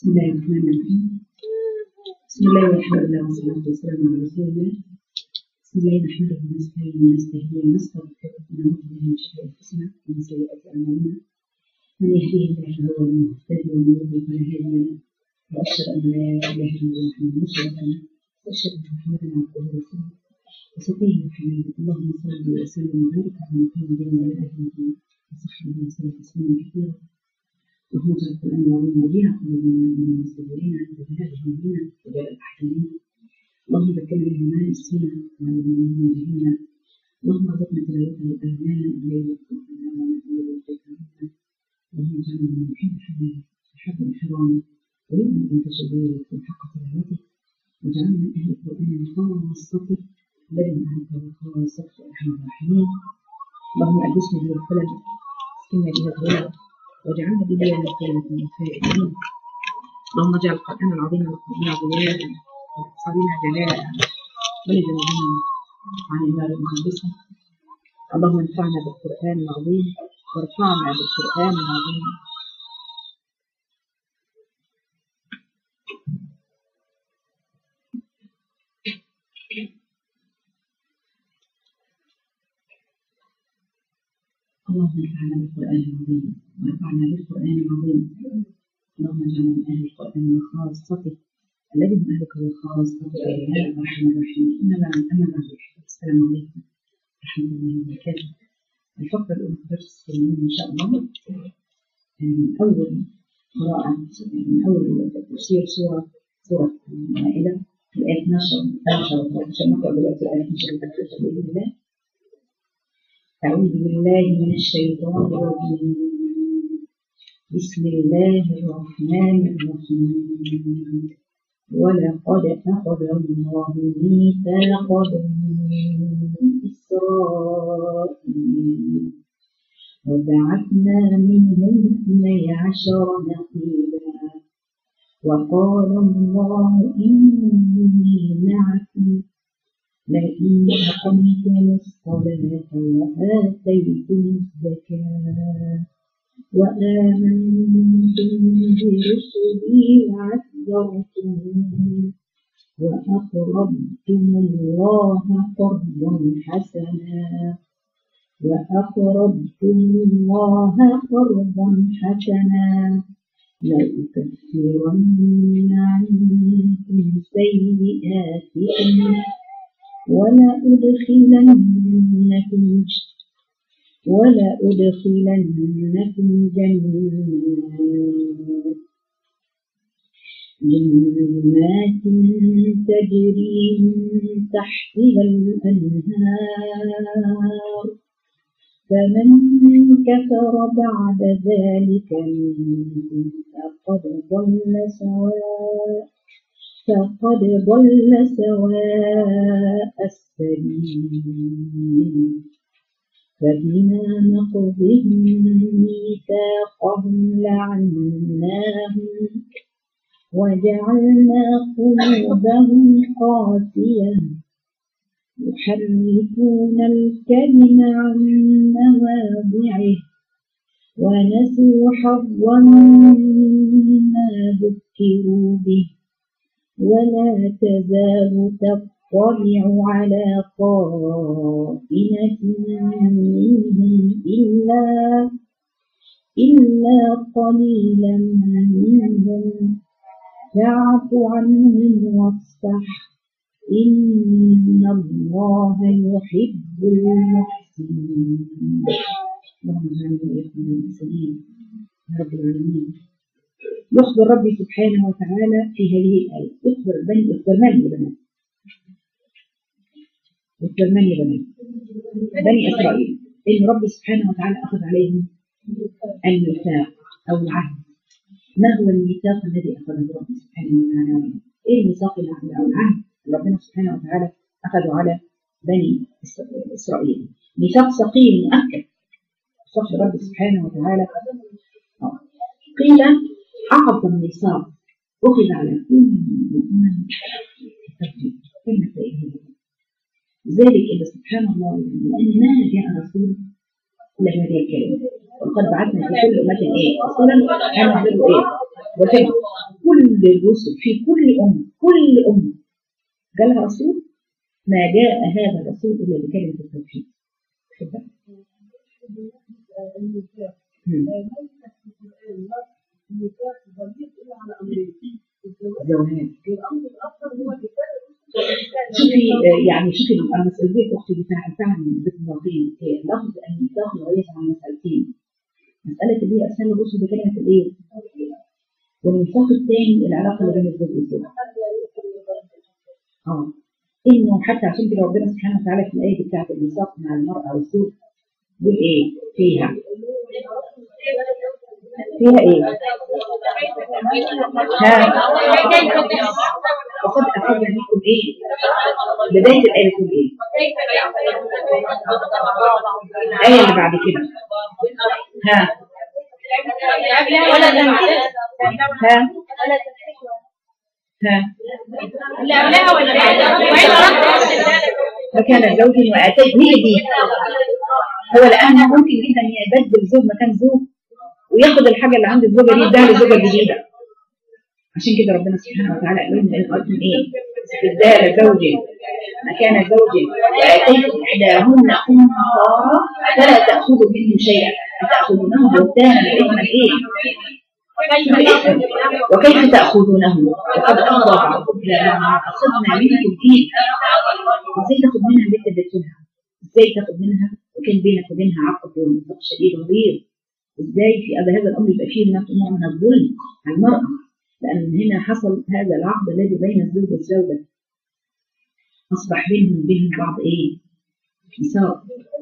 بسم الله الرحمن الرحيم بسم الله والحمد لله والصلاة والسلام على رسول الله بسم الله نحمده ونستعين ونستهديه ونستغفره ونعوذ بالله من شرور أنفسنا ومن سيئات أعمالنا من يهديه الله فهو المهتدي ومن يضلل فلا هادي له وأشهد أن لا إله إلا الله وحده لا شريك له وأشهد أن محمدا عبده ورسوله وصفيه وحبيبه اللهم صل وسلم وبارك على محمد وعلى آله وصحبه وسلم تسليما كثيرا اللهم اجعل القرآن العظيم وجيها قلوبنا من المصدرين وبهذه المدينة وجاء الأحزانين اللهم ذكرنا به ما نسينا وعلمنا ما جهلنا اللهم ارزقنا تلاوته الآناء الليل والنهار ونحن اللهم اجعلنا من محب الحلال وحب الحرام ويؤمن أن تشبه الحق تلاوته واجعلنا من أهل القرآن وخاصته الذي أنت وخاصته أرحم الراحمين اللهم ألبسنا به الخلل اسكننا به الغلل واجعلنا بداية للكلمة من الفائزين اللهم اجعل القرآن العظيم لقلوبنا ضياء وأبصارنا جلاء ولجنوبنا عن النار مهندسا اللهم انفعنا بالقرآن العظيم وارفعنا بالقرآن العظيم اللهم انفعنا بالقرآن العظيم ونفعنا بالقرآن العظيم اللهم اجعلنا من أهل القرآن وخاصته الذي من أهلك وخاصته يا أرحم الراحمين أما بعد أما بعد السلام عليكم ورحمة الله وبركاته الفقرة الأولى في درس السنين إن شاء الله من أول قراءة من أول تفسير سورة سورة المائدة الآية 12 12 عشان نقرأ دلوقتي الآية 12 بإذن الله أعوذ بالله من الشيطان الرجيم بسم الله الرحمن الرحيم ولقد أخذ الله ميثاق بني إسرائيل وبعثنا منهم اثني عشر نقيبا وقال الله إني معكم لئن أقمتم الصلاة وآتيتم الزكاة وآمنتم برسلي وعزرتموهم وأقرضتم الله قرضا حسنا وأقرضتم الله قرضا حسنا لأكفرن عنكم سيئاتكم ولأدخلنكم ولأدخلنكم جنات جنات تجري من تحتها الأنهار فمن كفر بعد ذلك منكم فقد ضل سواء فقد ضل سواء السبيل فبما نقضهم ميثاقهم لعناهم وجعلنا قلوبهم قاسية يحرفون الكلم عن مواضعه ونسوا حظا مما ذكروا به ولا تزال تطلع على خائنة منهم إلا إلا قليلا منهم فاعف عنهم واصفح إن الله يحب المحسنين اللهم اجعلنا وإياكم من المحسنين يا رب العالمين يخبر ربي سبحانه وتعالى في هذه الآية يخبر بني يخبر من يا بنات يخبر من يا بنات بني إسرائيل إن ربي سبحانه وتعالى أخذ عليهم الميثاق أو العهد ما هو الميثاق الذي أخذه ربي سبحانه وتعالى عليه؟ إيه الميثاق أو العهد ربنا سبحانه وتعالى أخذه على بني إسرائيل ميثاق ثقيل مؤكد صف ربي سبحانه وتعالى قيل أعظم ميثاق أخذ على كل مؤمن التوحيد كلمة لا لذلك إلا سبحان الله لأن ما جاء رسول إلا بهذه الكلمة وقد بعثنا في كل أمة إيه رسولا أن يعبدوا إيه وتجد كل الرسل في كل أمة كل أمة جالها رسول ما جاء هذا الرسول إلا بكلمة التوحيد تفضل. مم. زوجات شوفي آه، يعني شوفي انا مسألتين اختي بتاع فعلا بالتفاصيل لفظ الميثاق يغير عن مسألتين مسألة اللي هي أرسال الرسل بكلمة الإيه؟ والميثاق الثاني العلاقة اللي بين الزوج والزوج. اه إنه حتى عشان كده ربنا سبحانه وتعالى في الآية بتاعت الميثاق مع المرأة والزوج دول إيه؟ فيها فيها إيه؟ ها وقد أخذنا منكم إيه؟ بداية الآية تقول إيه؟ الآية اللي بعد كده ها ها ها مكان زوج وآتيت هي دي هو الآن ممكن جدا يبدل زوج مكان زوج وياخد الحاجة اللي عند الزوجة دي يديها لزوجة جديدة عشان كده ربنا سبحانه وتعالى قال لهم إن أردتم إيه؟ استبدال زوج مكان زوج وآتيتم إحداهن قنطارا فلا تأخذوا منه شيئا أتأخذونه بهتانا وإثما إيه؟ الإثم وكيف تأخذونه وقد أفضى بعضكم إلى ما أخذنا منكم إيه؟ إزاي تاخد منها بنت اديتها؟ إزاي تاخد منها وكان بينك وبينها عقد وميثاق شديد غليظ إزاي في هذا هذا الأمر يبقى فيه نوع نوع من الظلم على المرأة لأن هنا حصل هذا العقد الذي بين الزوج والزوجة أصبح بينهم وبين بعض إيه؟ ميثاق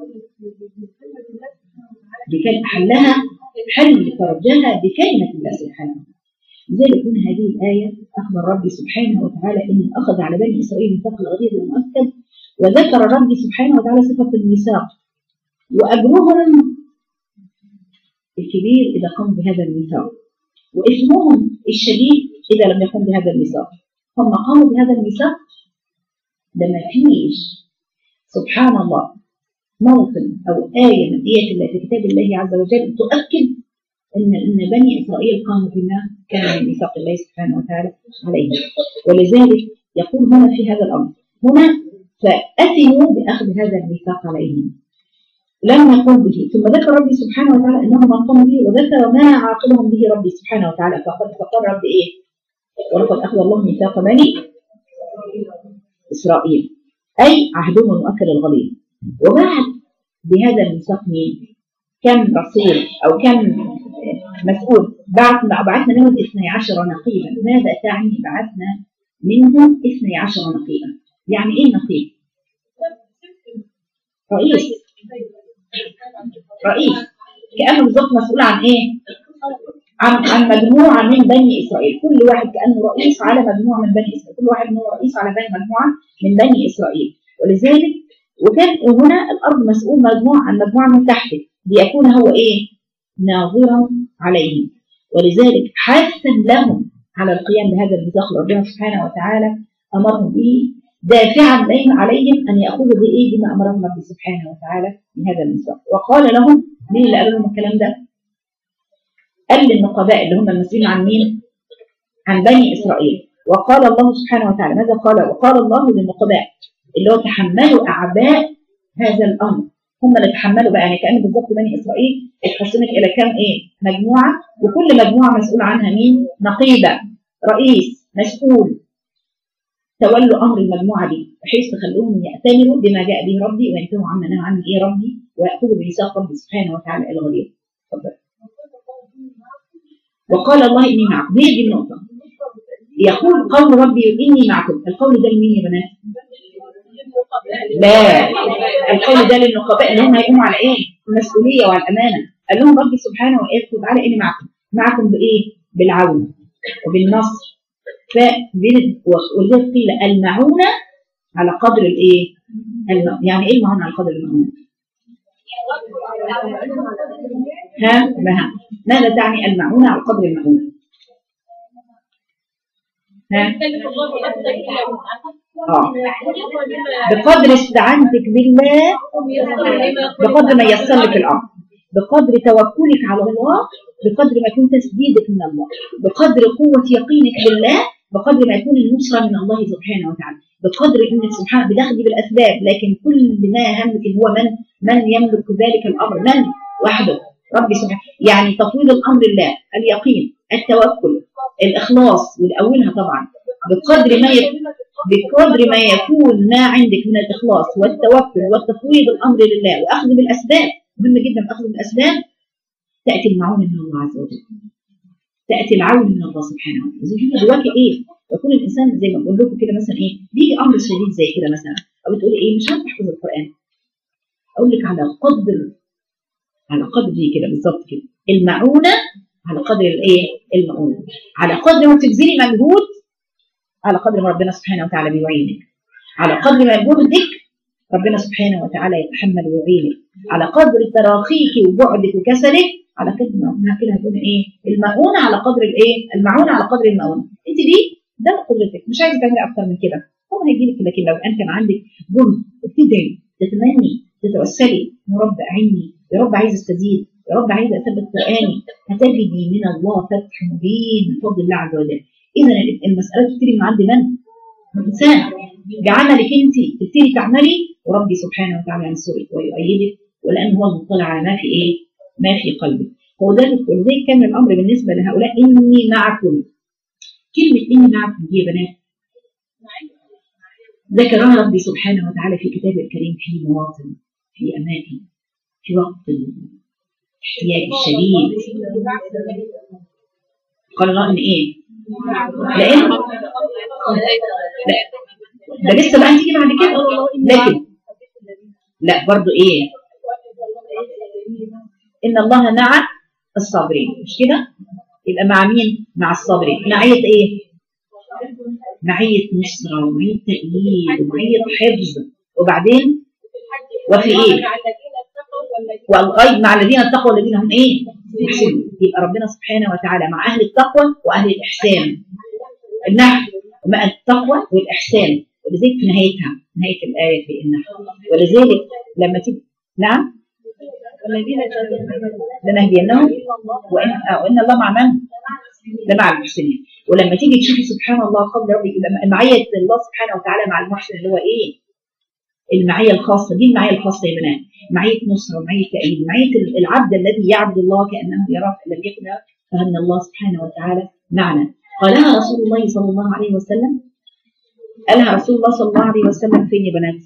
بكلمة حلها حل فرجها بكلمة الله سبحانه لذلك من هذه الآية أخبر ربي سبحانه وتعالى أن أخذ على بني إسرائيل ميثاق الغليظ المؤكد وذكر ربي سبحانه وتعالى صفة الميثاق وأجرهم الكبير إذا قاموا بهذا الميثاق وإثمهم الشديد إذا لم يقوم بهذا الميثاق هم قاموا بهذا الميثاق ده ما فيش سبحان الله موطن أو آية من آيات الله في كتاب الله عز وجل تؤكد أن أن بني إسرائيل قاموا بما كان من ميثاق الله سبحانه وتعالى عليهم ولذلك يقول هنا في هذا الأمر هنا فأتوا بأخذ هذا الميثاق عليهم لم يقم به ثم ذكر ربي سبحانه وتعالى انهم من قاموا به وذكر ما عاقبهم به ربي سبحانه وتعالى فقد فقال ربي ايه؟ ولقد اخذ الله ميثاق بني اسرائيل اي عهدهم المؤكد الغليظ وبعد بهذا الميثاق مين؟ كم رصيد او كم مسؤول بعث بعثنا منهم 12 نقيبا ماذا تعني بعثنا منهم 12 نقيبا يعني ايه نقيب؟ رئيس رئيس كأنه بالظبط مسؤول عن ايه؟ عن عن مجموعة من بني إسرائيل كل واحد كأنه رئيس على مجموعة من بني إسرائيل كل واحد منه رئيس على بني مجموعة من بني إسرائيل ولذلك وكان هنا الأرض مسؤول مجموعة عن مجموعة من تحته ليكون هو إيه؟ ناظرا عليهم ولذلك حثا لهم على القيام بهذا الميثاق ربنا سبحانه وتعالى أمرهم به دافعا لهم عليهم أن يأخذوا بإيه بما أمرهم ربي سبحانه وتعالى بهذا الميثاق وقال لهم مين اللي قال لهم الكلام ده؟ قال للنقباء اللي هم المسؤولين عن مين؟ عن بني إسرائيل وقال الله سبحانه وتعالى ماذا قال؟ وقال الله للنقباء اللي هو تحملوا أعباء هذا الأمر هم اللي تحملوا بقى يعني كأن بالظبط بني إسرائيل اتقسمت إلى كام إيه؟ مجموعة وكل مجموعة مسؤول عنها مين؟ نقيبة رئيس مسؤول تولوا أمر المجموعة دي بحيث تخلوهم يأتمروا بما جاء به ربي وينتهوا عما نهى عنه إيه ربي ويأخذوا بميثاق ربي سبحانه وتعالى الغليظ اتفضل وقال الله إني معكم هي دي النقطة يقول قول ربي إني معكم القول ده لمين يا بنات؟ لا القول ده للنقباء اللي هم هيقوموا على ايه؟ المسؤوليه وعلى الامانه قال لهم ربي سبحانه وتعالى اني معكم معكم بايه؟ بالعون وبالنصر ولذلك قيل المعونه على قدر الايه؟ الم... يعني ايه المعونه على قدر المعونه؟ ها ما ماذا تعني المعونه على قدر المعونه؟ ها اه بقدر استعانتك بالله بقدر ما ييسر لك الامر بقدر توكلك على الله بقدر ما يكون تسديدك من الله بقدر قوة يقينك بالله بقدر ما يكون النصرة من الله سبحانه وتعالى بقدر انك سبحانه بتاخدي بالاسباب لكن كل ما همك هو من من يملك ذلك الامر من وحده ربي سبحانه يعني تفويض الامر لله اليقين التوكل الاخلاص والاولها طبعا بقدر ما يكون بقدر ما يكون ما عندك من الاخلاص والتوكل والتفويض الامر لله واخذ بالاسباب مهم جدا اخذ بالاسباب تاتي المعونه من الله عز وجل تاتي العون من الله سبحانه وتعالى زي كده جواك ايه يكون الانسان زي ما بقول لكم كده مثلا ايه بيجي امر شديد زي كده مثلا او بتقولي ايه مش عارفه احفظ القران اقول لك على قدر على قدر دي كده بالظبط كده المعونه على قدر الايه المعونه على قدر ما بتبذلي مجهود على قدر ما ربنا سبحانه وتعالى بيعينك على قدر ما جهدك ربنا سبحانه وتعالى يتحمل ويعينك على قدر تراخيك وبعدك وكسلك على قدر ما كده هتقول ايه المعونه على قدر الايه المعونه على قدر المعونه انت دي ده قدرتك مش عايزه تعملي اكتر من كده هو هيجي لك لكن لو ان كان عندك جهد وبتدعي تتمني تتوسلي يا رب اعيني يا رب عايزه استزيد يا رب عايزه اثبت قراني هتجدي من الله فتح مبين من فضل الله عز وجل اذا المساله تبتدي من عند من؟ من الانسان بعملك انت تبتدي تعملي وربي سبحانه وتعالى ينصرك ويؤيدك ولان هو المطلع على ما في ايه؟ ما في قلبك هو ده ولذلك كان الامر بالنسبه لهؤلاء اني معكم كلمه اني معكم دي يا بنات ذكرها ربي سبحانه وتعالى في كتابه الكريم في مواطن في اماكن في وقت الاحتياج الشديد قال الله ان ايه؟ لان لا ده لسه بقى هتيجي بعد كده لكن لا برضو ايه؟ ان الله مع الصابرين مش كده؟ يبقى مع مين؟ مع الصابرين معية ايه؟ معية نصرة ومعية تأييد ومعية حفظ وبعدين وفي ايه؟ والغيب مع الذين اتقوا والذين هم ايه؟ يحسنون يبقى ربنا سبحانه وتعالى مع اهل التقوى واهل الاحسان النحل ومع التقوى والاحسان ولذلك في نهايتها نهايه الايه في النحل ولذلك لما تيجي نعم لنهدينهم وان آه وان الله مع من؟ ده مع المحسنين ولما تيجي تشوفي سبحان الله قبل ربي يبقى معيه الله سبحانه وتعالى مع المحسن اللي هو ايه؟ المعيه الخاصه دي المعيه الخاصه يا بنات معيه نصره ومعيه تأييد معيه العبد الذي يعبد الله كانه يراه لم يكن فان الله سبحانه وتعالى معنا قالها رسول الله صلى الله عليه وسلم قالها رسول الله صلى الله عليه وسلم فين يا بنات؟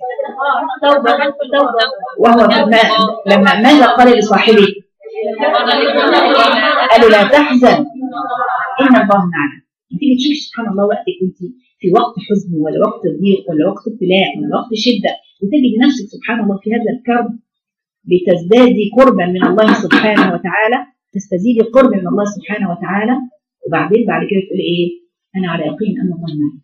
وهو ما لما ماذا قال لصاحبه؟ قالوا لا تحزن ان الله معنا تيجي تشوفي سبحان الله وقتك انت في وقت حزن ولا وقت ضيق ولا وقت ابتلاء ولا وقت شده وتجد نفسك سبحان الله في هذا الكرب بتزدادي قربا من الله سبحانه وتعالى تستزيدي قرب من الله سبحانه وتعالى وبعدين بعد كده تقولي ايه؟ انا على يقين ان الله معي.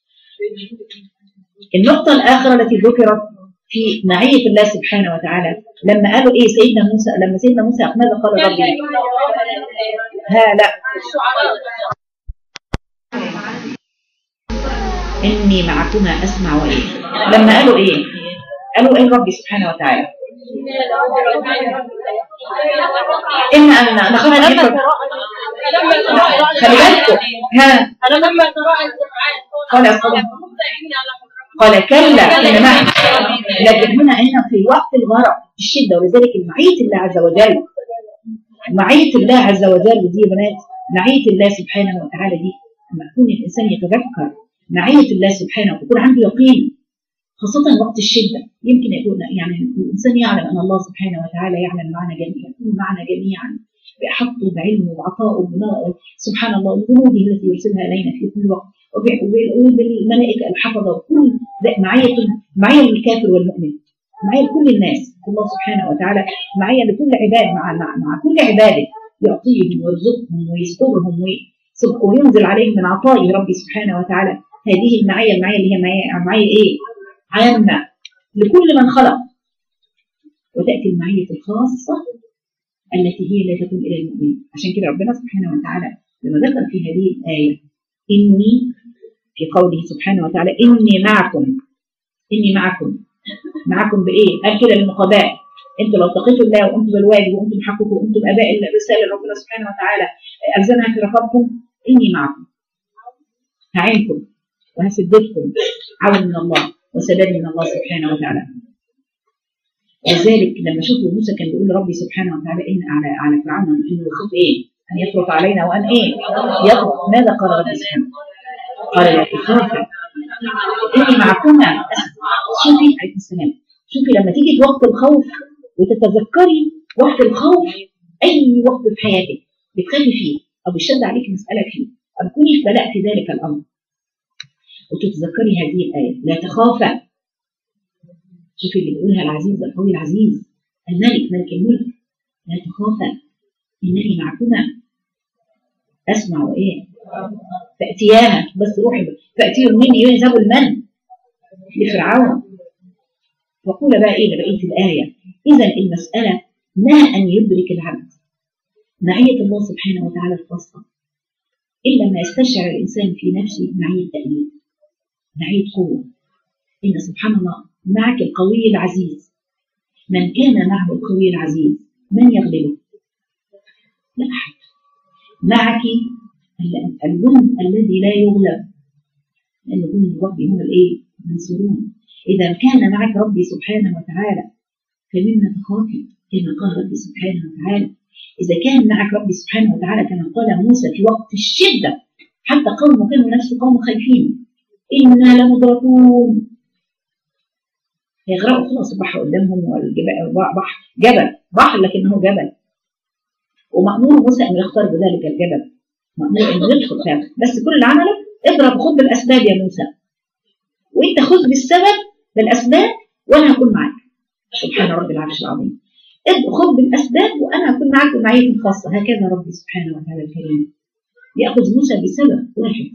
النقطة الآخرة التي ذكرت في معية الله سبحانه وتعالى لما قالوا ايه سيدنا موسى لما سيدنا موسى ماذا قال ربي؟ ها لا إني معكما أسمع وإيه لما قالوا إيه قالوا إيه ربي سبحانه وتعالى إن أن نخاف أن يكون خلي بالكم ها أنا لما قرأ القرآن قال أصحابه قال كلا إن معي لكن هنا هنا في وقت الغرق الشدة ولذلك معية الله عز وجل معية الله عز وجل دي يا بنات معية الله سبحانه وتعالى دي لما يكون الإنسان يتذكر معية الله سبحانه ويكون عنده يقين خاصة وقت الشدة يمكن يكون يعني الإنسان يعلم أن الله سبحانه وتعالى يعلم معنا جميعا يكون معنا جميعا بأحطه بعلمه وعطائه وبنائه سبحان الله وجنوده التي يرسلها إلينا في كل وقت وبالملائكة الحفظة وكل معية معية للكافر والمؤمن معية لكل الناس الله سبحانه وتعالى معية لكل عباد مع, مع, مع كل عباده يعطيهم ويرزقهم ويسترهم وينزل عليهم من عطائه ربي سبحانه وتعالى هذه المعية المعية اللي هي معية, معية ايه؟ عامة لكل من خلق وتأتي المعية الخاصة التي هي لا تكون إلى المؤمن عشان كده ربنا سبحانه وتعالى لما ذكر في هذه الآية إني في قوله سبحانه وتعالى إني معكم إني معكم معكم بإيه؟ قال كده للنقباء انتوا لو اتقيتوا الله وقمتوا بالواجب وقمتوا بحقكم وقمتوا باداء الرساله اللي ربنا سبحانه وتعالى الزمها في رقابكم اني معكم هعينكم وهسددكم عون من الله وسداد من الله سبحانه وتعالى لذلك لما شوفوا موسى كان بيقول لربي سبحانه وتعالى ان على على فرعون انه يخاف ايه؟ ان يفرط علينا وان ايه؟ يطرق ماذا قال ربي سبحانه؟ قال لا تخافا اني معكما شوفي عليه السلام شوفي لما تيجي في وقت الخوف وتتذكري وقت الخوف اي وقت في حياتك بتخافي فيه او بيشد عليك مساله فيه او تكوني في بلاء في ذلك الامر وتتذكري هذه الايه لا تخافا شوفي اللي بيقولها العزيز القوي العزيز الملك ملك الملك لا تخافا انني معكما اسمع وايه فاتياها بس روحي فاتيهم مني يذهبوا المن لفرعون وقول بقى ايه بقيه الايه اذا المساله ما ان يدرك العبد معيه الله سبحانه وتعالى الخاصه الا ما يستشعر الانسان في نفسه معيه تأليف معيه قوه ان سبحان الله معك القوي العزيز من كان معه القوي العزيز من يغلبه لا احد معك الجند الذي لا يغلب لان جند ربي هم الايه المنصورون اذا كان معك ربي سبحانه وتعالى فمما تخافي كما قال ربي سبحانه وتعالى اذا كان معك ربي سبحانه وتعالى كما قال موسى في وقت الشده حتى قومه كانوا نفس قوم خايفين انا لمدركون يغرقوا خلاص البحر قدامهم والجبال بحر جبل بحر لكنه جبل ومأمور موسى ان يختار بذلك الجبل مأمور انه يدخل فعلا بس كل اللي عمله اضرب خذ بالاسباب يا موسى وانت خذ بالسبب بالاسباب وانا هكون معاك سبحان رب العرش العظيم خذ بالاسباب وانا هكون معاك بمعيه خاصه هكذا ربي سبحانه وتعالى الكريم ياخذ موسى بسبب واحد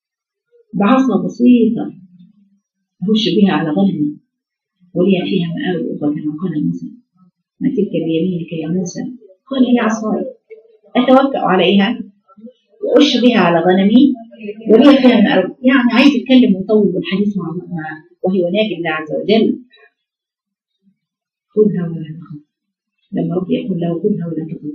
بعصا بسيطه اهش بها على غنمي ولي فيها مآرب أخرى كما قال موسى ما تلك بيمينك يا موسى قال هي عصاي أتوكأ عليها وأش بها على غنمي ولي فيها مآرب يعني عايز يتكلم ويطول بالحديث مع مع وهي ناجي الله عز وجل خذها ولا تخف لما ربي يقول له خذها ولا تخف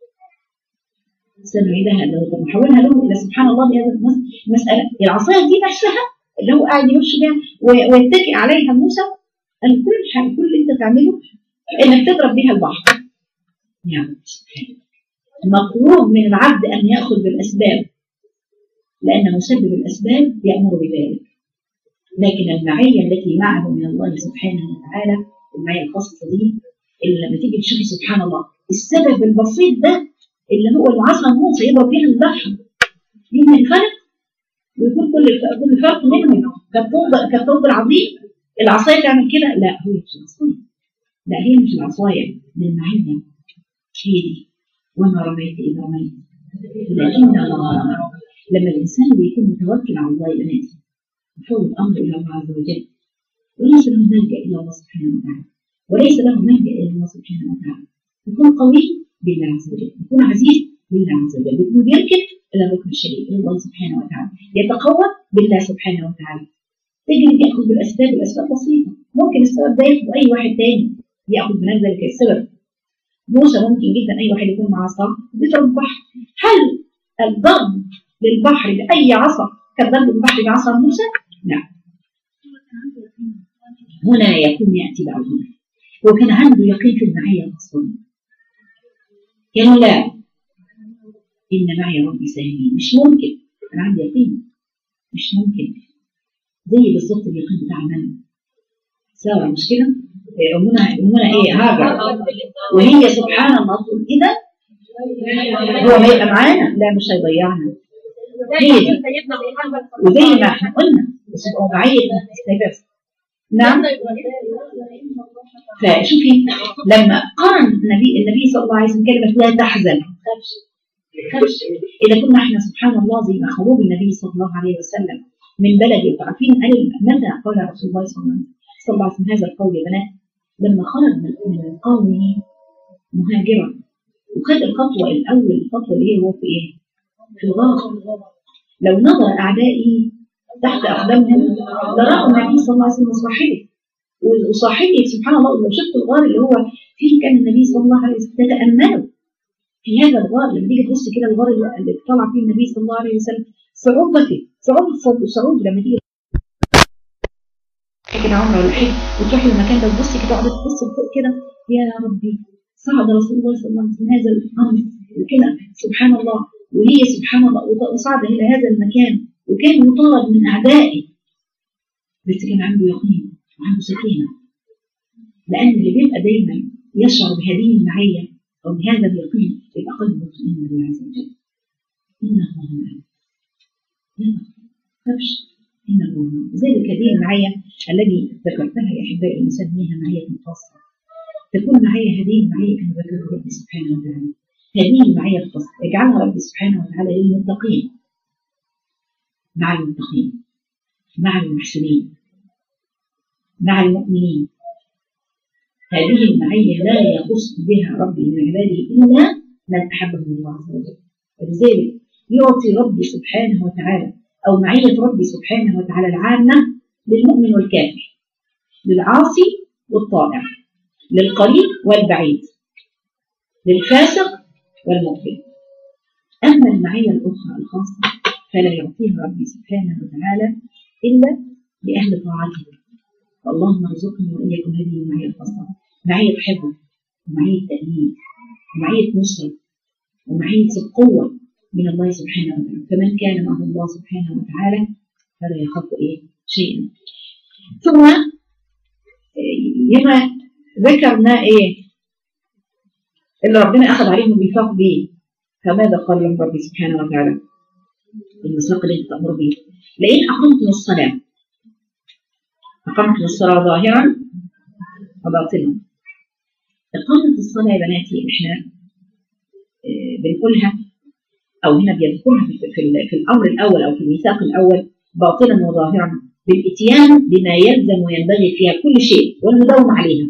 سنعيدها لو محولها له الى سبحان الله بهذا المساله العصايه دي نفسها اللي هو قاعد يمشي بها ويتكئ عليها موسى قال كل حاجه كل اللي انت تعمله انك تضرب بيها البحر يعني مطلوب من العبد ان ياخذ بالاسباب لان مسبب الاسباب يامر بذلك لكن المعيه التي معه من الله سبحانه وتعالى المعيه الخاصه دي اللي لما تيجي تشوفي سبحان الله السبب البسيط ده اللي هو العصا موسى يضرب بيها البحر يوم ينفرق ويكون كل كل فرق منهم كالطوب كالطوب العظيم العصايه تعمل كده لا هي مش العصايه لا هي مش العصايه ده المعيه هي دي وما رميت اذا رميت ولكن الله رمى لما الانسان بيكون متوكل على الله يا يفوض امره الى الله عز وجل وليس له ملجا الى الله سبحانه وتعالى وليس له ملجا الى الله سبحانه وتعالى يكون قوي بالله عز وجل يكون عزيز بالله عز وجل يكون بيركب الى الركن الشديد الى الله سبحانه وتعالى يتقوى بالله سبحانه وتعالى تجري ياخذ بالاسباب الاسباب بسيطه ممكن السبب ده ياخذ اي واحد تاني ياخذ من ذلك السبب موسى ممكن جدا اي واحد يكون معاه عصا بيضرب البحر هل الضرب للبحر باي عصا كالضرب البحر بعصا موسى؟ لا هنا يكون ياتي بعد هو كان عنده يقين في المعيه اصلا كلا ان معي ربي سيهدين مش ممكن انا عندي يقين مش ممكن زي بالظبط اليقين بتاع من ساره مش كده امنا امنا ايه هاجر وهي سبحان الله تقول اذا هو ما يبقى معانا لا مش هيضيعنا هي دي وزي ما احنا قلنا بس هو معيه استجابه نعم فشوفي لما قارن النبي النبي صلى الله عليه وسلم كلمه لا تحزن خافش خافش اذا كنا احنا سبحان الله زي ما خروج النبي صلى الله عليه وسلم من بلده عارفين قال متى قال رسول الله صلى الله عليه وسلم هذا القول يا بنات لما خرج من قومه مهاجرا وخد الخطوه الاول الخطوه اللي هي هو في ايه؟ في الغار لو نظر اعدائي تحت اقدامهم لراوا النبي صلى الله عليه وسلم صاحبه وصاحبي سبحان الله لو شفت الغار اللي هو فيه كان النبي صلى الله عليه وسلم تتاملوا في هذا الغار لما تيجي تبص كده الغار اللي اللي طلع فيه النبي صلى الله عليه وسلم صعوبته صعوبة صعوبة صعوبة لما تيجي كده عمره ولا حاجه وتروح للمكان ده وتبصي كده تقعدي تبصي لفوق كده يا ربي صعد رسول الله صلى الله عليه وسلم هذا الامر وكده سبحان الله وهي سبحان الله وصعد الى هذا المكان وكان مطارد من اعدائه بس كان عنده يقين وعنده سكينه لان اللي بيبقى دايما يشعر بهذه المعيه او بهذا اليقين يبقى قلبه مطمئن بالله عز وجل ان الله معنا لا تخافش ان الله معنا لذلك هذه المعيه الذي ذكرتها يا احبائي نسميها معيه خاصه تكون معيه هذه المعيه كما ذكر ربي سبحانه وتعالى هذه المعيه الخاصه يجعلها ربي سبحانه وتعالى للمتقين مع المتقين مع المحسنين مع المؤمنين هذه المعية لا يخص بها ربي من عباده إلا من أحبه الله عز وجل ولذلك يعطي ربي سبحانه وتعالى أو معية ربي سبحانه وتعالى العامة للمؤمن والكافر للعاصي والطائع للقريب والبعيد للفاسق والمؤمن أما المعية الأخرى الخاصة فلا يعطيها ربي سبحانه وتعالى إلا لأهل طاعته اللهم ارزقني وإياكم هذه المعية الخاصة معية حفظ ومعية تأمين ومعية نصرة ومعية قوة من الله سبحانه وتعالى فمن كان معه الله سبحانه وتعالى فلا يخاف إيه شيئا ثم يما ذكرنا إيه اللي ربنا أخذ عليهم الميثاق به فماذا قال لهم ربي سبحانه وتعالى الميثاق اللي انت تأمر به لئن أقمتم الصلاة أقمتم الصلاة ظاهرا وباطنا إقامة الصلاة يا بناتي إحنا بنقولها أو هنا بيذكرها في, في, في الأمر الأول أو في الميثاق الأول باطنا وظاهرا بالإتيان بما يلزم وينبغي فيها كل شيء والمداومة عليها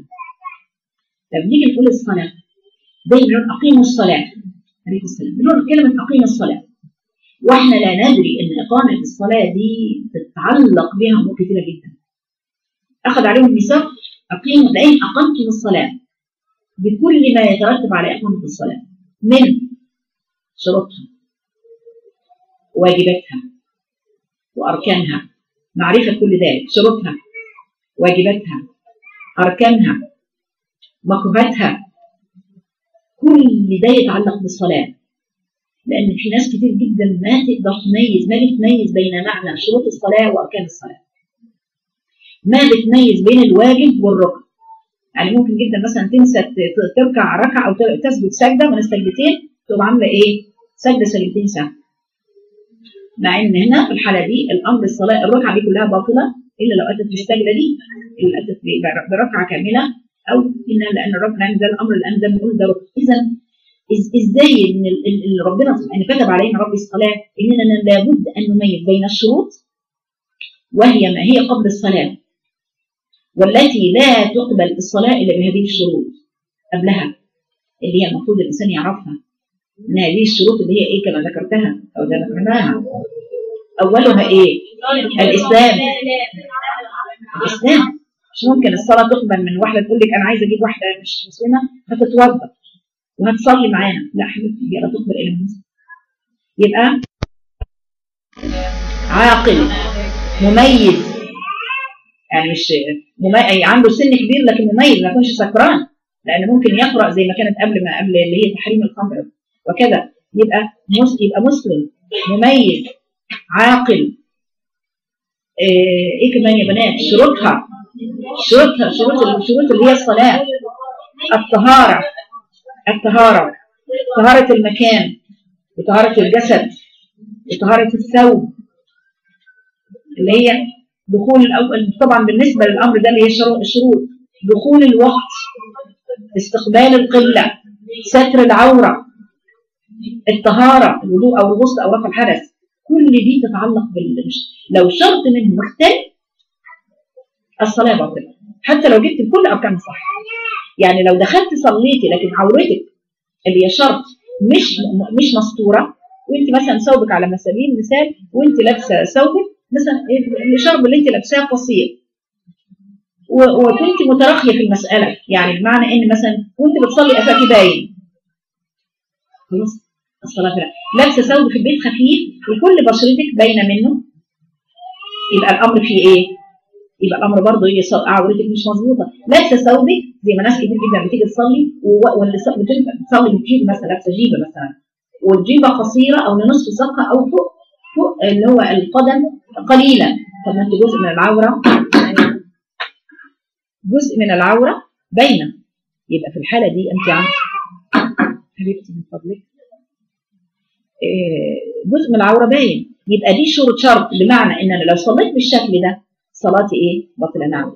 طب نيجي نقول الصلاة دايما نقول أقيموا الصلاة عليكم السلام بنقول كلمة أقيم الصلاة واحنا لا ندري ان اقامه الصلاه دي تتعلق بها امور كثيره جدا. اخذ عليهم ميثاق اقيموا لئن اقمتم الصلاه بكل ما يترتب على اقامه الصلاه من شروطها واجباتها واركانها معرفه كل ذلك شروطها واجباتها اركانها مكروهاتها كل ده يتعلق بالصلاه لان في ناس كتير جدا ما تقدر تميز ما بتميز بين معنى شروط الصلاه واركان الصلاه ما بتميز بين الواجب والركن يعني ممكن جدا مثلا تنسى تركع ركعه او تسجد سجده من السجدتين تبقى عامله ايه؟ سجده سجدتين سهل مع ان هنا في الحاله دي الامر الصلاه الركعه دي كلها باطله الا لو اتت بالسجده دي اللي اتت بركعه كامله او ان لان الركن ده الامر الان ده بنقول ده ركن اذا ازاي ان اللي ربنا يعني كتب علينا ربي الصلاه اننا لابد ان نميز بين الشروط وهي ما هي قبل الصلاه والتي لا تقبل الصلاه الا بهذه الشروط قبلها اللي هي المفروض الانسان يعرفها ان هذه الشروط اللي هي ايه كما ذكرتها او ذكرناها اولها ايه؟ الاسلام الاسلام مش ممكن الصلاه تقبل من واحده تقول لك انا عايزه اجيب واحده مش مسلمه هتتوضا وهتصلي معانا لا حبيبتي هي لا تقبل الا المسلم يبقى عاقل مميز يعني مش ممي... عنده سن كبير لكن مميز ما يكونش سكران لان ممكن يقرا زي ما كانت قبل ما قبل اللي هي تحريم الخمر وكذا يبقى مس... يبقى مسلم مميز عاقل ايه, إيه كمان يا بنات شروطها شروطها شروط الشروط اللي هي الصلاه الطهاره الطهارة طهارة المكان وطهارة الجسد وطهارة الثوب اللي هي دخول الأول طبعا بالنسبة للأمر ده اللي هي الشروط دخول الوقت استقبال القبلة ستر العورة الطهارة الوضوء أو الغسل أو رفع الحدث كل دي تتعلق بال لو شرط منهم مختلف الصلاة باطلة حتى لو جبت كل أركان صح يعني لو دخلت صليتي لكن عورتك اللي هي شرط مش مش مستوره وانت مثلا ثوبك على سبيل المثال وانت لابسه ثوبك مثلا الشرب اللي انت لابساه قصير و- وكنت متراخيه في المساله يعني بمعنى ان مثلا وانت بتصلي قفاكي باين خلاص الصلاه فلا لابسه ثوب في البيت خفيف وكل بشرتك باينه منه يبقى الامر فيه ايه؟ يبقى الامر برضه هي ص- عورتك مش مظبوطه لابسه ثوبك زي ما ناس كتير جدا بتيجي تصلي و- واللي ص- بتبقى بتصلي بتجيب مثلا لابسه جيبه مثلا والجيبه قصيره او لنصف ساقها او فوق فوق اللي هو القدم قليلا طب ما انت جزء من العوره جزء من العوره باينه يبقى في الحاله دي انت عم حبيبتي من فضلك إيه، جزء من العوره باين يبقى دي شروط شرط بمعنى ان انا لو صليت بالشكل ده صلاتي ايه؟ باطله نعم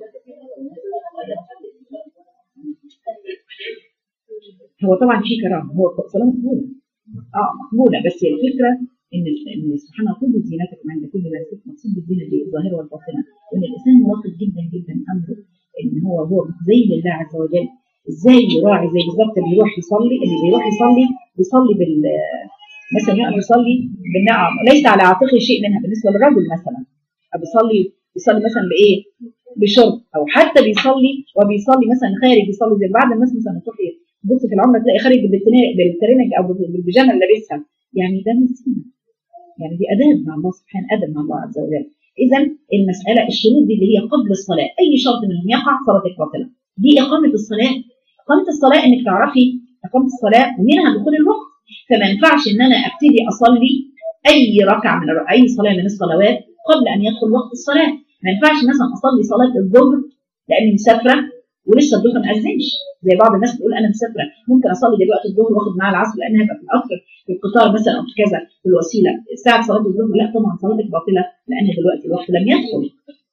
هو طبعا في كرامه هو صلاه مقبوله اه مقبوله بس هي الفكره ان ان سبحان الله كل زينتكم عند كل مسجد مقصود بالزينه دي الظاهره والباطنه وان الانسان مراقب جدا جدا امره ان هو هو زي لله عز وجل ازاي يراعي زي بالظبط اللي بيروح يصلي اللي بيروح يصلي بيصلي بال مثلا يقف يصلي بالنعم ليس على عاتقه شيء منها بالنسبه للرجل مثلا أو بيصلي بيصلي مثلا بايه؟ بشرب او حتى بيصلي وبيصلي مثلا خارج يصلي زي بعض الناس مثلا تروح تبص في العمره تلاقي خارج بالتنا- بالترنج او بالبيجامه اللي لابسها يعني ده من السنه يعني دي اداب مع الله سبحانه ادب مع الله عز وجل اذا المساله الشروط دي اللي هي قبل الصلاه اي شرط منهم يقع صلاتك باطله دي اقامه الصلاه اقامه الصلاه انك تعرفي اقامه الصلاه ومنها دخول الوقت فما ينفعش ان انا ابتدي اصلي اي ركعه من الر- اي صلاه من الصلوات قبل ان يدخل وقت الصلاه ما ينفعش مثلا اصلي صلاه الظهر لاني مسافره ولسه الظهر ما اذنش زي بعض الناس بتقول انا مسافره ممكن اصلي دلوقتي الظهر واخد معاها العصر لان هيبقى في القطر في القطار مثلا او في كذا في الوسيله ساعه صلاه الظهر لا طبعا صلاتك باطله لان دلوقتي الوقت لم يدخل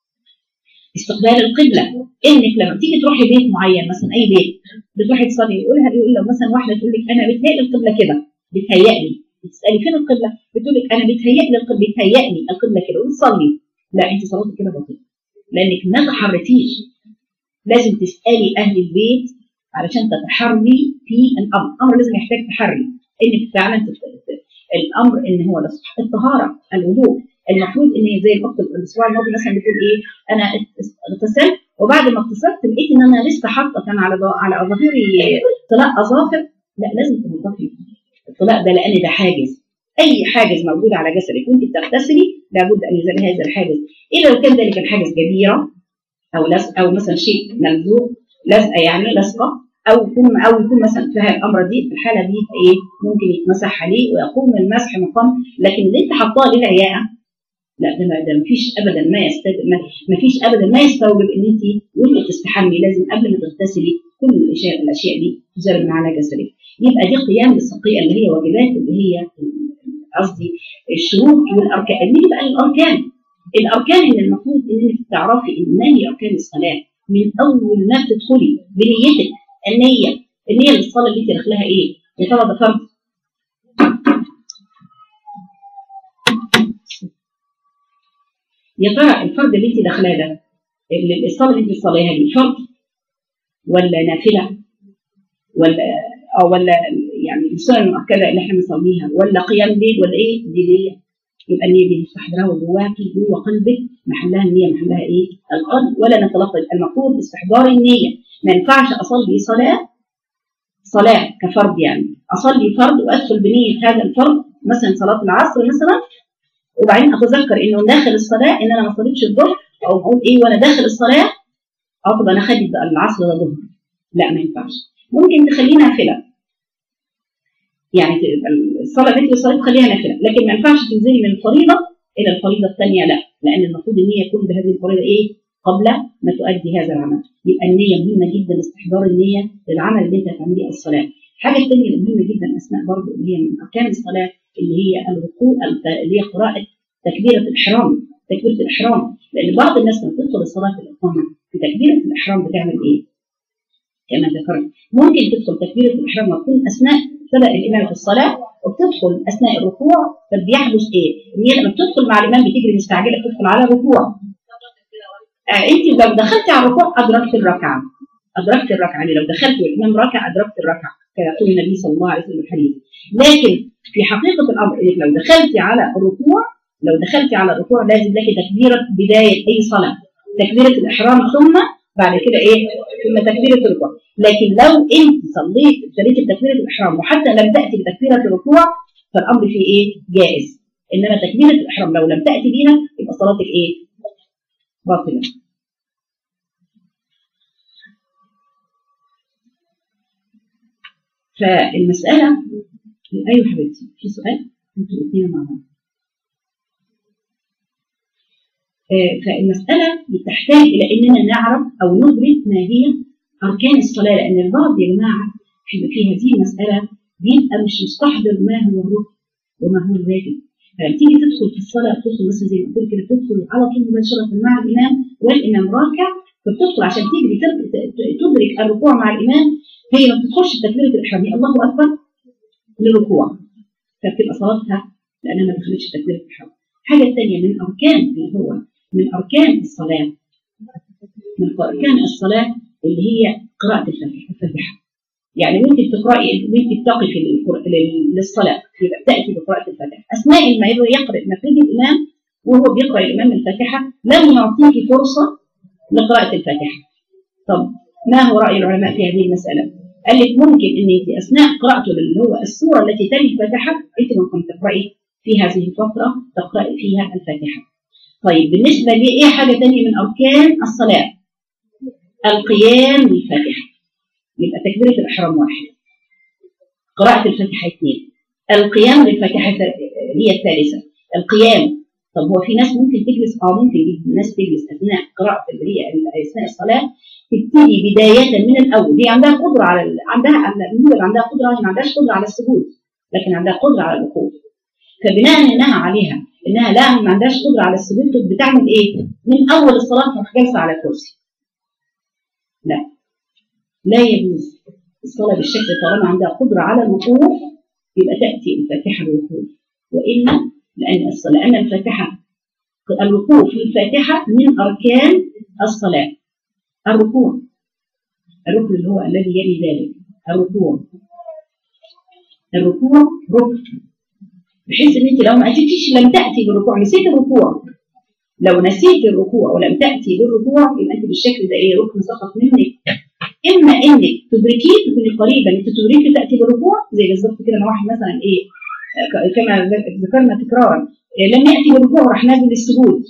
استقبال القبله انك لما تيجي تروحي بيت معين مثلا اي بيت بتروحي تصلي يقولها يقول لو مثلا واحده تقول لك انا بتهيألي القبله كده بتهيألي بتسالي فين القبله بتقول لك انا بتهيألي القبله بتهيألي القبله كده وتصلي لا انت صلاتك كده باطله لانك ما تحرتيش لازم تسالي اهل البيت علشان تتحري في الامر الامر لازم يحتاج تحري انك فعلا تت- تت- الامر ان هو الصح- الطهاره الوضوء المفروض ان زي الاخت الاسبوع الماضي مثلا بتقول ايه انا ات- اغتسلت وبعد ما اغتسلت لقيت ان انا لسه حاطه كان على ض- على اظافري طلاق اظافر لا لازم تنضفي الطلاق ده لان ده حاجز اي حاجز موجود على جسدك وانت بتغتسلي لابد ان يزال هذا الحاجز الا لو كان ذلك الحاجز كبيره او لزق او مثلا شيء ملزوق لزقه يعني لصقه او يكون او يكون مثلا فيها الامر دي في الحاله دي يبقى ايه ممكن يتمسح عليه ويقوم المسح مقام لكن اللي انت حطاه للعياءه لا ده ما ده مفيش ابدا ما يستد ما مفيش ابدا ما يستوجب ان انت وانت بتستحمي لازم قبل ما تغتسلي كل الاشياء الاشياء دي تزال من على جسدك يبقى دي قيام بالسقيه اللي هي واجبات اللي هي قصدي الشروط والاركان نيجي بقى للاركان الاركان اللي المفروض انك تعرفي ان ما هي اركان الصلاه من اول ما بتدخلي بنيتك النيه النيه للصلاه اللي انت داخلها ايه؟ يا ترى ده فرض يا ترى الفرض اللي انت داخلاه ده اللي- الصلاه اللي انت بتصليها دي فرض ولا نافله ولا او ولا يعني السنن المؤكده اللي احنا بنصليها ولا قيام ليل ولا ايه دي ليه يبقى النيه دي مستحضرها جواكي جوه قلبك محلها النيه محلها ايه القلب ولا نتلفظ المفروض استحضار النيه ما ينفعش اصلي صلاه صلاه كفرض يعني اصلي فرض وادخل بنيه هذا الفرض مثلا صلاه العصر مثلا وبعدين اتذكر انه داخل الصلاه ان انا ما صليتش الظهر او اقول ايه وانا داخل الصلاه اه طب انا خدت بقى العصر ده ظهر لا ما ينفعش ممكن تخليه نافله يعني تبقى الصلاه اللي انت صليت تخليها نافله لكن ما ينفعش تنزلي من الفريضه الى الفريضه الثانيه لا لان المفروض النيه يكون بهذه الفريضه ايه قبل ما تؤدي هذا العمل يبقى النيه مهمه جدا استحضار النيه للعمل اللي انت هتعمليه الصلاه الحاجه الثانيه اللي مهمه جدا اثناء برضه اللي هي من اركان الصلاه اللي هي الركوع اللي هي قراءه تكبيره الاحرام تكبيره الاحرام لان بعض الناس لما تدخل الصلاه في الاقامه في تكبيره الاحرام بتعمل ايه؟ كما ذكرت ممكن تدخل تكبيره الاحرام وتكون اثناء سبق الامام في الصلاه وبتدخل اثناء الركوع فبيحدث ايه؟ ان هي لما بتدخل مع الامام بتجري مستعجله بتدخل على الركوع آه انت لو دخلت على الركوع ادركت الركعه ادركت الركعه يعني لو دخلت والامام ركع ادركت الركعه كما يقول النبي صلى الله عليه وسلم في الحديث لكن في حقيقه الامر انك لو دخلت على الركوع لو دخلت على الركوع لازم لك تكبيره بدايه اي صلاه تكبيره الاحرام ثم بعد كده ايه ثم تكبيره الركوع لكن لو انت صليت ابتديت بتكبيره الاحرام وحتى لم تاتي بتكبيره الركوع فالامر فيه ايه جائز انما تكبيره الاحرام لو لم تاتي بيها يبقى صلاتك ايه باطله فالمساله ايوه حبيبتي في سؤال انتوا الاثنين مع بعض آه، فالمسألة بتحتاج إلى أننا نعرف أو ندرك ما هي أركان الصلاة لأن البعض يا جماعة في في هذه المسألة بيبقى مش مستحضر ما هو الركن وما هو الواجب فلما تيجي تدخل في الصلاة تدخل مثلا زي ما قلت كده تدخل على طول مباشرة مع الإمام والإمام راكع فبتدخل عشان تجري تر- ت- تدرك الركوع مع الإمام هي ما بتدخلش تكبيرة الإحرام هي الله أكبر للركوع فبتبقى صلاتها لأنها ما دخلتش تكبيرة الإحرام الحاجة الثانية من أركان اللي هو من أركان الصلاة من أركان الصلاة اللي هي قراءة الفاتحة الفاتحة يعني وانت بتقرأي وانت بتقفي للقر- لل- للصلاة يبقى بتأتي بقراءة الفاتحة أثناء ما يبقى يقرأ مفرد الإمام وهو بيقرأ الإمام الفاتحة لم يعطيك فرصة لقراءة الفاتحة طب ما هو رأي العلماء في هذه المسألة؟ قال لك ممكن ان انت اثناء قراءته اللي هو السوره التي تلي الفاتحه انت ممكن تقراي في هذه الفتره تقراي فيها الفاتحه. طيب بالنسبه لي ايه حاجه ثانيه من اركان الصلاه؟ القيام بالفاتحه. يبقى تكبيره الاحرام واحد. قراءه الفاتحه اثنين. القيام بالفاتحه هي الثالثه. القيام طب هو في ناس ممكن تجلس اه ممكن جدا الناس تجلس اثناء قراءه اللي هي اثناء الصلاه تبتدي بدايه من الاول هي عندها قدره على ال- عندها عندها عندها قدره هي ما عندهاش قدره على السجود لكن عندها قدره على الوقوف فبناء انها عليها انها لا ما عندهاش قدره على السجود طب بتعمل ايه؟ من اول الصلاه تروح جالسه على الكرسي لا لا يجوز الصلاه بالشكل طالما عندها قدره على الوقوف يبقى تاتي الفاتحه بالوقوف والا لان الصلاه لان الفاتحه الوقوف في الفاتحه من اركان الصلاه الركوع الركن اللي هو الذي يلي ذلك الركوع الركوع ركن بحيث ان انت لو ما اتيتيش لم تاتي بالركوع نسيت الركوع لو نسيت الركوع ولم تاتي بالركوع يبقى انت بالشكل ده ايه ركن سقط منك اما انك تدركيه تكوني قريبه انك تدركي تاتي بالركوع زي بالظبط كده لما واحد مثلا ايه ك- كما ذكرنا تكرارا إيه، لم ياتي بالركوع وراح نازل السجود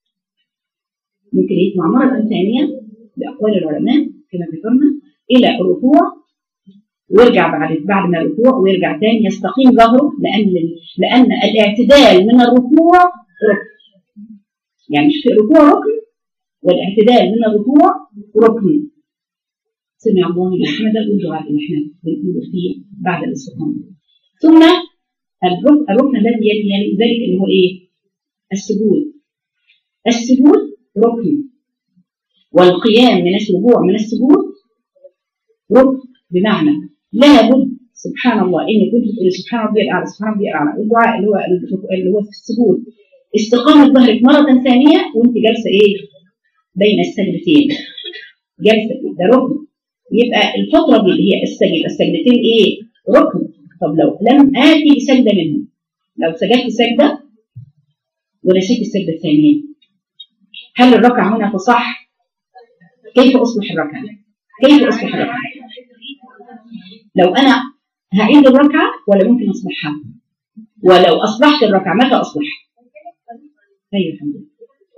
ممكن يطلع مره ثانيه باقوال العلماء كما ذكرنا الى الركوع ويرجع بعد بعد ما الركوع ويرجع تاني يستقيم ظهره لان لان الاعتدال من الركوع ركن يعني مش في الركوع ركن والاعتدال من الركوع ركن سمع الله لمن حمده والدعاء اللي احنا بنقوله فيه بعد الاستقامه ثم الركن الركن الذي يلي يلي ذلك اللي هو ايه؟ السجود السجود ركن والقيام من الركوع من السجود ركن بمعنى لابد سبحان الله انك كنت تقولي سبحان ربي الاعلى سبحان ربي الاعلى والدعاء اللي هو اللي هو في السجود استقامه ظهرك مره ثانيه وانت جالسه ايه؟ بين السجدتين جالسه ده ركن يبقى الفتره دي اللي هي السجد السجدتين ايه؟ ركن طب لو لم اتي بسجده منهم لو سجدت سجده ونسيت السجده الثانيه هل الركعه هنا تصح؟ كيف اصلح الركعه؟ كيف اصلح الركعه؟ لو انا هعيد الركعه ولا ممكن اصلحها؟ ولو اصلحت الركعه متى اصلحها؟ ايوه الحمد لله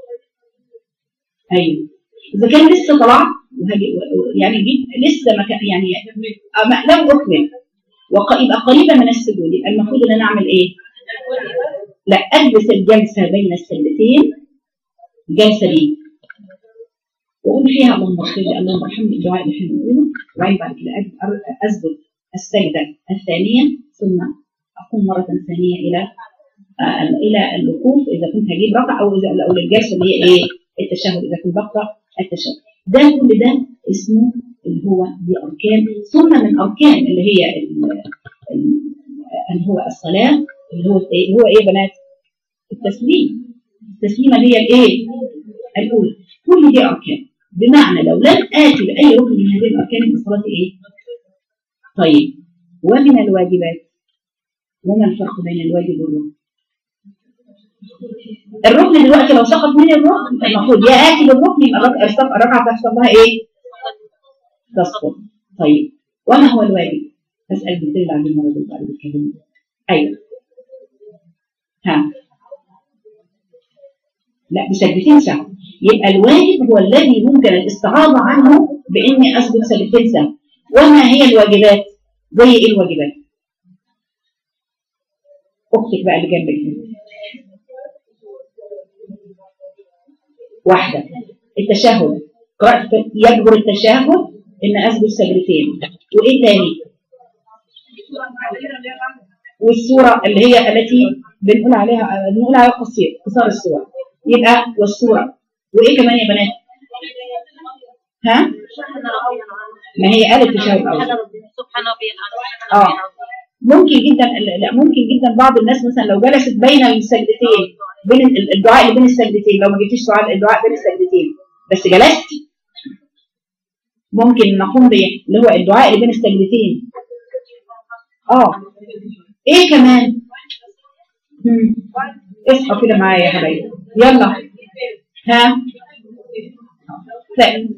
ايوه اذا كان لسه طلعت وهجي يعني جيت لسه ما كان يعني أما- لم اكمل وق- يبقى قريبه من السجود يبقى المفروض ان انا اعمل ايه؟ لا اجلس الجلسه بين السجدتين الجلسه دي واقول فيها اللهم اغفر لي اللهم ارحمني الدعاء اللي احنا بنقوله وبعدين بعد كده أج- أر- اسجد السجده الثانيه ثم اقوم مره ثانيه الى آه، الى الوقوف اذا كنت هجيب ركعه او اذا او الجلسه اللي هي ايه التشهد اذا كنت بقرا التشهد ده كل ده اسمه اللي هو دي اركان ثم من اركان اللي هي ال- ال- اللي هو الصلاه اللي هو ايه اللي هو ايه يا بنات التسليم التسليمه هي الايه الاولى كل دي اركان بمعنى لو لم اتي باي ركن من هذه الاركان يبقى صلاتي ايه طيب ومن الواجبات وما الفرق بين الواجب والركن الركن دلوقتي لو سقط من الركن المفروض يا اتي بالركن يبقى الركعه الركعة- الركعه تحصل لها ايه؟ تسقط طيب وما هو الواجب؟ اسال بالدليل اللي عندنا المره اللي بعد بيتكلموا ايوه ها لا بسجدتين سهو يبقى الواجب هو الذي ممكن الاستعاضة عنه بإني أسجد سجدتين سهو وما هي الواجبات؟ زي إيه الواجبات؟ أختك بقى اللي جنبك دي. واحدة التشهد قرأت يجبر التشهد إن أسجد سجدتين وإيه تاني؟ والسورة اللي هي التي بنقول عليها بنقول عليها قصير قصار السورة يبقى والسورة وإيه كمان يا بنات؟ ها؟ ما هي قالت تشهد الأول سبحان ربي اه ممكن جدا لا ممكن جدا بعض الناس مثلا لو جلست بين السجدتين بين ال- الدعاء اللي بين السجدتين لو ما جبتيش دعاء الدعاء بين السجدتين بس جلستي ممكن نقوم بايه اللي هو الدعاء اللي بين السجدتين اه ايه كمان مم. اصحوا كده معايا يا حبايبي يلا ها لا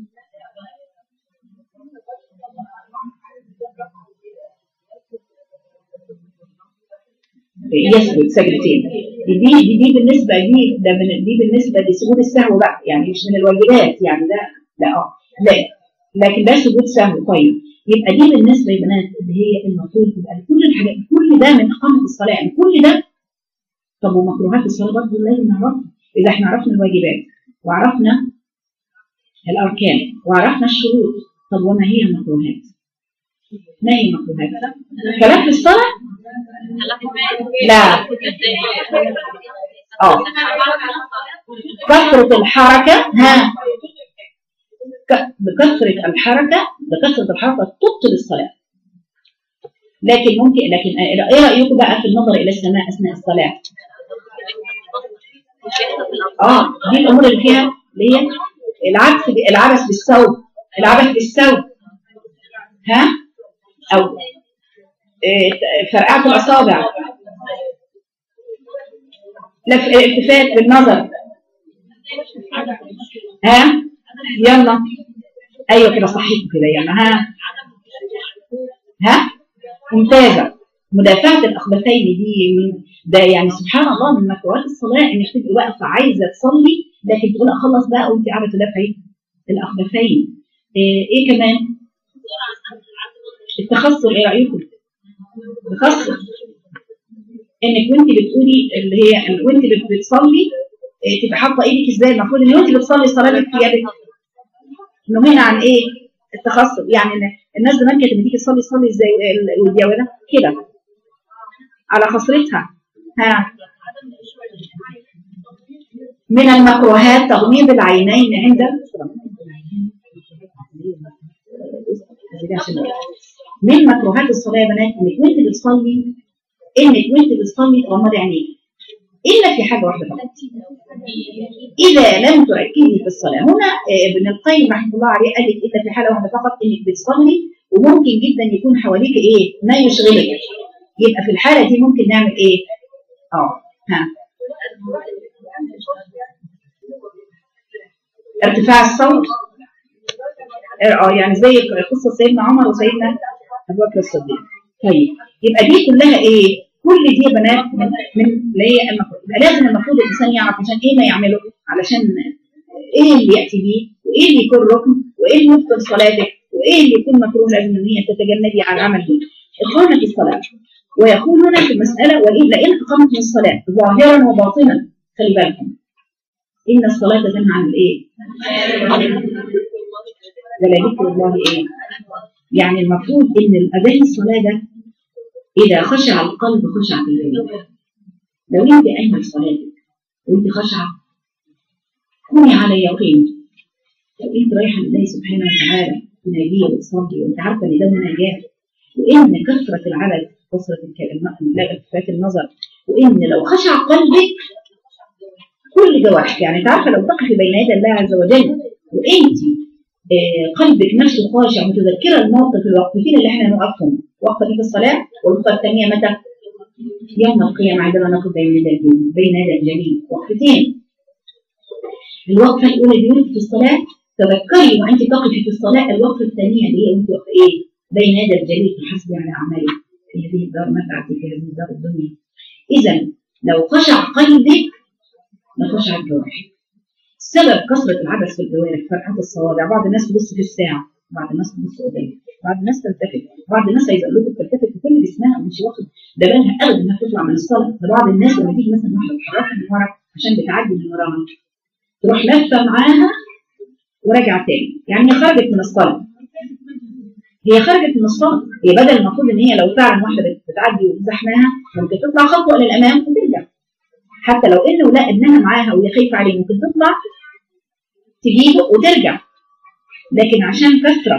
يسجد سجدتين دي دي دي بالنسبه دي ده من دي بالنسبه لسجود السهو بقى يعني مش من الواجبات يعني ده لا اه لا لكن ده سجود سهو طيب يبقى دي بالنسبه يا بنات اللي هي المفروض تبقى كل الحاجات كل ده من اقامه الصلاه يعني كل ده طب ومكروهات الصلاه برضه لازم نعرفها اذا احنا عرفنا الواجبات وعرفنا الاركان وعرفنا الشروط طب وما هي المكروهات؟ ما هي المكروهات؟ كلام في الصلاه لا اه كثرة الحركة ها ك- بكثرة الحركة بكثرة الحركة تبطل الصلاة لكن ممكن لكن ايه رأيكم بقى في النظر إلى السماء أثناء الصلاة؟ اه دي الأمور اللي فيها اللي هي العبث ب- العبث بالثوب العبث بالثوب ها أو إيه، فرقعة الأصابع لف الالتفات بالنظر ها يلا ايوه كده صحيح كده يلا ها ها ممتازه مدافعه الاخبثين دي من ده يعني سبحان الله من مكروهات الصلاه انك تبقي واقفه عايزه تصلي لكن تقول اخلص بقى وانت قاعده تدافعي الاخبثين ايه, إيه كمان التخصر ايه رايكم تخصر انك وانت بتقولي اللي هي وانت بت- بتصلي إيه، تبقى حاطه ايدك ازاي المفروض ان وانت بتصلي صلاتك في يدك نهينا عن ايه التخصص يعني إن الناس زمان كانت لما تيجي تصلي تصلي ازاي ال- والجوله كده على خصرتها ها من المكروهات تغميض العينين عند من مكروهات الصلاه يا بنات انك وانت بتصلي انك وانت بتصلي تغمضي عينيك الا في حاجه واحده فقط اذا لم تركزي في الصلاه هنا آه، ابن القيم رحمه الله عليه قال لك الا في حاله واحده فقط انك بتصلي وممكن جدا يكون حواليك ايه ما يشغلك يبقى في الحاله دي ممكن نعمل ايه اه ها ارتفاع الصوت اه يعني زي قصه سيدنا عمر وسيدنا ابو بكر الصديق طيب يبقى دي كلها ايه كل دي يا بنات من من اللي هي المفروض يبقى لازم المفروض الانسان يعرف عشان ايه ما يعمله علشان ايه اللي ياتي بيه وايه اللي يكون ركن وايه اللي يبطل صلاتك وايه اللي يكون مكروه لازم ان هي تتجنبي على العمل به اخوانا في الصلاه ويقول هنا في المساله واذ لئن اقمت من الصلاه ظاهرا وباطنا خلي بالكم ان الصلاه تنهى عن الايه؟ ولذكر الله ايه؟ يعني المفروض ان الاذان الصلاه ده اذا خشع القلب خشعت العين لو انت انهت صلاتك وانت خشعه كوني على يقين لو انت رايحه لله سبحانه وتعالى تناجيه وتصلي وانت عارفه ان ده مناجاه وان كثره العبث كثره الكلام التفات النظر وان لو خشع قلبك كل جوارحك يعني انت عارفه لو تقفي بين يدي الله عز وجل وانت آه، قلبك نفسه خاشع متذكره الموقف الوقفتين اللي احنا نوقفهم وقفه دي في الصلاه والوقفه الثانيه متى؟ يوم القيامة عندما نقف بين يدي الجليل بين يدي الجليل وقفتين الوقفة الأولى دي وانت في الصلاة تذكري وأنت تقفي في الصلاة الوقفة الثانية اللي هي وانت واقفة إيه بين يدي الجليل تحاسبي على أعمالك في هذه الدار ما تعدي في هذه الدار الدنيا إذا لو خشع قلبك لخشع الجوارح سبب كثرة العبث في الجوارح فرحة الصوابع بعض الناس تبص في الساعة بعض الناس تبص قدام بعض الناس تلتفت بعض الناس عايز اقول لكم تلتفت بكل جسمها ومش واخد ده بالها ابدا انها تطلع من الصلاه فبعض الناس لما تيجي مثلا واحده تحركها من ورا عشان بتعدي من وراها تروح لافه معاها وراجعه تاني يعني هي خرجت من الصلاه هي خرجت من الصلاه هي بدل المفروض ان هي لو فعلا واحده بتعدي وزحماها ممكن تطلع خطوه للامام وترجع حتى لو انه لا ابنها معاها وهي خايفه عليه ممكن تطلع تجيبه وترجع لكن عشان كثرة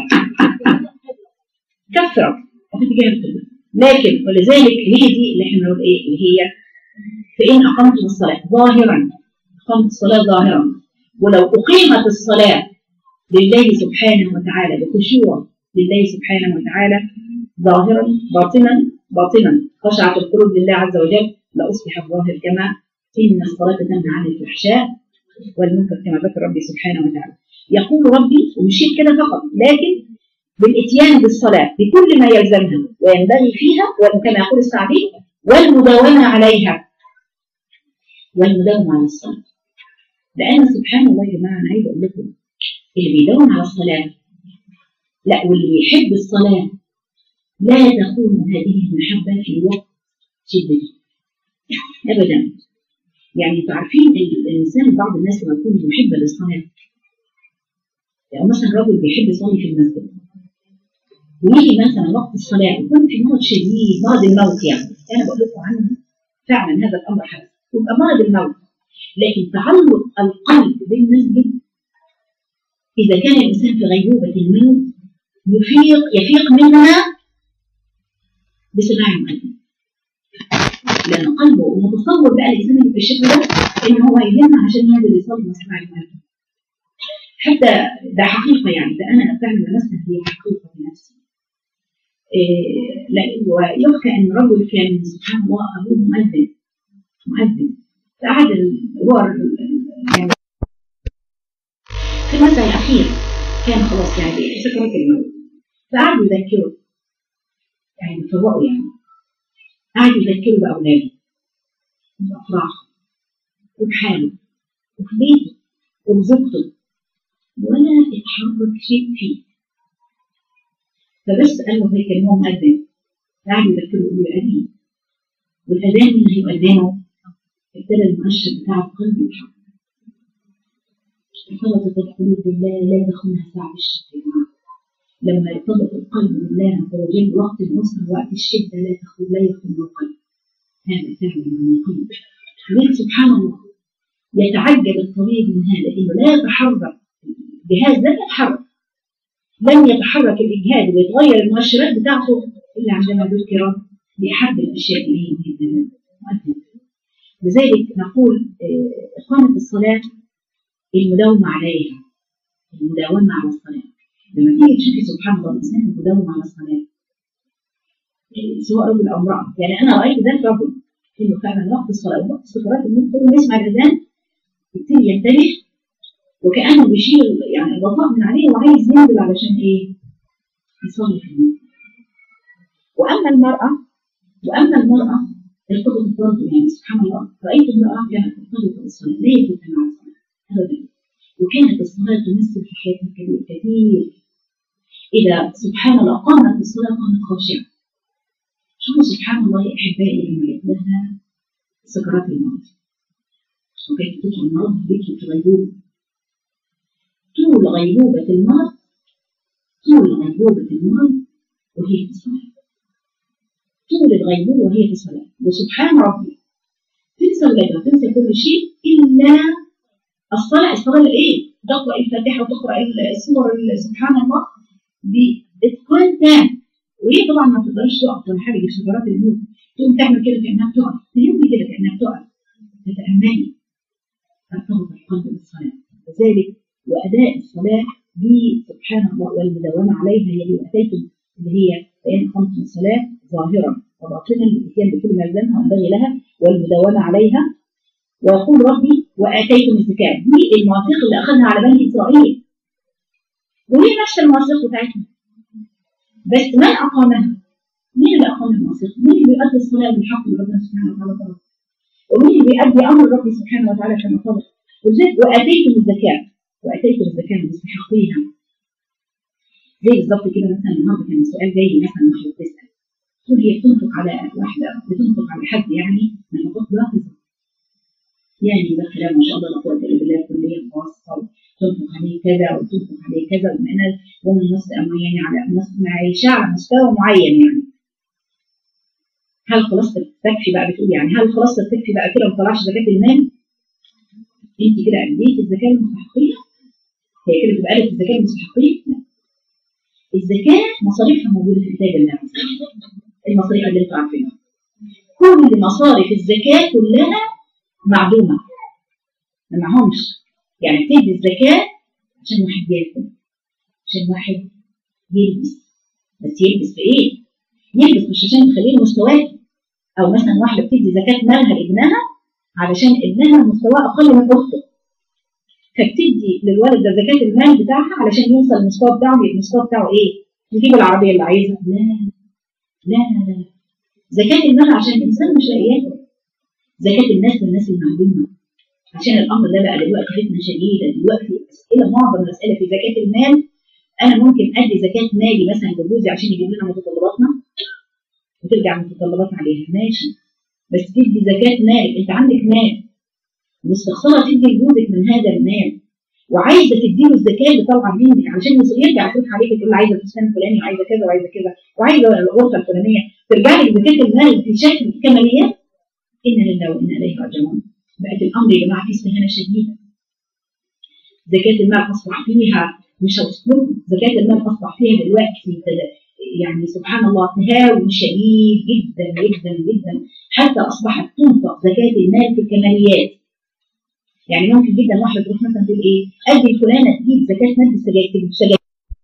كثرة لكن ولذلك هي دي اللي احنا بنقول ايه اللي هي فإن أقمتم الصلاة ظاهرا أقمت الصلاة ظاهرا ولو أقيمت الصلاة لله سبحانه وتعالى بخشوع لله سبحانه وتعالى ظاهرا باطنا باطنا خشعت القلوب لله عز وجل لأصبح الظاهر كما إن الصلاة تنهى عن الفحشاء والمنكر كما ذكر ربي سبحانه وتعالى يقول ربي ومشيت كده فقط لكن بالاتيان بالصلاة بكل ما يلزمها وينبغي فيها وكما يقول السعدي والمداومة عليها والمداومة على الصلاة لأن سبحان الله يا جماعة أنا عايزة أقول لكم اللي بيداوم على الصلاة لا واللي بيحب الصلاة لا تكون هذه المحبة في وقت شدته أبدا يعني تعرفين الإنسان بعض الناس لما يكون محب للصلاة يعني مثلا رجل بيحب يصلي في المسجد ويجي مثلا وقت الصلاة يكون في مرض شديد مرض الموت يعني أنا بقول لكم عنه فعلا هذا الأمر حدث يبقى مرض الموت لكن تعلق القلب بالمسجد إذا كان الإنسان في غيبوبة الموت يفيق يفيق منها بسماع المؤذن لأن قلبه متصور بقى الإنسان اللي في الشكل ده إن هو يهم عشان ينزل يصلي ويسمع المؤذن حتى ده حقيقة يعني ده أنا فعلا لمست هي حقيقة في نفسي إيه ويحكى أن رجل كان سبحان الله أبوه مؤذن مؤذن فقعد هو يعني في المساء الأخير كان خلاص يعني سكرات الموت فقعدوا يذكروا يعني بيفوقوا يعني قعدوا يذكروا بأولاده وبأفراحه وبحاله وفي بيته وبزوجته ولا يتحرك شيء فيه فبس قال له هيك ان هو مؤذن قاعد يذكره يقول الأذان والأذان اللي هيؤذنه ابتدى المؤشر بتاع القلب يتحرك ارتبطت القلوب بالله لا يدخلها ساعة الشك يا جماعة لما يرتبط القلب بالله عز وجل وقت النصر وقت الشدة لا تخرج لا يخرج من القلب هذا فعلا من القلب ولكن سبحان الله يتعجب الطبيب من هذا انه لا يتحرك الجهاز لن يتحرك لن يتحرك الإجهاد ويتغير المؤشرات بتاعته إلا عندما ذكر بأحد الأشياء اللي هي مهمة لذلك نقول إقامة الصلاة المداومة عليها المداومة على الصلاة لما تيجي تشوفي سبحان الله الإنسان المداوم على الصلاة سواء رجل أو امرأة يعني أنا رأيت ذات رجل إنه فعلا وقت الصلاة وقت سكرات الموت كل ما يسمع الأذان يبتدي ينتبه وكأنه بيشيل يعني الغطاء من عليه وعايز ينزل علشان ايه؟ يصلي في الموت. واما المرأة واما المرأة ارتبطت برضه يعني سبحان الله رأيت امرأة كانت مرتبطة بالصلاة لا يفوت مع الصلاة أبدا وكانت الصلاة تمثل في حياتها كثير كثير إذا سبحان الله قامت الصلاة قامت خاشعة شوفوا سبحان الله يا أحبائي لما لها سكرات الموت وكانت تدخل المرض في بيته في غيبوبة طول غيبوبة المرض طول غيبوبة المرض وهي في الصلاة طول الغيبوبة وهي في الصلاة وسبحان ربي تنسى الغيبة تنسى كل شيء إلا الصلاة الصلاة إيه؟ تقرأ الفاتحة وتقرأ السور سبحان الله بإتقان تام وهي طبعا ما تقدرش تقف ولا حاجة دي سكرات الموت تقوم تعمل كده كأنها بتقف تهمني كده كأنها بتقف تتأملي ترتبط القلب بالصلاة لذلك وأداء الصلاة دي سبحان الله والمداومة عليها هي اللي أتيتم اللي هي فإن أقمتم الصلاة ظاهرا وباطنا الاتيان بكل ما يلزمها وينبغي لها والمداومه عليها ويقول ربي واتيتم الزكاه دي المواثيق اللي اخذها على بني اسرائيل وهي نفس المواثيق بتاعتهم بس من اقامها؟ مين اللي اقام المواثيق؟ مين اللي بيؤدي الصلاه بالحق لربنا سبحانه وتعالى طلب؟ ومين اللي بيؤدي امر ربي سبحانه وتعالى كما طلب؟ وزيد واتيتم الزكاه واتيتم الزكاه بمستحقيها زي بالظبط كده مثلا النهارده كان سؤال جاي مثلا واحده بتسال تقول هي بتنفق على واحده بتنفق على حد يعني نفقات باهظه يعني ده كلام ما شاء الله لا قوه الا بالله كليه خاصه تنفق عليه كذا وتنفق عليه كذا ومن انا ومن نص يعني على نص معيشه على مستوى معين يعني هل خلاص تكفي بقى بتقول يعني هل خلاص تكفي بقى كده ما طلعش زكاه المال؟ انت كده اديت الزكاه المستحقيه؟ هي كده تبقى لك الزكاه المستحقيه؟ لا الزكاه مصاريفها موجوده في كتاب الله عز وجل المصاريف اللي انتوا عارفينها كل مصارف الزكاه كلها معدومه ما معهمش يعني بتدي الزكاه عشان واحد ياكل عشان واحد يلبس بس يلبس في ايه؟ يلبس مش عشان تخليه مستواه او مثلا واحده بتدي زكاه مالها لابنها علشان ابنها مستواه اقل من اخته فبتدي للولد ده زكاه المال بتاعها علشان يوصل المستوى بتاعه المستوى بتاعه ايه؟ يجيب العربيه اللي عايزها لا لا لا لا زكاه المال عشان الانسان مش لاقي ياكل زكاه الناس للناس المعدومه عشان الامر ده بقى دلوقتي فتنه شديده دلوقتي اسئله معظم الاسئله في زكاه المال انا ممكن ادي زكاه مالي مثلا لجوزي عشان يجيب لنا متطلباتنا وترجع المتطلبات عليها ماشي بس تدي زكاه مال انت عندك مال مستخسره تدي لجوزك من هذا المال وعايزه تديله الزكاه اللي طالعه منك علشان يرجع يصرف عليك تقول له عايزه الفستان الفلاني وعايزه كذا وعايزه كذا وعايزه الغرفه الفلانيه ترجع لك زكاه المال في شكل كماليات إن لله وإنا إليه راجعون بقت الأمر يا جماعة فيه استهانة شديدة زكاة المال أصبح فيها مش هوصلكم زكاة المال أصبح فيها دلوقتي يعني سبحان الله تهاون شديد جدا جدا جدا حتى أصبحت تنفق زكاة المال في الكماليات يعني ممكن جدا واحدة تروح مثلا تقول إيه أدي الفلانة تجيب زكاة مال في السجاير السجاير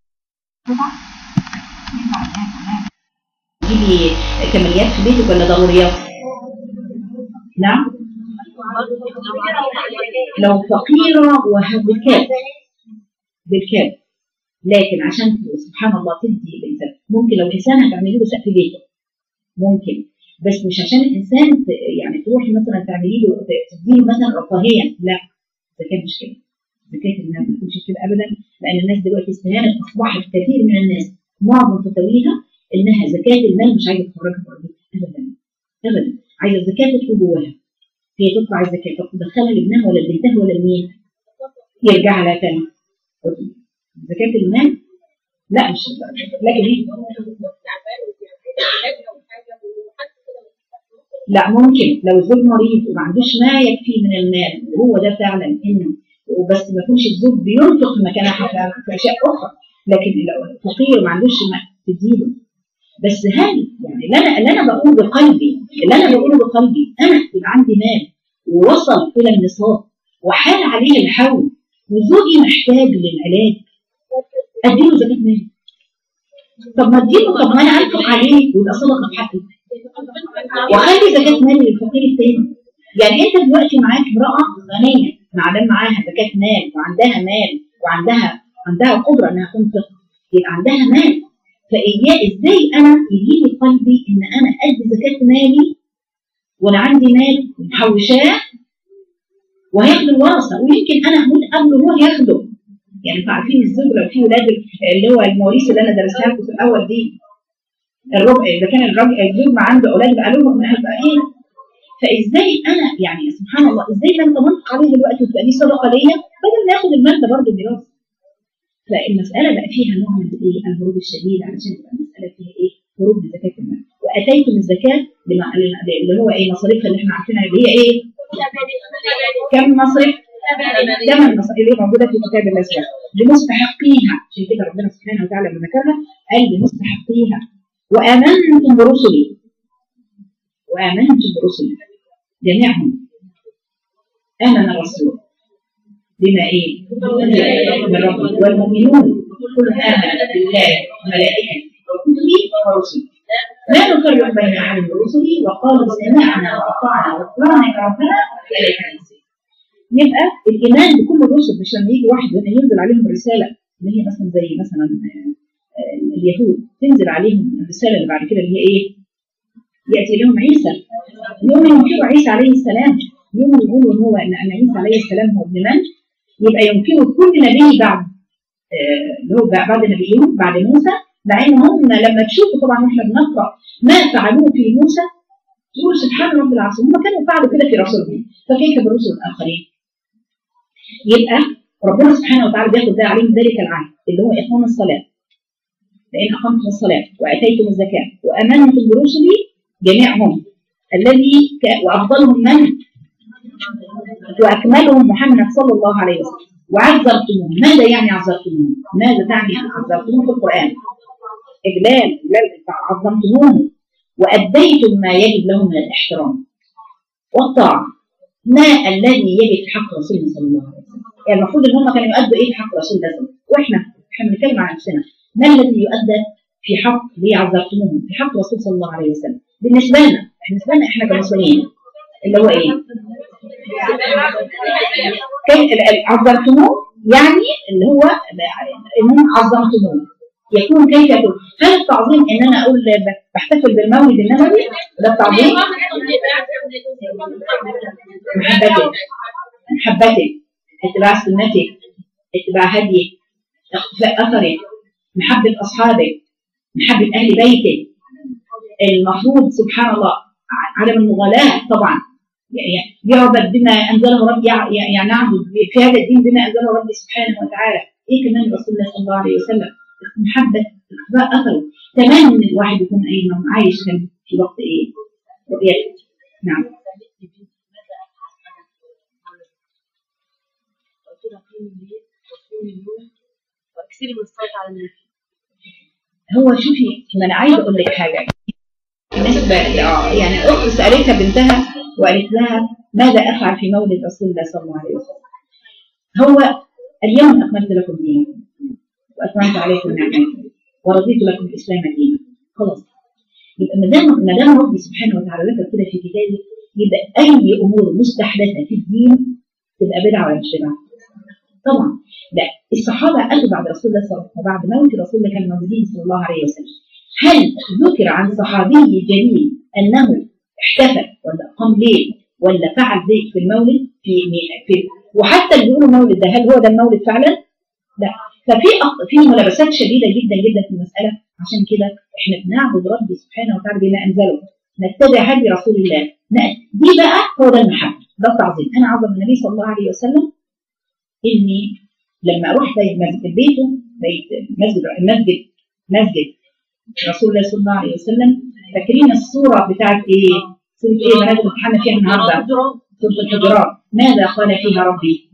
تجيبي كماليات في بيتك ولا ضروريات؟ نعم لو فقيرة وبالكاد بالكاد لكن عشان سبحان الله تدي الإنسان ممكن لو إنسان هتعملي له سقف بيته ممكن بس مش عشان الإنسان يعني تروحي مثلا تعملي له تديله مثلا رفاهية لا زكاة مش كده زكاة المال ما تكونش كده أبدا لأن الناس دلوقتي استهانت أصبحت كثير من الناس معظم فتاويها إنها زكاة المال مش عايزة تخرجها بره أبدا أبدا عايزه الزكاه تدخل جواها هي تدفع الزكاه طب تدخلها لابنها ولا لبنتها ولا لمين؟ يرجع لها تاني زكاه المال لا مش لكن هي لا ممكن لو الزوج مريض وما عندوش ما يكفي من المال وهو ده فعلا انه وبس ما يكونش الزوج بينفق في مكانها في اشياء اخرى لكن لو فقير وما عندوش ما تديله بس هل يعني اللي انا اللي انا بقوله بقلبي اللي انا بقوله بقلبي انا يبقى عندي مال ووصل الى النصاب وحال عليه الحول وزوجي محتاج للعلاج اديله زكاه مال طب ما اديله طب ما انا انفق عليه ويبقى صدقه بحقي واخلي زكاه مال للفقير التاني يعني انت دلوقتي معاك امراه غنيه معدام معاها زكاه مال وعندها مال وعندها عندها قدره انها تنفق يبقى عندها مال فإياه إزاي أنا يجي لي قلبي إن أنا أدي زكاة مالي وأنا عندي مال محوشاه وهياخد الورثة ويمكن أنا أموت قبله هو ياخده يعني أنتوا عارفين الزوج لو في ولاد اللي هو المواريث اللي أنا درستها لكم في الأول دي الربع إذا كان الراجل الزوج ما عنده أولاد بقى له هيبقى إيه فإزاي أنا يعني سبحان الله إزاي ده أنت منطق عليه دلوقتي وتبقى دي صدقة ليا بدل ما ياخد المال ده برضه ميراث فالمسألة بقى فيها نوع من الايه الهروب الشديد علشان تبقى المسألة فيها ايه هروب من زكاة المال وأتيتم الزكاة اللي هو ايه مصاريفها اللي احنا عارفينها اللي هي ايه كم مصرف؟ ثمان مصاريف اللي هي موجودة في كتاب الله سبحانه لمستحقيها عشان كده ربنا سبحانه وتعالى لما ذكرها قال لمستحقيها وآمنتم برسلي وآمنتم برسلي جميعهم آمن الرسول بما ايه؟ من ربه والمؤمنون كل آمن بالله وملائكته وكتبه ورسله لا نفرق بين احد من رسله وقالوا سمعنا واطعنا وغفرانك ربنا واليك المصير يبقى الايمان بكل الرسل مش لما يجي واحد لما ينزل عليهم الرساله اللي هي مثلا زي مثلا آه، آه، اليهود تنزل عليهم الرساله اللي بعد كده اللي هي ايه؟ ياتي لهم عيسى يوم ينكروا عيسى عليه السلام يوم يقولوا ان هو ان أن عيسى عليه السلام هو ابن من يبقى ينكروا كل نبي بعد آه، اللي هو بعد نبيهم بعد موسى مع ان هم لما تشوفوا طبعا احنا بنقرا ما فعلوه في موسى تقول سبحان رب العظيم هم كانوا فعلوا كده في رسولهم فكيف بالرسل الاخرين؟ يبقى ربنا سبحانه وتعالى بياخد ده عليهم ذلك العهد اللي هو اقام الصلاه لان اقمتم الصلاه واتيتم الزكاه وامنتم برسلي جميعهم الذي ك- وافضلهم من واكملهم محمد صلى الله عليه وسلم وعذرتموه ماذا يعني عذرتموه؟ ماذا تعني عذرتموه في القران؟ اجلال اجلال عظمتموه واديتم ما يجب له من الاحترام والطاعه ما الذي يجب في حق رسولنا صلى الله عليه وسلم يعني المفروض ان هم كانوا يؤدوا ايه في حق رسول الله صلى الله عليه وسلم واحنا احنا بنتكلم عن نفسنا ما الذي يؤدى في حق اللي عذرتموه في حق الرسول صلى الله عليه وسلم بالنسبه لنا بالنسبه لنا احنا كمسلمين اللي هو ايه؟ كيف ال- ال- عظمتموه يعني اللي هو انهم عظمتموه يكون كيف يكون هل التعظيم ان انا اقول ب- بحتفل بالمولد النبوي ده التعظيم محبتك محبتك اتباع سنتك اتباع هديك اقتفاء اثرك محبه اصحابك محبه اهل بيتك المفروض سبحان الله ع- عدم المغالاه طبعا يعني يعبد بما انزله ربي يع- يعني نعبد في هذا الدين بما انزله ربي سبحانه وتعالى ايه كمان رسول الله صلى الله عليه وسلم محبه اقتفاء اثره كمان ان الواحد يكون ايه إنه عايش كان في وقت ايه رؤيته نعم واكثري من الصلاه على النبي هو شوفي ما انا عايزه اقول لك حاجه بالنسبه اه يعني اخت سالتها بنتها وقالت لها ماذا افعل في مولد رسول الله صلى الله عليه وسلم هو اليوم اكملت لكم دينكم واتممت عليكم نعمتي ورضيت لكم الاسلام دينا خلاص يبقى ما دام ما دام ربي سبحانه وتعالى ذكر كده في كتابه يبقى اي امور مستحدثه في الدين تبقى بدعه ولا مش بدعه؟ طبعا لا الصحابه اتوا بعد رسول الله صلى الله عليه وسلم وبعد موت رسول الله كانوا موجودين صلى الله عليه وسلم هل ذكر عن صحابي جليل انه احتفل ولا قام ليل ولا فعل ذلك في المولد في, في وحتى اللي بيقولوا مولد ده هل هو ده المولد فعلا؟ لا ففي أق- في ملابسات شديده جدا جدا في المساله عشان كده احنا بنعبد ربي سبحانه وتعالى بما انزله نتبع هدي رسول الله ن- دي بقى هو ده المحبه ده التعظيم انا اعظم النبي صلى الله عليه وسلم اني لما اروح بيت مسجد بيته بيت مسجد المسجد مسجد رسول الله صلى الله عليه وسلم فاكرين الصوره بتاعت ايه؟ سوره ايه بنات امتحنا فيها النهارده؟ سوره الحجرات ماذا قال فيها ربي؟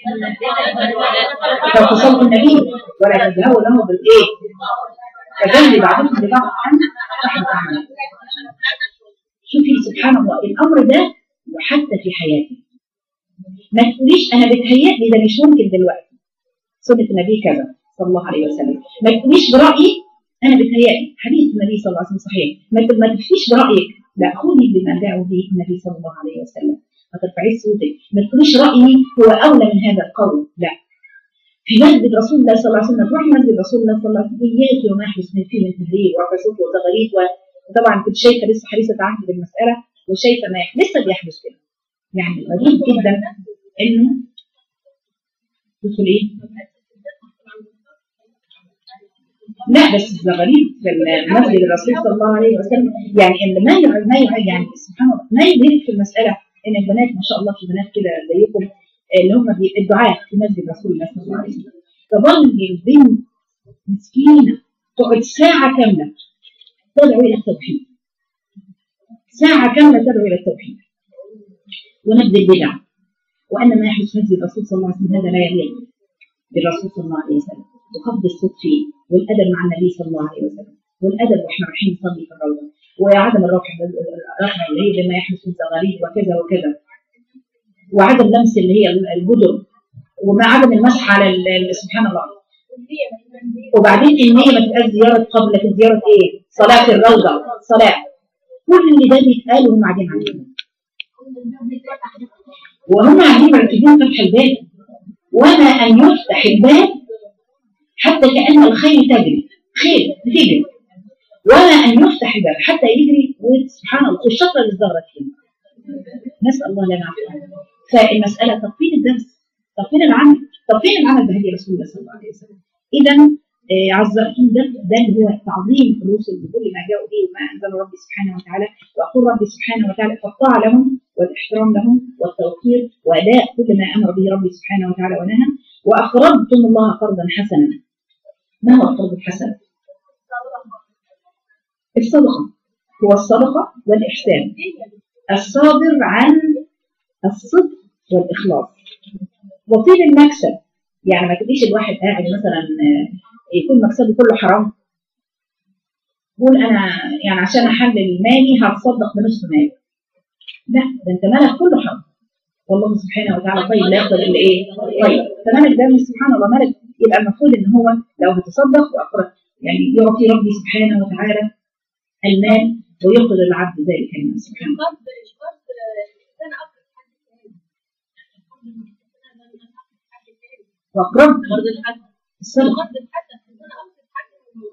فاتصلوا النبي ولا تذهبوا له بالايه؟ فجل بعضكم لبعض عن صحبة أعمال شوفي سبحان الله الامر ده وحتى في حياتي ما تقوليش انا بتهيألي ده مش ممكن دلوقتي سنه النبي كذا صلى الله عليه وسلم ما تقوليش برايي انا بتهيألي حديث النبي صلى الله عليه وسلم صحيح ما ت- ما تفتيش برايك لا خذي بما دعوا به النبي صلى الله عليه وسلم ما ترفعيش صوتك ما تقوليش رايي هو اولى من هذا القول لا في مسجد رسول الله صلى الله عليه وسلم تروحي مسجد رسول الله صلى الله عليه وسلم اياك وما يحدث من فيه من تهريج ورفع صوت وتغريد و- وطبعا كنت شايفه لسه حديثه عهد بالمساله وشايفه ما يحدث لسه بيحدث كده يعني غريب جدا انه تدخل ايه؟ لا بس ده غريب في مسجد الرسول صلى الله عليه وسلم يعني ان ما يع- ما يع- يعني سبحان الله ما يدرك في المساله ان البنات ما شاء الله في بنات كده زيكم اللي هم بي- الدعاة في مسجد رسول الله صلى الله عليه وسلم تظل البنت مسكينه تقعد ساعه كامله تدعو الى التوحيد ساعه كامله تدعو الى التوحيد ونبذ البدع وان ما يحدث في مسجد الرسول صلى الله عليه وسلم هذا لا يليق بالرسول صلى الله عليه وسلم وخفض الصوت فيه والادب مع النبي صلى الله عليه وسلم والادب واحنا رايحين نصلي في الروضه وعدم الرفع الرفع اللي هي لما يحدث من زغاريد وكذا وكذا وعدم لمس اللي هي الجدر وما عدم المسح على ال- ال- سبحان الله وبعدين النية ما تبقاش زيارة قبل لكن زيارة ايه؟ صلاة الروضة صلاة كل ده بيتقال وهم قاعدين عليه وهم قاعدين مركزين فتح الباب وما أن يفتح الباب حتى كأن الخيل تجري خيل بتجري وما أن يفتح الباب حتى يجري سبحان الله الشطرة اللي ظهرت فيه نسأل الله لنا عفوا فالمسألة طب فين الدرس؟ طب فين العمل؟ طب فين العمل بهدي رسول الله صلى الله عليه وسلم؟ إذا عزرتم ده ده اللي هو تعظيم الرسل بكل ما جاءوا به وما انزل ربي سبحانه وتعالى واقول ربي سبحانه وتعالى فالطاعه لهم والاحترام لهم والتوقير واداء كل ما امر به ربي سبحانه وتعالى ونهى واقرضتم الله قرضا حسنا ما هو القرض الحسن؟ الصدقه هو الصدقه والاحسان الصادر عن الصدق والاخلاص وطيب المكسب يعني ما تبقيش الواحد قاعد مثلا يكون مكسبه كله حرام يقول انا يعني عشان احلل مالي هتصدق بنصف مالي لا ده انت مالك كله حرام والله سبحانه وتعالى طيب لا يقبل الا ايه طيب فمالك ده سبحان الله مالك يبقى المفروض ان هو لو هتصدق واقرا يعني يعطي ربي سبحانه وتعالى المال ويقدر العبد ذلك المال سبحانه شرط شرط الانسان اقرب حد تاني واقرب برضه الحد الصدقه قرض الحد الانسان اقرب حد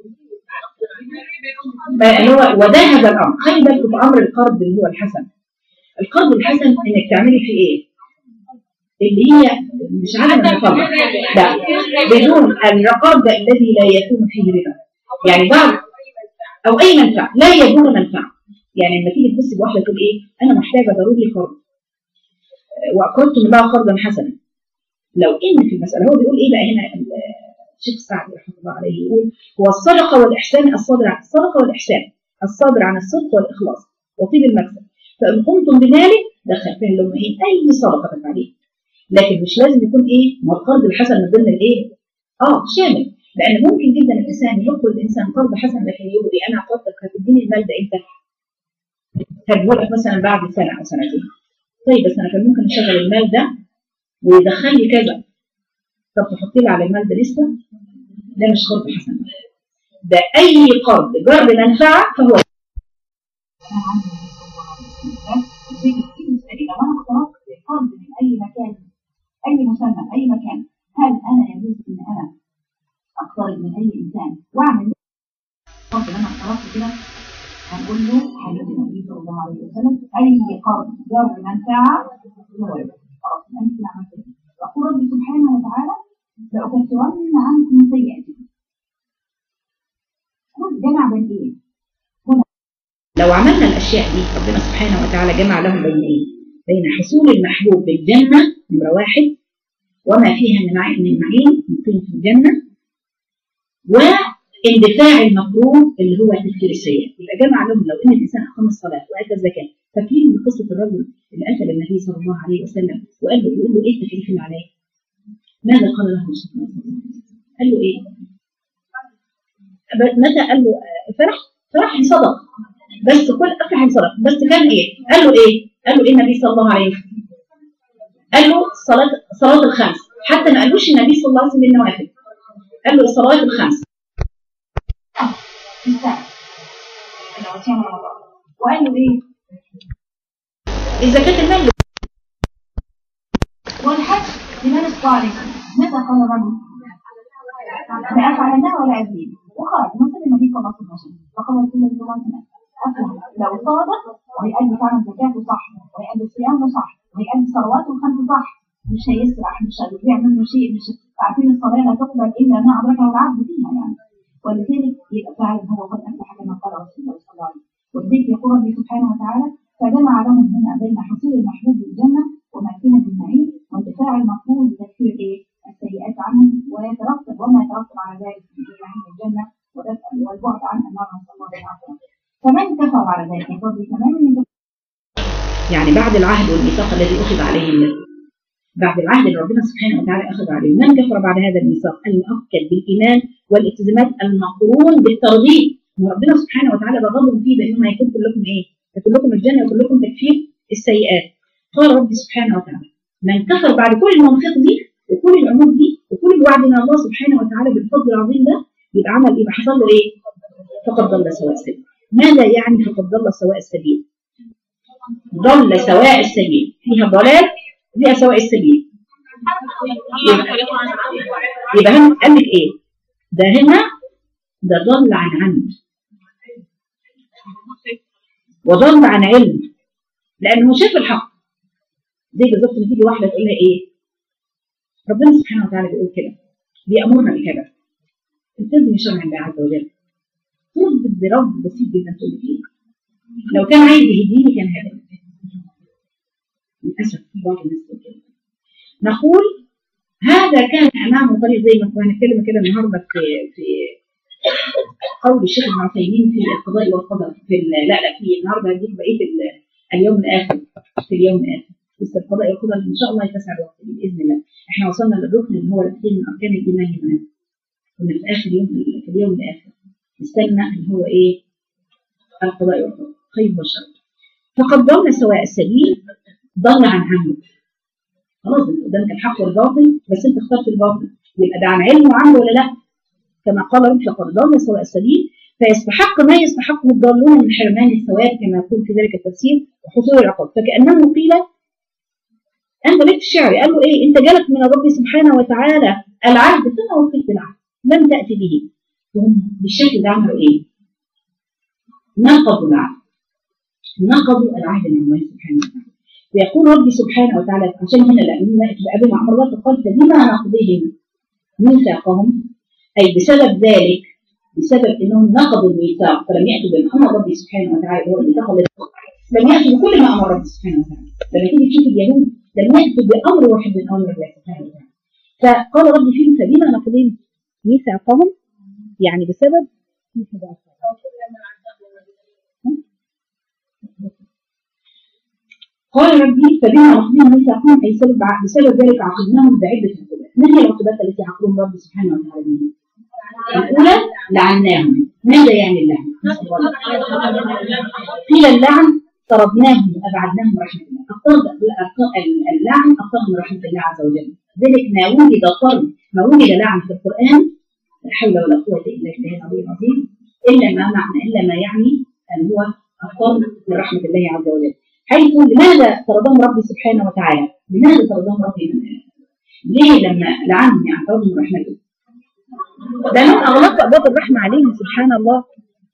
اللي هو وده هذا الامر خلي بالكم في امر القرض اللي هو الحسن القرض الحسن انك تعملي فيه ايه؟ اللي هي مش عدم المطلق لا بدون القرض الذي لا يكون فيه ربا يعني بعض او اي منفعه لا يدون منفعه يعني لما تيجي تبص بواحده تقول ايه انا محتاجه ضروري قرض واقرضت الله قرضا حسنا لو ان في المساله هو بيقول ايه بقى هنا الشيخ سعد رحمه الله عليه يقول هو الصدقه والاحسان الصادر عن الصدقه والاحسان الصادر عن الصدق والاخلاص وطيب المكسب فان قمتم بذلك دخل فيها لهم ايه اي صدقه تفعليه لكن مش لازم يكون ايه ما القرض الحسن من ضمن الايه اه شامل لان ممكن جدا الانسان يقرض الانسان قرض حسن لكن يقول لي انا قرضتك هتديني المال ده امتى؟ هديهولك مثلا بعد سنه او سنتين طيب بس انا كان ممكن اشغل المال ده ويدخل لي كذا طب تحطي لي على المال ده لسه ده مش قرض حسن ده اي قرض جر منفعه فهو لو انا اقترضت قرض من اي مكان اي مسمى اي مكان هل انا يجوز ان انا اقترض من اي انسان واعمل القرض اللي انا اقترضته كده هنقول له حديث النبي صلى الله عليه وسلم اي قرض جر منفعه هو ربا خلاص انت عملت كده يقول ربي سبحانه وتعالى لأكفرن عنكم سيئاتكم كل جمع بين ايه؟ هنا لو عملنا الاشياء دي ربنا سبحانه وتعالى جمع لهم بين ايه؟ بين حصول المحبوب بالجنه نمره واحد وما فيها من عين من معين مقيم في الجنه واندفاع المكروه اللي هو تفكير السيئات يبقى جمع لهم لو ان الانسان اقام الصلاه واتى الزكاه فاكرين من قصه الرجل اللي اتى للنبي صلى الله عليه وسلم وقال له يقول له ايه التكليف اللي عليك؟ ماذا قال له رسول الله صلى الله عليه وسلم؟ قال له ايه؟ متى قال له فرح فرح صدق بس كل افرح صدق بس كان ايه؟ قال له ايه؟ قال له ايه النبي صلى الله عليه وسلم؟ قال له صلاة صلاة الخمس حتى ما قالوش النبي صلى الله عليه وسلم النوافل قال له الصلوات الخمس وقال له ايه؟ الزكاة المال والحج لمن استطاع عليكم ماذا قال الرجل؟ لا أفعلناه ولا أزيد وخرج مثل النبي صلى الله عليه وسلم فقال رسول الله صلى الله عليه وسلم أفلح لو صادق ويأدي فعلا زكاته صح ويأدي صيامه صح ويأدي صلواته الخمس صح مش هيسرح مش هيضيع منه شيء مش عارفين الصلاة لا تقبل إلا ما أدركه العبد فيها يعني ولذلك يبقى فعلا هو قد أفلح كما قال رسول الله صلى الله عليه وسلم ولذلك يقول ربي سبحانه وتعالى فجمع لهم هنا بين حصول المحبوب بالجنة وما فيها من نعيم واندفاع المطلوب بتكفير ايه؟ السيئات عنهم ويترتب وما يترتب على ذلك من نعيم الجنة ودفع والبعد عن النار نسأل الله العافية فمن كفر على ذلك يقول تماما يعني بعد العهد والميثاق الذي أخذ عليه النبي بعد العهد اللي ربنا سبحانه وتعالى أخذ عليه من كفر بعد هذا الميثاق المؤكد بالإيمان والالتزامات المقرون بالترغيب وربنا سبحانه وتعالى رغبهم فيه بأنهم هيكون كلكم إيه؟ يكون لكم الجنة ويكون لكم تكفير السيئات قال ربي سبحانه وتعالى من كفر بعد كل المنفق دي وكل الامور دي وكل الوعد من الله سبحانه وتعالى بالفضل العظيم ده يبقى عمل يبقى حصل له ايه؟ فقد ضل سواء السبيل ماذا يعني فقد ضل سواء السبيل ضل سواء السبيل فيها ضلال فيها سواء السبيل يبقى هنا قال لك ايه ده هنا ده ضل عن عمد وضل عن علم لانه شاف الحق زي بالظبط لما تيجي واحده تقول لها ايه ربنا سبحانه وتعالى بيقول كده بيامرنا بكذا التزمي شرع الله عز وجل ترد برد بسيط جدا تقول لك ايه لو كان عايز يهديني كان هداني للاسف في بعض الناس تقول كده نقول هذا كان امامه طريق زي ما كنا هنتكلم كده النهارده في في قول الشيخ ابن عثيمين في القضاء والقدر في ال- لا لا في النهارده هديك بقيه ال- اليوم الاخر في اليوم الاخر لسه القضاء والقدر ان شاء الله يتسع الوقت باذن الله احنا وصلنا للركن اللي هو الاخير من اركان الايمان يا بنات كنا في اخر يوم في اليوم الاخر استنى اللي هو ايه القضاء والقدر خير وشر فقد ضل سواء السبيل ضل عن عمد خلاص انت قدامك الحق والباطل بس انت اخترت الباطل يبقى ده عن علم وعمل ولا لا كما قال رب فقد ضل سواء السبيل فيستحق ما يستحقه الضالون من حرمان الثواب كما يقول في ذلك التفسير وحصول العقاب فكانه قيل انت بيت الشعر قال له ايه انت جالك من الرب سبحانه وتعالى العهد فما وفيت بالعهد لم تاتي به وهم بالشكل ده عملوا ايه؟ نقضوا العهد نقضوا العهد من الله سبحانه وتعالى ويقول ربي سبحانه وتعالى عشان هنا لأن أبي معمر الله قال فبما نقضهم ميثاقهم أي بسبب ذلك بسبب أنهم نقضوا الميثاق فلم يأتوا بما أمر ربي سبحانه وتعالى هو الميثاق الذي لم يأتوا بكل ما أمر ربي سبحانه وتعالى لما تيجي تشوف اليهود لم يأتوا بأمر واحد من أمر الله سبحانه وتعالى فقال ربي فيهم فبما نقضهم ميثاقهم يعني بسبب قال ربي فبما نقضهم ميثاقهم اي سبب بسبب ذلك عاقبناهم بعده عقوبات ما هي العقوبات التي عاقبهم ربي سبحانه وتعالى بها؟ الاولى لعناهم ماذا يعني اللعن؟ قيل اللعن طردناهم وابعدناهم رحمه الله اقتضى اللعن اقتضى من رحمه الله عز وجل ذلك ما وجد طرد ما وجد لعن في القران لا حول ولا قوه الا بالله العلي العظيم الا ما معنى الا ما يعني ان هو الطرد من رحمه الله عز وجل حيث لماذا طردهم ربي سبحانه وتعالى؟ لماذا طردهم ربي من ليه لما لعنهم يعني طردهم من رحمته؟ لأنهم أغلقوا أبواب الرحمة عليهم سبحان الله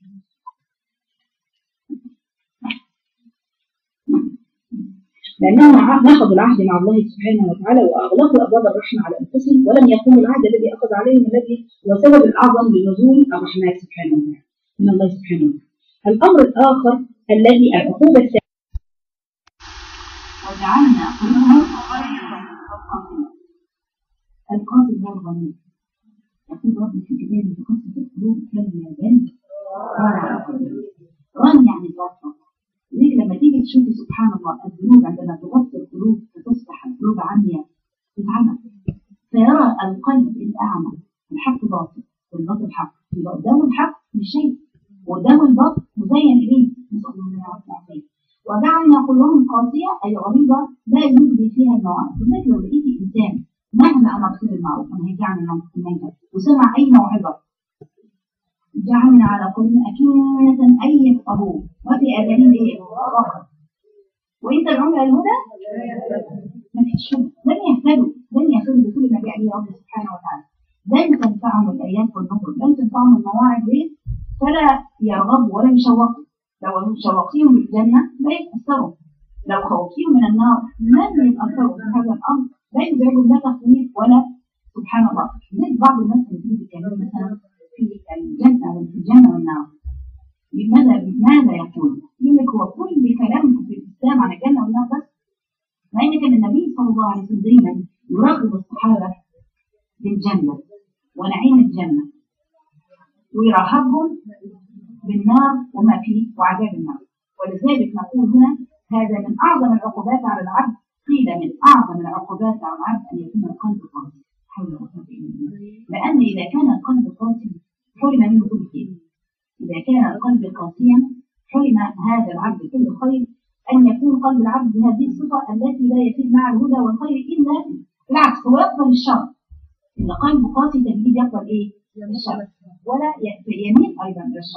لأنهم نقضوا العهد مع الله سبحانه وتعالى وأغلقوا أبواب الرحمة على أنفسهم ولم يقوموا العهد الذي أخذ عليهم الذي هو سبب الأعظم لنزول الرحمات سبحانه وتعالى من الله سبحانه وتعالى. الأمر الآخر الذي العقوبة الثانية وجعلنا قلوبهم القاسي هو الغني يقول ربي في كتابه بقصة القلوب كاليابان ران يعني توفى لذلك لما تيجي تشوفي سبحان الله الذنوب عندما تغطي القلوب فتصبح القلوب عمياء تتعمى فيرى القلب الأعمى الحق باطل والباطل حق يبقى قدام الحق مش شيء وقدام الباطل مزين إليه نسأل الله العافية العافية وجعلنا قلوبهم قاسية أي غليظة لا يبدي فيها المواعظ لذلك لو لقيتي إنسان مهما أمر به المعروف ونهي عن المنكر وسمع أي موعظة جعلنا على قلوبهم أكنة أن يفقهوا وفي آذانهم إيه؟ وقر وإن تدعون إلى الهدى ما فيش هدى لن يهتدوا لن يهتدوا بكل ما جاء به ربنا سبحانه وتعالى لن تنفعهم الآيات والنظر لن تنفعهم المواعظ دي فلا يرغبوا ولا يشوقوا لو شوقتيهم بالجنة لا يتأثروا لو خوفتيهم من النار لن يتأثروا بهذا الأمر لا يزعجوا لا تخويف ولا سبحان الله زي بعض الناس اللي بيجي يتكلموا مثلا في الجنة في الجنة والنار لماذا ماذا يقول؟ يقول لك هو كل كلامكم في الإسلام عن الجنة والنار بس مع إن كان النبي صلى الله عليه وسلم دايما يرغب الصحابة بالجنة ونعيم الجنة ويرهبهم بالنار وما فيه وعذاب النار ولذلك نقول هنا هذا من أعظم العقوبات على العبد قيل من أعظم العقوبات على العبد أن يكون القلب قاسي حول ولا قوة إلا بالله لأن إذا كان القلب قاسي حرم منه كل خير إذا كان القلب قاسيا حرم هذا العبد كل خير أن يكون قلب العبد بهذه الصفة التي لا يفيد مع الهدى والخير إلا بالعكس هو يقبل الشر إن قلبه قاسي تجديد يقبل إيه؟ الشر ولا يميل أيضا للشر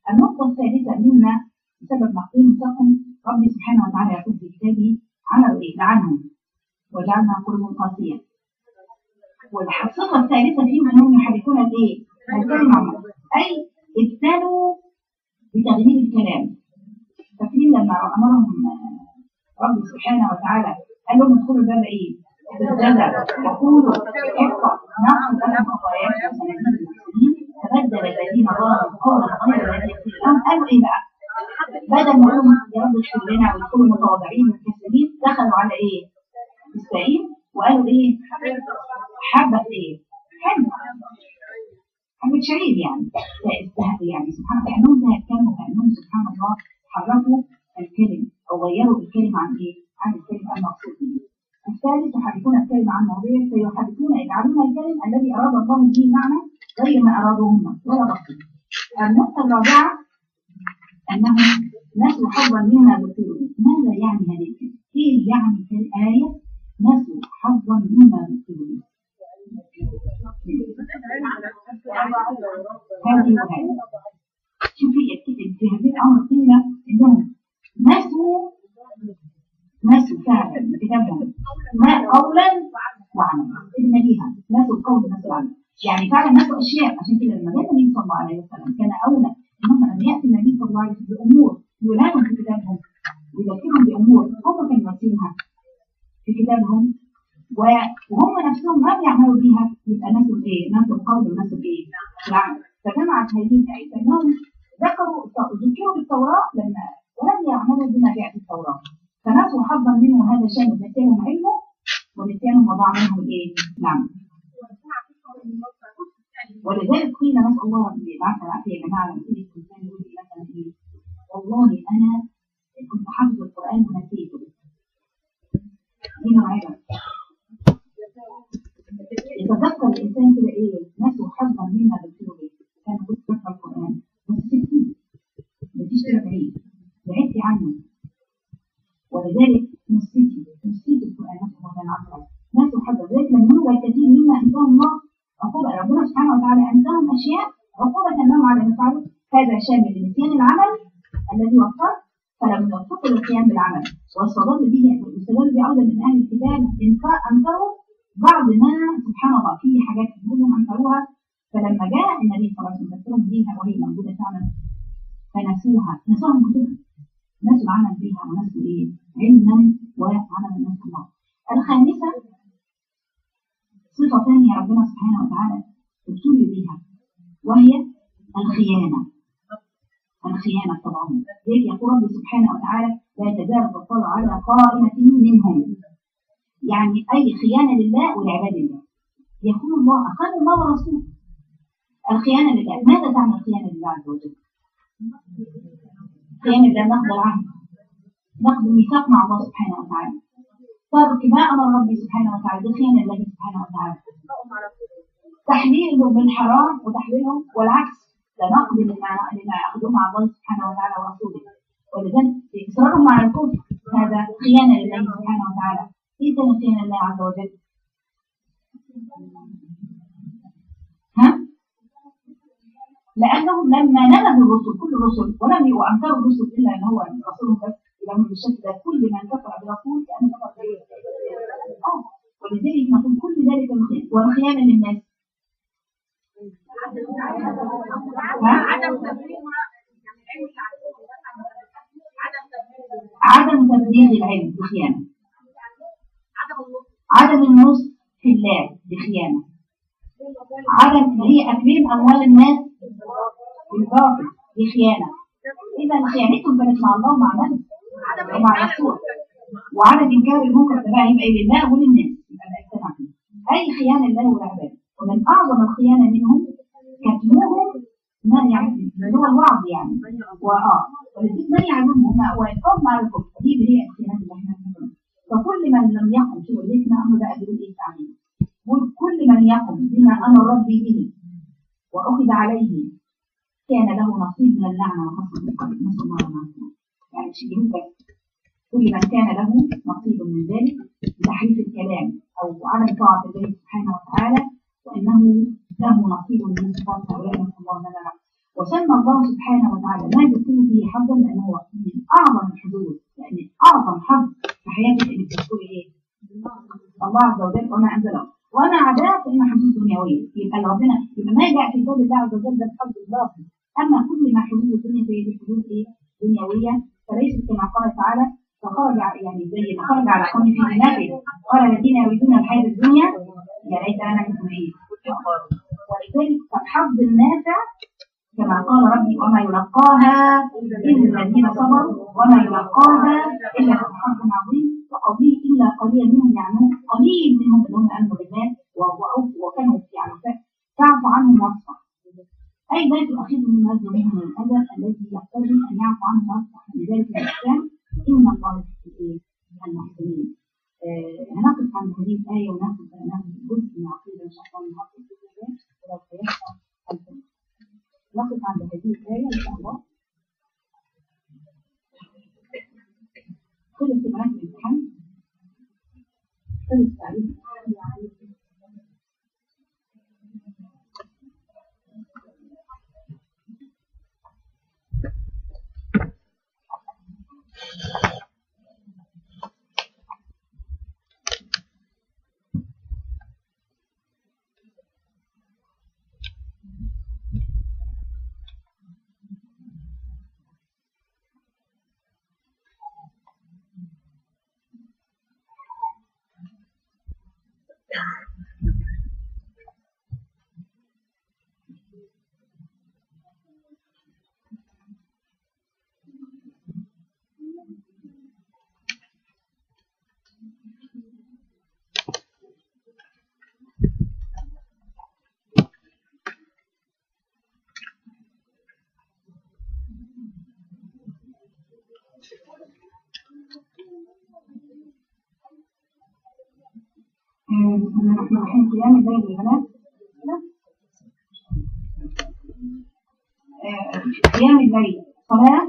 النقطة الثالثة مما بسبب نقيم مساقهم ربي سبحانه وتعالى يقول في كتابه عملوا ايه؟ لعنهم وجعلنا قلوبهم قاسية والصفة الثالثة فيهم انهم يحركون الايه؟ الكلمة عن موضوعه. اي ابتلوا بتغيير الكلام فاكرين لما امرهم ربي سبحانه وتعالى قال لهم ادخلوا الباب ايه؟ بالجزر وقولوا ارفع نحن لكم خطاياكم وسنزيد المحسنين تبدل الذين ظلموا قولا غير الذي يغفر لهم قالوا ايه بقى؟ بدل ما يقولوا يا رب اغفر لنا ويدخلوا متواضعين متكسرين دخلوا على ايه؟ مستقيم وقالوا ايه؟ حبة ايه؟ حبة حبة شعير يعني فاستهد يعني سبحان الله كأنهم تهكموا كأنهم سبحان الله حرفوا الكلم أو غيروا الكلمة عن ايه؟ عن الكلمة المقصود به الثالث يحرفون الكلمة عن موضوعه فيحرفون يجعلون الكلم الذي أراد الله به معنى غير ما أرادوا هم ولا بطل النقطة الرابعة أنهم نسوا حظا مما ذكروا ماذا يعني هذه الكلمة؟ إيه يعني في الآية نسوا حظا مما ذكروا هذه وهذه شوفي في هذه الأمر قيل إنهم نسوا نسوا فعلا كتابهم ما قولا وعملا إذن بيها نسوا القول نسوا العمل يعني فعلا نسوا أشياء عشان كده لما جاء النبي صلى الله عليه وسلم كان أولى إنهم لما يأتي النبي صلى الله عليه وسلم بأمور يلامهم في كتابهم ويذكرهم بأمور هم كانوا ناسينها في كتابهم وهم نفسهم ما بيعملوا بيها يبقى نسوا ايه؟ نسوا القول ونسوا ايه؟ العمل فجمعت هذه الآية أنهم ذكروا ذكروا بالتوراة لما ولم يعملوا بما جاء في التوراة فنسوا حظا منه هذا شامل نسيهم علمه ونسيانهم وضع منهم الايه؟ العمل ولذلك قيل نسأل الله أن يبعث العافية يا جماعة لما تيجي الإنسان يقول لي مثلا إيه؟ والله أنا كنت حافظ القرآن ونسيته هنا عيبة يتذكر الإنسان كده إيه؟ نسوا حظا مما ذكروا به كان كنت بقرأ القرآن بس سبتيه مفيش كده بعيد بعدتي عنه ولذلك نسيتي نسيت القرآن نسأل الله تعالى عنه نسوا حظا ذلك لم يوجد كثير مما أنزل الله عقوبة ربنا سبحانه وتعالى أنزلهم أشياء عقوبة لهم على ما فعلوا هذا شامل لنسيان العمل الذي وفر فلم يوفقوا للقيام بالعمل واستدل به واستدل به أيضا من أهل الكتاب أنكروا بعض ما سبحان الله فيه حاجات منهم أنكروها فلما جاء النبي صلى الله عليه وسلم ذكرهم بها وهي موجودة فعلا فنسوها نسوها كلها نسوا العمل بها ونسوا إيه علما وعملا نسوا الله الخامسة صفة ثانية ربنا سبحانه وتعالى ابتلي بها وهي الخيانة الخيانة طبعا لذلك يقول ربي سبحانه وتعالى لا تزال تطلع على قائمة منهم يعني أي خيانة لله ولعباد الله يقول الله أقل الله ورسوله الخيانة لله ماذا تعني الخيانة لله عز وجل؟ خيانة لله نقض العهد نقض الميثاق مع الله سبحانه وتعالى ترك ما امر ربي سبحانه وتعالى بخيانه الله سبحانه وتعالى تحليلهم بالحرام وتحليلهم والعكس ده نقد لما لما اخذوه مع الله سبحانه وتعالى ورسوله ولذلك اصرارهم على الكفر هذا خيانه لله سبحانه وتعالى ايه تاني خيانه لله عز وجل؟ ها؟ لانهم لما نبذوا الرسل كل الرسل ولم وانكروا الرسل الا ان هو رسولهم بس لهم بالشكل ده كل من كفر برسول كان كفر به اه ولذلك نقول كل ذلك الخيانه والخيانه للناس عدم تبليغ عدم تبليغ العلم بخيانه عدم النص عدم النصح في الله بخيانه عدم هي اكلين اموال الناس بالباطل بخيانه اذا خيانتهم كانت مع الله ومع من؟ ومع رسول وعدم انكار المنكر ده بقى يبقى لله وللناس يبقى ده اجتمع فيه. اي خيانه لله والعباد ومن اعظم الخيانه منهم كتمهم ما يعني اللي هو الوعظ يعني واه ولذلك من يعلمهم ويقوم على الكفر دي اللي هي الخيانه اللي احنا بنقولها فكل من لم يقم شو وليك امر بقى بيقول ايه التعليم كل من يقم بما امر ربي به واخذ عليه كان له نصيب من اللعنه وحسن القلب نسال الله العافيه يعني مش يجيبوه بس كل من كان له نصيب من ذلك بتحريف الكلام او عدم طاعه الله سبحانه وتعالى وانه له نصيب من صفات هؤلاء نسال الله لنا وسمى الله سبحانه وتعالى ما يكون به حظا لأنه هو من أعظم الحدود لأن أعظم حظ في حياتك إنك تذكر إيه؟ الله عز وجل وما أنزله وما عداه فإن حدود دنيوية يبقى ربنا يبقى ما جاء في كتاب الله عز وجل ده الحظ الباطل أما كل ما حدود الدنيا فهي دي حدود إيه؟ دنيوية فليست كما قال تعالى فخرج ع- يعني زي ما خرج على قوم في جناته قال الذين يريدون الحياة الدنيا يا ليت أنا مثل إيه؟ ولذلك فالحظ النافع كما قال ربي وما يلقاها إلا الذين صبروا وما يلقاها إلا ذو حظ عظيم وقليل إلا قليل منهم يعلمون قليل منهم اللي هم آمنوا بالله وأوفوا وكانوا يعني تعفو عنهم واصفح أي لا تؤخذهم من هذا منهم الأذى الذي يقتضي أن يعفو عنه واصفح لذلك الإسلام إن الله يحب الإيه؟ المحسنين آه، هنقف عند هذه الآية وناخذ ناخذ جزء من عقيدة إن شاء الله من عقيدة الله ولو تيسر الفهم. نقف عند هذه الآية إن شاء الله خلص معاك الامتحان خلص تعليم آه، بسم الله الرحمن الرحيم قيام الليل يا بنات لا. آه، قيام الليل صلاة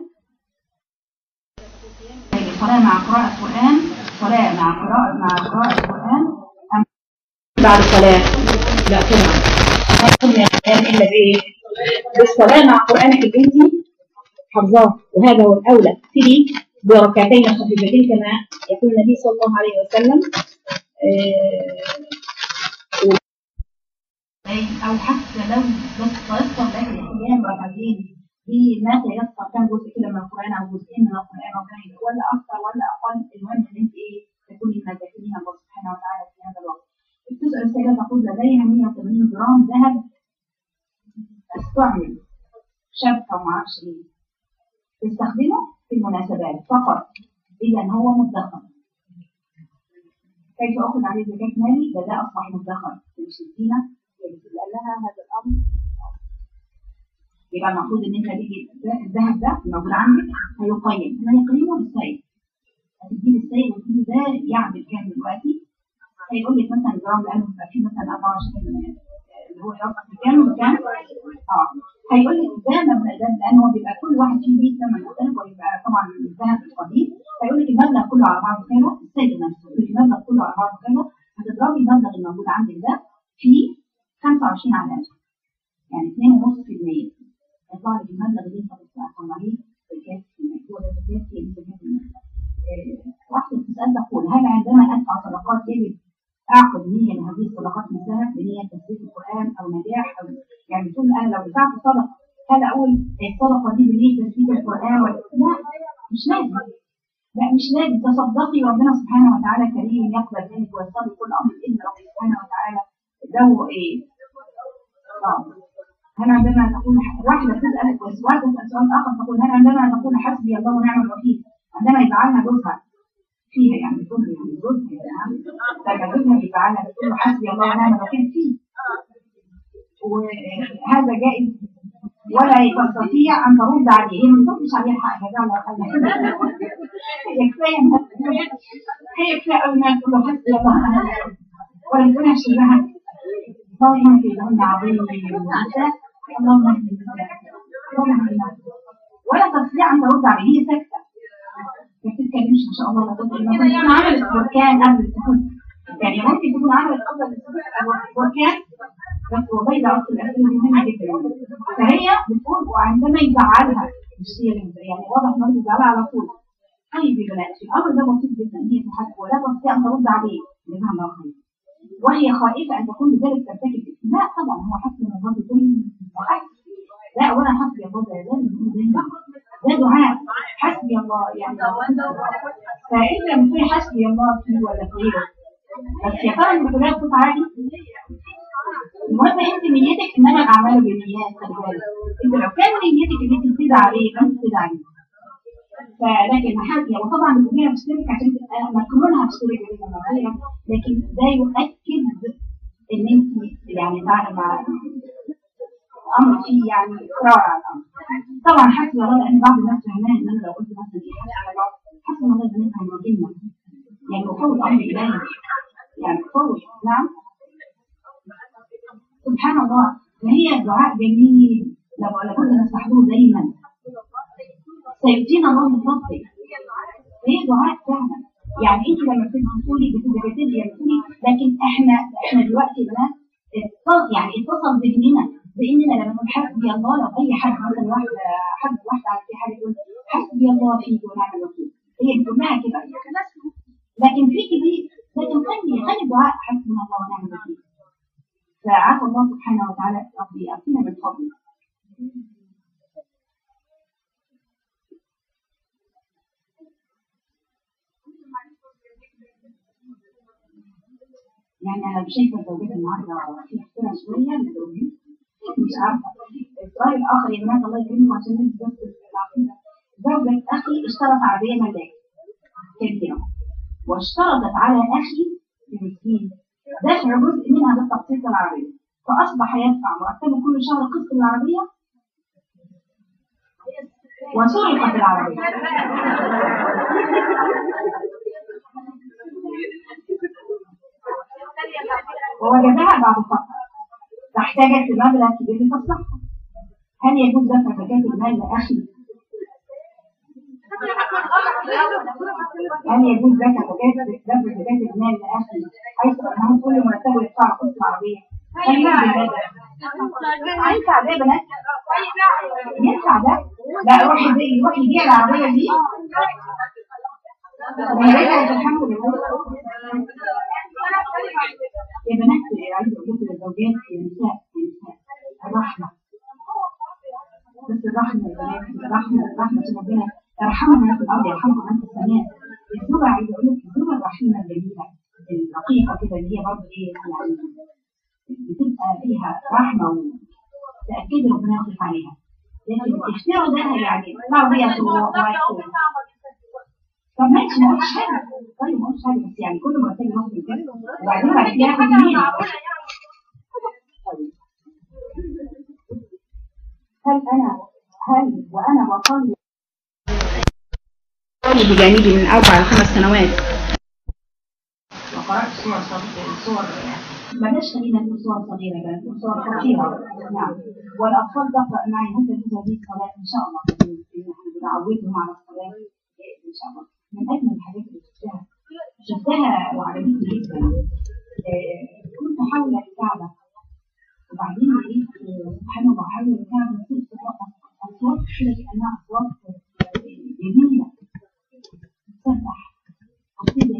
الليل صلاة مع قراءة قرآن صلاة مع قراءة مع قراءة قرآن أم بعد صلاة لا طبعا ما قلنا الآن إلا بإيه؟ بالصلاة مع قرآنك اللي أنت حافظاه وهذا هو الأولى ابتدي بركعتين خفيفتين كما يقول النبي صلى الله عليه وسلم آه، أو حتى لو بس تيسر لك القيام ركعتين في ما تيسر كان جزء كده من القرآن أو جزئين من القرآن أو كان ولا أكثر ولا أقل المهم إن أنت إيه تكوني من الذاكرين الله سبحانه وتعالى في هذا الوقت. الجزء السيدة تقول لديها 180 جرام ذهب استعمل شبكة وما أعرفش إيه تستخدمه في المناسبات فقط إذا هو مدخر كيف أخذ عليه زكاة مالي؟ ده ده أصبح مدخر مش الزينة اللي قال لها هذا الأمر يبقى المفروض إن أنت تيجي الذهب ده الموجود عندك هيقيم أنا يقيمه بالسيد هتديه السيد وتقول ده يعمل كام دلوقتي هيقول لك مثلا جرام لأنه بيبقى فيه مثلا 24 اللي هو يوقف بكام وكام اه هيقول لك ده مبلغ ده لأن هو بيبقى كل واحد فيه ليه ثمن مختلف ويبقى طبعا الذهب القديم هيقول لك المبلغ كله على بعضه كده السيد نفسه يقول لك المبلغ كله على بعضه كده هتضربي المبلغ الموجود عندك ده في 25 على 1000 يعني 2.5% يطلع لك المبلغ اللي انت بتطلعيه زكاة هو ده زكاة في زكاة المال. واحدة بتسأل تقول هل عندما أدفع صدقات يجب أعقد نية لهذه الصدقات مثلها بنية تثبيت القرآن أو نجاح أو يعني تقول أنا لو دفعت صدقة هل أقول الصدقة دي بنية تثبيت القرآن ولا لا مش لازم لا مش لازم تصدقي وربنا سبحانه وتعالى كريم يقبل منك ويصلي كل أمر بإذن ربنا سبحانه وتعالى ده هو إيه؟ آه. هل عندما تقول واحدة تسأل واحدة تسأل سؤال آخر تقول هل عندما تقول حسبي الله ونعم الوكيل عندما يجعلها جوزها فيها يعني تقول يعني جوزها يعني لما جوزها يجعلها تقول له حسبي الله ونعم الوكيل فيه وهذا جائز ولا تستطيع أن ترد عليه هي ما تردش عليه حق يا جماعة هي كفاية هي كفاية أوي إنها تقول له حسبي الله ونعم الوكيل ولا تقول لها صائما في ذنب عظيم النساء اللهم اهدنا ولا تستطيع ان ترد عليه هي ساكته ما بتتكلمش ما شاء الله لا تقول ممكن تكون عملت بركان قبل السكوت يعني ممكن تكون عملت قبل السكوت بركان بس والله ده اصل الاسئله دي مهمه جدا فهي بتقول وعندما يزعلها مش هي اللي يعني واضح انها بتزعلها على طول طيب يا بنات الامر ده بسيط جدا هي تحدث ولا تستطيع ان ترد عليه جزاها الله خير وهي خائفه ان تكون بذلك ترتكب لا طبعا هو حسب من الله كل لا اولا حسبي الله ده لازم نقول زي ده دعاء حسبي الله يعني فإن لم تكوني حسبي الله فيه ولا في غيره بس يا ترى انت كلها بصوت عالي المهم انت نيتك انما الاعمال بالنيات خلي بالك انت لو كان نيتك ان انت تدعي عليه فانت تدعي عليه فلكن حاجة وطبعا بتقوليها بتشترك عشان تبقى مكرونها بتشترك عليها لكن ده يؤكد ان انت يعني مع مع امر فيه يعني اقرار على الامر طبعا حسب الله لان بعض الناس فهمان ان انا لو قلت مثلا ايه حسب الله حسب الله ده نفهم وجهنا يعني افوض امر اليه يعني افوض نعم سبحان الله فهي دعاء جميل لو على كل نستحضره دايما سيؤتينا الله من فضله هي دعاء فعلا يعني انت لما بتقولي بتبتدي يعني بتقولي لكن احنا احنا دلوقتي بقى اتصل يعني اتصل ذهننا باننا لما نقول حسبي الله لو اي حد مثلا واحده حد واحده على في حاجه تقول حسبي الله فيك ونعم الوكيل هي بتقولها كده لكن فيك دي لكن خلي خلي دعاء حسبنا الله ونعم الوكيل فعسى الله سبحانه وتعالى ربي يأتينا من فضله يعني انا شايفه زوجات النهارده في اختلاف شويه للزوجين مش عارفه السؤال الاخر يا بنات الله يكرمكم عشان انت بس العقيده زوجة اخي اشترت عربيه ملاك كبيره واشترطت على اخي المسكين دفع جزء منها بالتقسيط العربيه فاصبح يدفع مرتبه كل شهر قسط العربيه وسرقت العربيه ووجدها بعد فترة فاحتاجت لمبلغ كبير لتصلحها هل يجوز دفع زكاة المال لأخي؟ هل يجوز دفع زكاة دفع زكاة المال لأخي حيث أنه كل مرتبه يدفع قسط العربية؟ هل يجوز هذا؟ ينفع ده يا بنات؟ ينفع ده؟ لا روح يروح يبيع العربية دي الحمد لله يا بنات عايزه اقول لكم للزوجات يا نساء يا نساء الرحمه بس الرحمه يا بنات الرحمه الرحمه عشان ربنا ارحموا من في الارض يرحمكم من في السماء الزوجه عايزه اقول لك الزوجه الرحيمه الجميله الرقيقه كده اللي هي برضه ايه يعني بتبقى فيها رحمه وتاكيد ربنا يصرف عليها لكن الافتراء ده يعني طلعوا بيها سوء طب ماشي ما قلتش حاجه طيب ما قلتش حاجه بس يعني كل ما تيجي مصر كده وبعدين بعد كده ياخد يمين هل انا هل وانا بصلي بجانبي من اربع لخمس سنوات وقرات صور صور بلاش خلينا نقول صور صغيره بقى نقول صور خطيره نعم والاطفال تقرا معي حتى في هذه الصلاه ان شاء الله نحن بنعودهم على الصلاه ان شاء الله من أجمل الحاجات اللي شفتها شفتها وعجبتني جدا كنت حول الكعبة وبعدين لقيت سبحان الله حول الكعبة ست أصوات كده كأنها أصوات جميلة تسبح قصيدة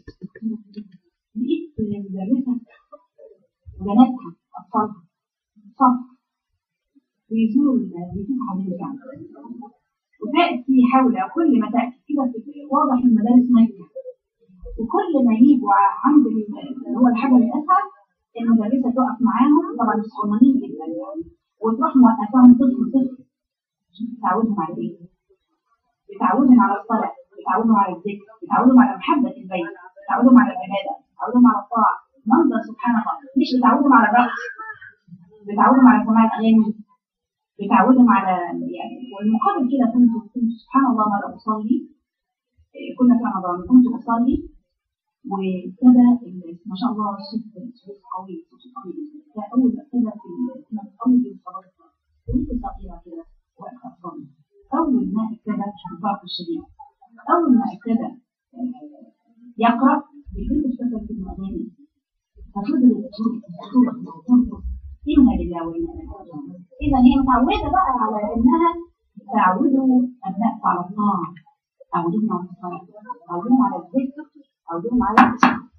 لقيت مدرسة وبناتها أطفالها صف بيزوروا بيزوروا حوالين الكعبة وتأتي حول كل ما تأتي كده واضح من مدارس مكة وكل ما يجوا عند اللي هو الحاجة الأسهل المدرسة تقف معاهم طبعا مش صغننين جدا يعني وتروح موقفاهم طفل طفل عشان بتعودهم على ايه؟ بتعودهم على الصلاة بتعودهم على الذكر بتعودهم على محبة البيت بتعودهم على العبادة بتعودهم على الطاعة منظر سبحان الله مش بتعودهم على الرقص بتعودهم على سماع الأغاني بتعودهم على يعني والمقابل كده كنت كنت سبحان الله مرة أصلي كنا في رمضان كنت أصلي وابتدى ما شاء الله الصوت صوت قوي صوت قوي ده أول ما ابتدى في كنا بنصلي في صلاة كنت صغيرة كده واقفة أصلي أول ما ابتدى الضعف الشديد أول ما ابتدى يقرأ بيكون اشتغل في الأغاني ففضل الصوت الصوت إذا هي متعودة بقى على إنها تعودوا أبنائكم على الطاعة تعودوهم على الصلاة تعودوهم على الذكر تعودوهم على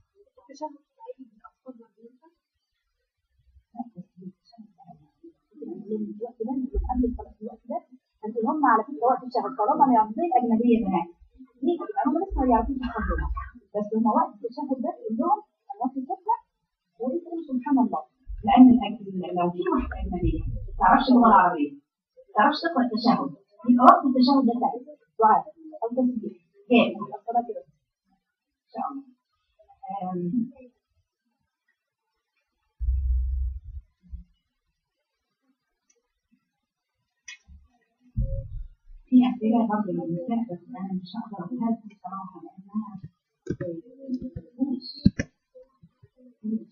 الوقت ده قبل الصلاة في الوقت ده انتوا هم على فكرة وقت الشهر طالما ما يعطيك أجنبية بنات ليه؟ هم لسه ما يعرفوش يحفظوها بس هم وقت الشهر ده تقول لهم الوقت الفترة ويقولوا سبحان الله لأن الأج- لو في واحدة أجنبية ما تعرفش اللغة العربية ما تعرفش تقرأ التشهد يبقى وقت التشهد ده سهل دعاء أو تسبيح جاهز يبقى الصلاة كده إن شاء الله أم، في أسئلة برضه للنساء بس أنا مش هقدر أقولها لكم بصراحة لأنها مش مش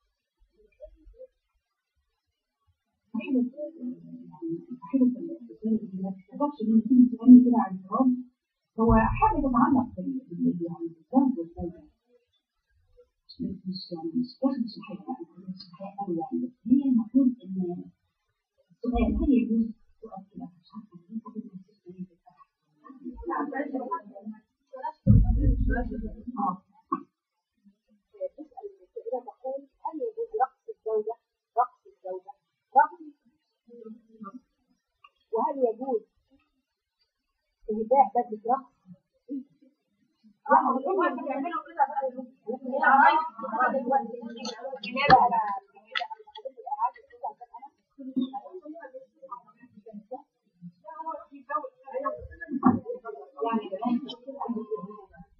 صاحبة يعني صاحبة الرسالة دي ما تستفادش من تيجي تسألني كده عن الجواب هو حاجة تتعلق بال بال- يعني بالذنب والتوبة مش مش يعني مش مش حاجة يعني مش حاجة قوي يعني بس هي المفروض إن السؤال هل يجوز سؤال كده مش عارفة ليه كل الناس بتسألني بصراحة. اه تسأل السائلة تقول هل يجوز رقص الزوجة رقص الزوجة رقص وهل يجوز إهداء بدلة رقص يعني بيعملوا كده يعني بنات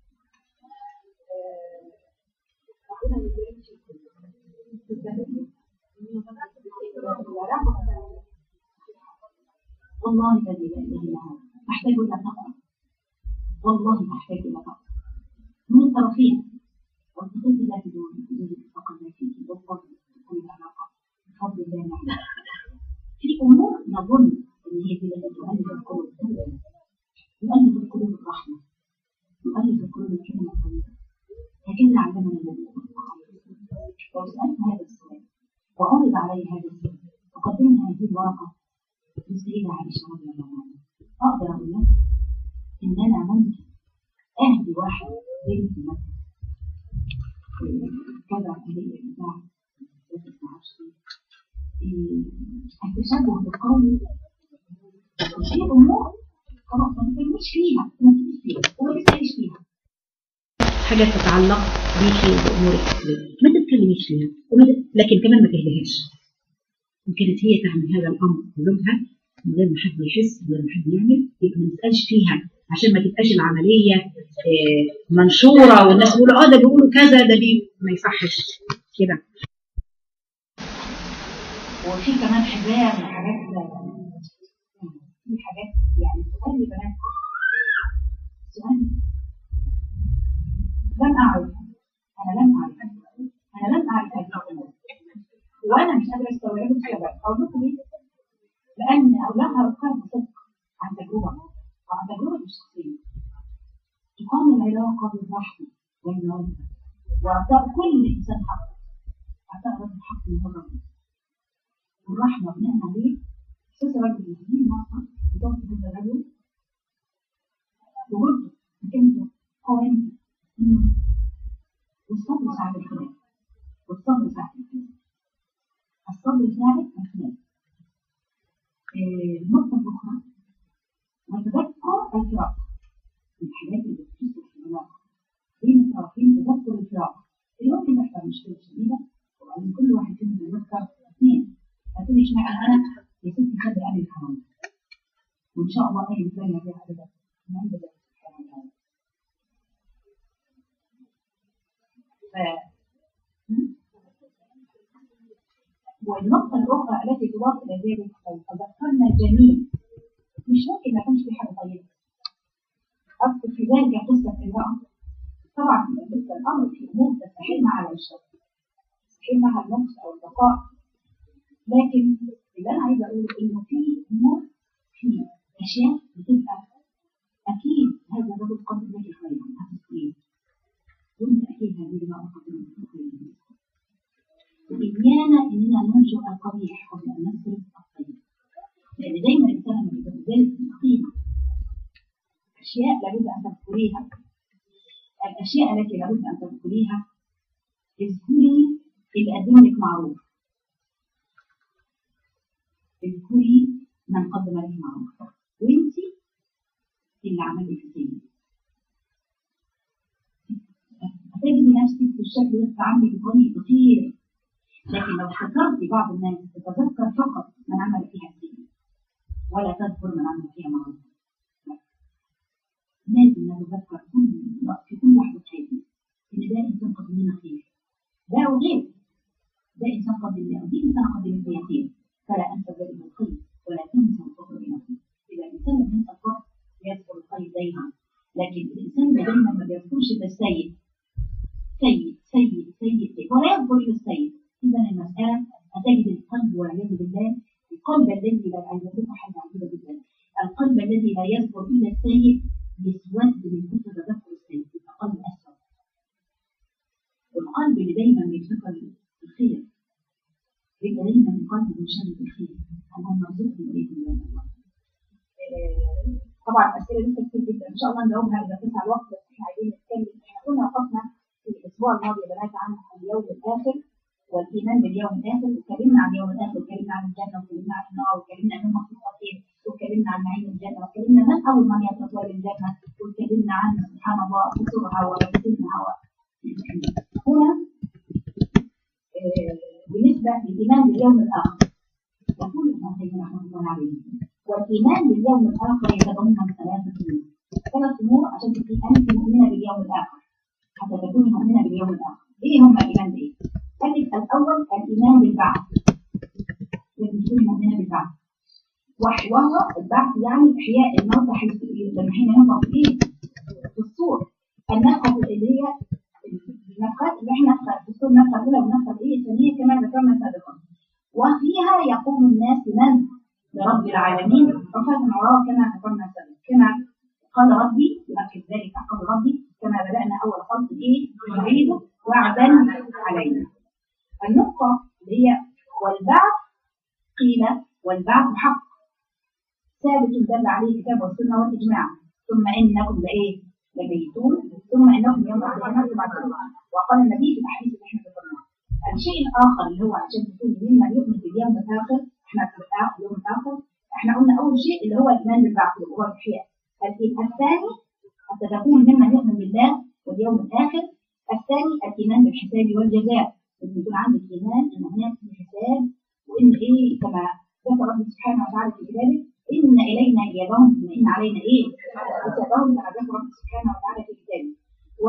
والله الذي لا اله الا هو احتاج الى تقوى والله احتاج الى تقوى من الطرفين والتقيت الله في دون دون الفقر فيك والفضل كل العلاقه بفضل الله نعم في امور نظن ان هي كده تؤلف القلوب تؤلف القلوب الرحمه تؤلف القلوب الكلمه الطيبه هكذا علمنا النبي صلى الله عليه وسلم لو سالت هذا السؤال وعرض علي هذا السؤال وقدمنا هذه الورقه للسيده عائشه رضي الله عنها اقدر اقول لك ان انا ممكن اهدي واحد بنت مثلا كذا هي بتاع التشبه بالقول في امور خلاص ما تتكلمش فيها ما تتكلمش فيها وما تسالش فيها حاجات تتعلق بيكي وبأمورك ما تتكلميش فيها وما ت- لكن كمان ما تهدهاش إن كانت هي تعمل هذا الأمر لزوجها من غير ما حد يحس من غير ما حد يعمل يبقى ما نسألش فيها عشان ما تبقاش العملية آه، منشورة والناس يقولوا اه ده بيقولوا كذا ده بي ما يصحش كده وفي كمان حجاب وحاجات في حاجات يعني سؤال بنات سؤال لم أعرف أنا لم أعرف أنا لم أعرف هذه الأمور وأنا مش قادرة أستوعبه بسبب أقول لكم ليه؟ لأن أولادها أفكار بصدق عن تجربة وعن تجربة الشخصية تقام العلاقة بالرحمة والمودة وإعطاء كل إنسان حقه إعطاء رجل حق من الرجل والرحمة بناء عليه أساس رجل المسلمين مرة بضغط هذا الرجل وبرضه مكانته قوانين والصبر ساعة الخلاف والصبر ساعة الخلاف الصبر ساعة الخلاف آه، النقطة الأخرى وتذكر الفراق من الحاجات اللي بتصلح في العلاقة بين الطرفين تذكر الفراق اللي ممكن تحصل مشكلة شديدة وبعدين كل واحد فيهم يتذكر اثنين هتقولي اشمعنى أنا يا ستي خلي أهلي الحرام وإن شاء الله أي إنسان يرجع أبدا من عند الله سبحانه وتعالى ف... م? والنقطة الأخرى التي تضاف إلى ذلك لو تذكرنا الجميل مش ممكن ما يكونش في حاجة طيبة أذكر في ذلك قصة امرأة طبعا قصة الأمر في أمور تستحيل معها الشر تستحيل معها النقص أو البقاء لكن اللي أنا عايزة أقوله إنه في أمور في أشياء بتبقى أكيد هذا الرجل قدم لك خيرا هتسكين وأنت أكيد هذه المرأة قدمت لك خيرا وإيانا إننا ننشر القبيح قبل أن نصرف الطيب لأن دايما الإنسان لما يكون ذلك قيمة أشياء لابد أن تذكريها الأشياء التي لابد أن تذكريها اذكري اللي قدم لك معروف اذكري من قدم لك معروف وانت اللي عمل لك سيء هتجدي نفسك في الشكل ده بتتعاملي بطريق كتير لكن لو افتكرتي بعض الناس تتذكر فقط من عمل فيها سيء ولا تذكر من عمل فيها معروف لا. لازم نتذكر كل وقت في كل لحظه حياتنا ان ده انسان قدم لنا خير ده وغير ده انسان قدم لنا ودي انسان قدم لنا خير فلا انسى ذلك الخير ولا تنسى الفضل بنفسه اذا الانسان لم ينسى الفضل يذكر الخير دايما لكن الانسان اللي دايما ما بيذكرش ده السيء سيء سيء سيء سيء ولا يذكر الا السيء اذا المساله هتجد القلب والعياذ بالله القلب الذي لا يذكر حاجه عجيبه جدا القلب الذي لا يذكر الا السيء يسود من كثر تذكر السيء يبقى قلب اسود والقلب اللي دايما بيفتكر الخير يبقى دايما القلب منشغل بالخير اللهم ارزقني واياكم يا الله آه، طبعا الاسئله لسه كتير جدا ان شاء الله نجاوبها اذا تسع الوقت بس احنا عايزين نتكلم احنا كنا وقفنا في الاسبوع الماضي يا بنات عن اليوم الاخر والايمان باليوم الاخر واتكلمنا عن اليوم الاخر واتكلمنا عن الجنه واتكلمنا عن النار واتكلمنا عن المخلوقين واتكلمنا عن نعيم الجنه واتكلمنا من اول من يتطور الجنه واتكلمنا عن سبحان الله قصورها ومكاسبها هنا آه، بالنسبه للايمان باليوم الاخر يقول ابن تيميه رحمه الله عليه والايمان باليوم الاخر يتضمن ثلاثه امور ثلاث امور عشان تكوني انت مؤمنه باليوم الاخر حتى تكوني مؤمنه باليوم الاخر ايه هم الايمان بايه؟ قال لك الاول الايمان بالبعث لازم تكوني مؤمنه بالبعث وح- وهو البعث يعني احياء الموتى حيث لما حين ينفخ في ايه؟ في الصور النفخه اللي هي النفخات اللي احنا نفخه في الصور النفخه الاولى والنفخه الايه الثانيه كما ذكرنا سابقا وفيها يقوم الناس من لرب العالمين رفعت عراه كما ذكرنا سابقا كما قال ربي يؤكد ذلك قال ربي كما بدأنا أول خلق إيه نعيده وعدا علينا النقطة اللي هي والبعث قيل والبعث حق ثابت دل عليه الكتاب والسنة والإجماع ثم إنكم لإيه لميتون ثم إنكم يوم القيامة تبعثون وقال النبي في الأحاديث اللي احنا ذكرناها الشيء الآخر اللي هو عشان تكون مما يؤمن باليوم الآخر احنا في الآخر اليوم الآخر احنا قلنا أول شيء اللي هو الإيمان بالبعث اللي هو الإحياء الثاني حتى تكون ممن يؤمن بالله واليوم الآخر الثاني الإيمان بالحساب والجزاء إن يكون عندك إيمان إن هناك في حساب وإن إيه كما ذكر ربنا سبحانه وتعالى في كتابه إن إلينا إيابهم ثم إن علينا إيه حسابهم كما ذكر ربنا سبحانه وتعالى في كتابه و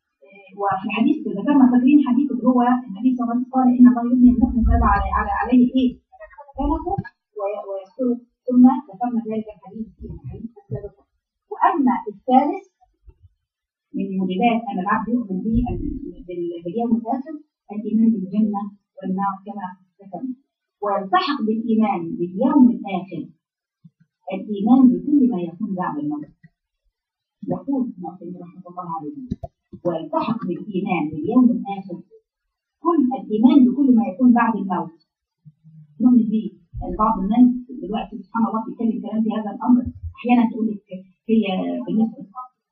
وفي الحديث اللي ذكرنا فاكرين حديث اللي هو النبي صلى الله عليه وسلم قال ان الله يبني المؤمن فيضع على على عليه ايه؟ كلمه ويذكره ثم ذكرنا ذلك الحديث في الحديث السابق واما الثالث من موجبات ان العبد يؤمن به بال- باليوم الاخر الايمان بالجنه والنار كما ذكرنا ويلتحق بالايمان باليوم الاخر الايمان بكل ما يكون بعد الموت يقول ابن تيميه رحمه الله عليه ويلتحق بالايمان باليوم الاخر كل الايمان بكل ما يكون بعد الموت نؤمن به يعني بعض الناس دلوقتي سبحان الله بيتكلم كلام في هذا الامر احيانا تقول لك هي بالنسبه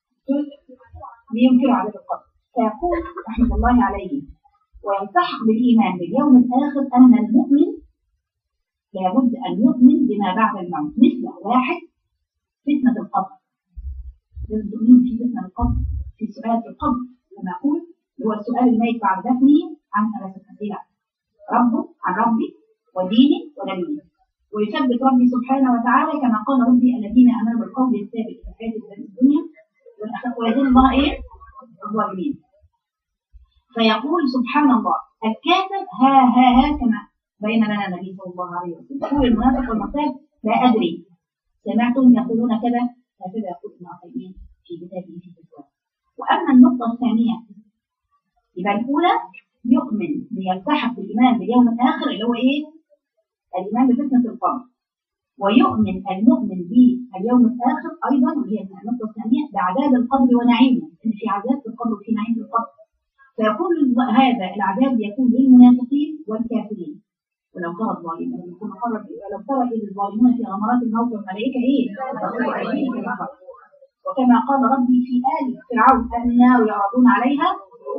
لينكر على القبر فيقول رحمه الله عليه ويلتحق بالايمان باليوم الاخر ان المؤمن لابد ان يؤمن بما بعد الموت مثل واحد فتنه القبر لازم تؤمن في فتنه القبر في سؤال في القبر كما اقول هو السؤال الميت بعد دفنه عن ثلاثه اسئله ربه عن ربي وديني ونبيه ويثبت ربي سبحانه وتعالى كما قال ربي الذين امنوا بالقول الثابت في الحياه الدنيا والاخره ويذل الله ايه؟ الظالمين فيقول سبحان الله الكافر ها ها ها كما بين لنا النبي صلى الله عليه وسلم يقول المنافق والمرتاب لا ادري سمعتهم يقولون كذا هكذا يقول ابن عثيمين في كتابه في الفتوى واما النقطه الثانيه يبقى الاولى يؤمن بيلتحق بالايمان باليوم الاخر اللي هو ايه؟ الايمان بفتنه القبر ويؤمن المؤمن باليوم الاخر ايضا وهي النقطه الثانيه بعذاب القبر ونعيمه ان في عذاب في القبر وفي نعيم في القبر فيقول الظ- هذا العذاب يكون للمنافقين والكافرين ولو ترى الظالمين لما يكون قرب ولو ترى إذ الظالمون في غمرات الموت والملائكة إيه؟ تقول أيديهم كما قال. وكما قال ربي في آل فرعون النار يعرضون عليها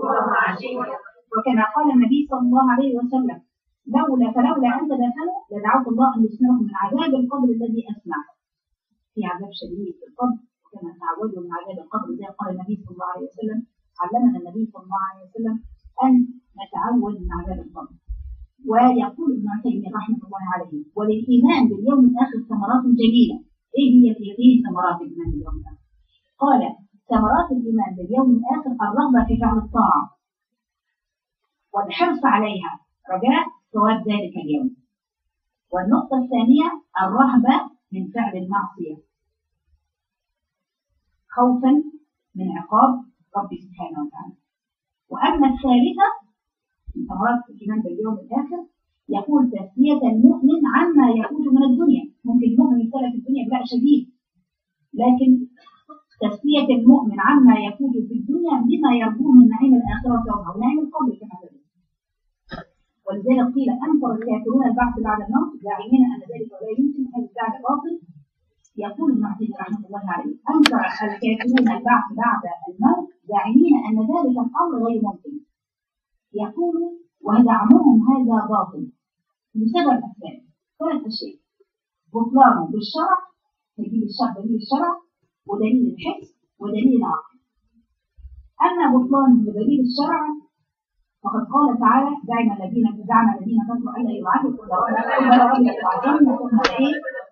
وكما قال النبي صلى الله عليه وسلم لولا فلولا أن تدافنوا لدعوت الله أن يسمعكم من عذاب القبر الذي أسمع في عذاب شديد في القبر وكما تعودوا من عذاب القبر زي قال النبي صلى الله عليه وسلم علمنا النبي صلى الله عليه وسلم أن نتعود من عذاب القبر ويقول ابن تيمية رحمة الله عليه وللإيمان باليوم الآخر ثمرات جميلة إيه هي ايه ثمرات الإيمان باليوم الآخر؟ قال ثمرات الإيمان باليوم الآخر الرغبة في فعل الطاعة والحرص عليها رجاء ثواب ذلك اليوم والنقطة الثانية الرهبة من فعل المعصية خوفا من عقاب ربي سبحانه وتعالى وأما الثالثة من ثمرات الإيمان باليوم الآخر يقول تسلية المؤمن عما يفوت من الدنيا ممكن المؤمن يبتلى في الدنيا بلاء شديد لكن تسلية المؤمن عما يفوت في الدنيا بما يرجوه من نعيم الآخرة أو نعيم القبر كما ذكر ولذلك قيل أنكر الكافرون البعث بعد الموت زاعمين أن ذلك لا يمكن هذا الزعم باطل يقول ابن عتيبة رحمة الله عليه أنكر الكافرون البعث بعد الموت زاعمين أن ذلك الأمر غير ممكن يقول وزعمهم هذا باطل لسبب أسباب ثلاث أشياء بطلانه بالشرع تجيب الشرع دليل الشرع ودليل الحس ودليل العقل أما بطلان بدليل الشرع فقد قال تعالى زعم الذين زعم الذين كفروا ألا يبعثوا كل ولا يبعثون ثم إيه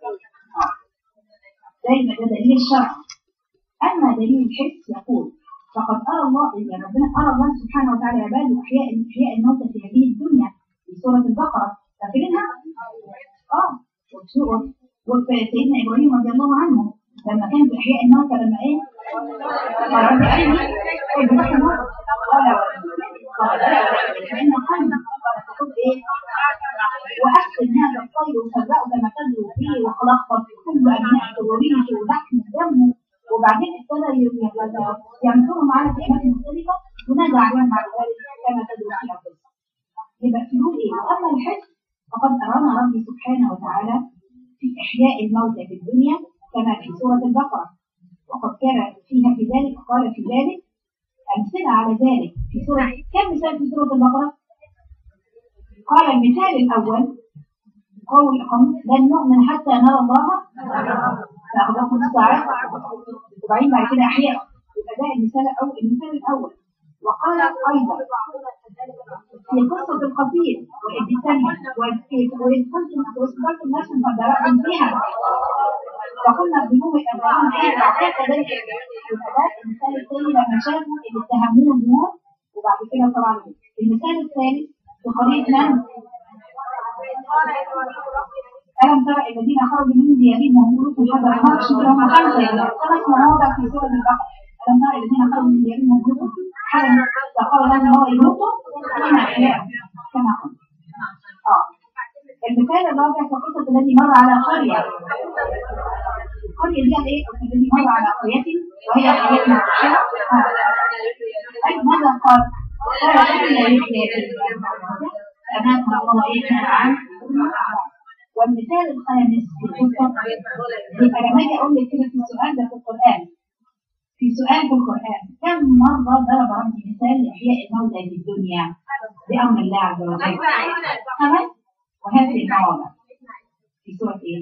زي ده دليل الشرع أما دليل الحس يقول فقد أرى الله إن ربنا أرى الله سبحانه وتعالى عباده أحياء أحياء الموتى في هذه الدنيا في سورة البقرة فاكرينها؟ آه وفي- وفي سيدنا إبراهيم رضي الله عنه لما كان في إحياء الموتى لما إيه؟ قال رب أرني كيف تحيي الموتى؟ قال قال لا فإن قلبي قال تقول إيه؟ وأحسن هذا الطير وسبقه كما تدعو فيه وخلقت كل أبنائك وريشه ولحم دمه وبعدين ابتدى ينظروا معانا في أماكن مختلفة ونادى عليهم بعد ذلك كما تدعو فيها القصة. يبقى تقول إيه؟ وأما الحس فقد أرانا ربي سبحانه وتعالى في إحياء الموتى في الدنيا كما في سورة البقرة وقد كان فيها في ذلك قال في ذلك أمثلة على ذلك في سورة كم مثال في سورة البقرة؟ قال المثال الأول قول قوم لن نؤمن حتى نرى الله فأخذكم الصاعقة وبعدين بعد كده أحياء يبقى ده المثال الأول المثال الأول وقال أيضا في قصة القتيل وإذ الثانية وإذ كنتم واستقبلتم نفسا فدرأتم فيها فقلنا اضربوه الأبواب إيه فأعطاك ذلك الأداء المثال الثاني لما شافوا اللي اتهموه النور وبعد كده طبعا المثال الثالث في قضية من؟ ألم ترى الذين خرجوا من ديارهم وهم ملوك حذر الموت شكرا هم خمسة يعني خمس مواضع في سورة البقرة ألم ترى الذين خرجوا من ديارهم وهم ملوك حذر فقال لهم الله يموتوا كما أحياءهم كما قلت آه المثال الرابع في قصة الذي مر على قرية القرية دي ايه؟ الذي مر على قرية وهي قرية مكشرة أي ماذا قال؟ قال أن يحيى أمام الله إيه عن والمثال الخامس في القصة يبقى لما أجي أقول لك كده في السؤال ده في القرآن في سؤال في القرآن كم مرة ضرب ربي مثال لإحياء الموتى في الدنيا بأمر الله عز وجل خمس وهذه المواضع في سورة إيه؟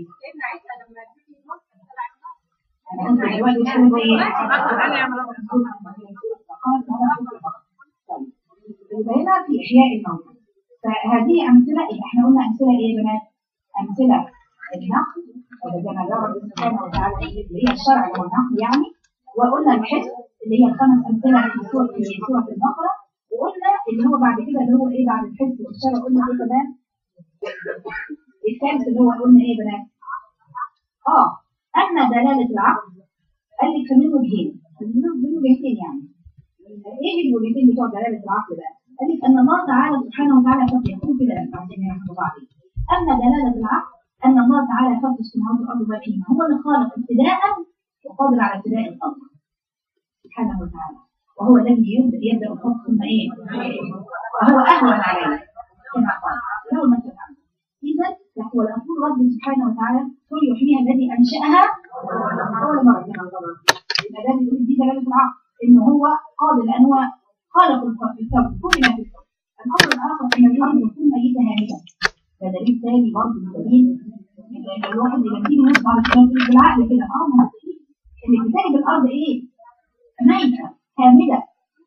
أنا كنت دلوقتي بقول إيه؟ يبقى هنا في إحياء الموتى فهذه أمثلة يبقى إحنا قلنا أمثلة إيه يا بنات؟ أمثلة النقل وده زي ما جرب سبحانه وتعالى اللي هي الشرع اللي هو النقل يعني وقلنا الحس اللي هي الخمس أمثلة في سورة في سورة البقرة وقلنا اللي هو بعد كده اللي هو إيه بعد الحس والشرع قلنا إيه كمان؟ الثالث اللي هو قلنا إيه يا بنات؟ آه أما دلالة العقل قال لك من وجهين من وجهتين يعني إيه الوجهتين بتوع دلالة العقل بقى؟ قال لك أن الله تعالى سبحانه وتعالى قد يكون كده لما عشان رحمه الله عليه أما دلالة العقل أن الله تعالى خلق السماوات والأرض وفيهما هو اللي خالق ابتداء وقادر على ابتداء الأمر سبحانه وتعالى وهو الذي يبدأ يبدأ الخط ثم إيه؟ وهو أهون عليه كما قال له مثل الأمر إذا هو الأقول رب سبحانه وتعالى قل يحييها الذي أنشأها أول مرة كما قال يبقى ده بيقول دي دلالة العقل إن هو قادر لأن هو خالق الكون كل ما في الكون الأمر الآخر أن الأرض تكون ميتة هامدة ده دليل ثاني برضه من دليل إن الواحد لما تيجي يبص على الشمس بالعقل كده اه ما هو اللي بتجد الأرض إيه؟ ميتة هامدة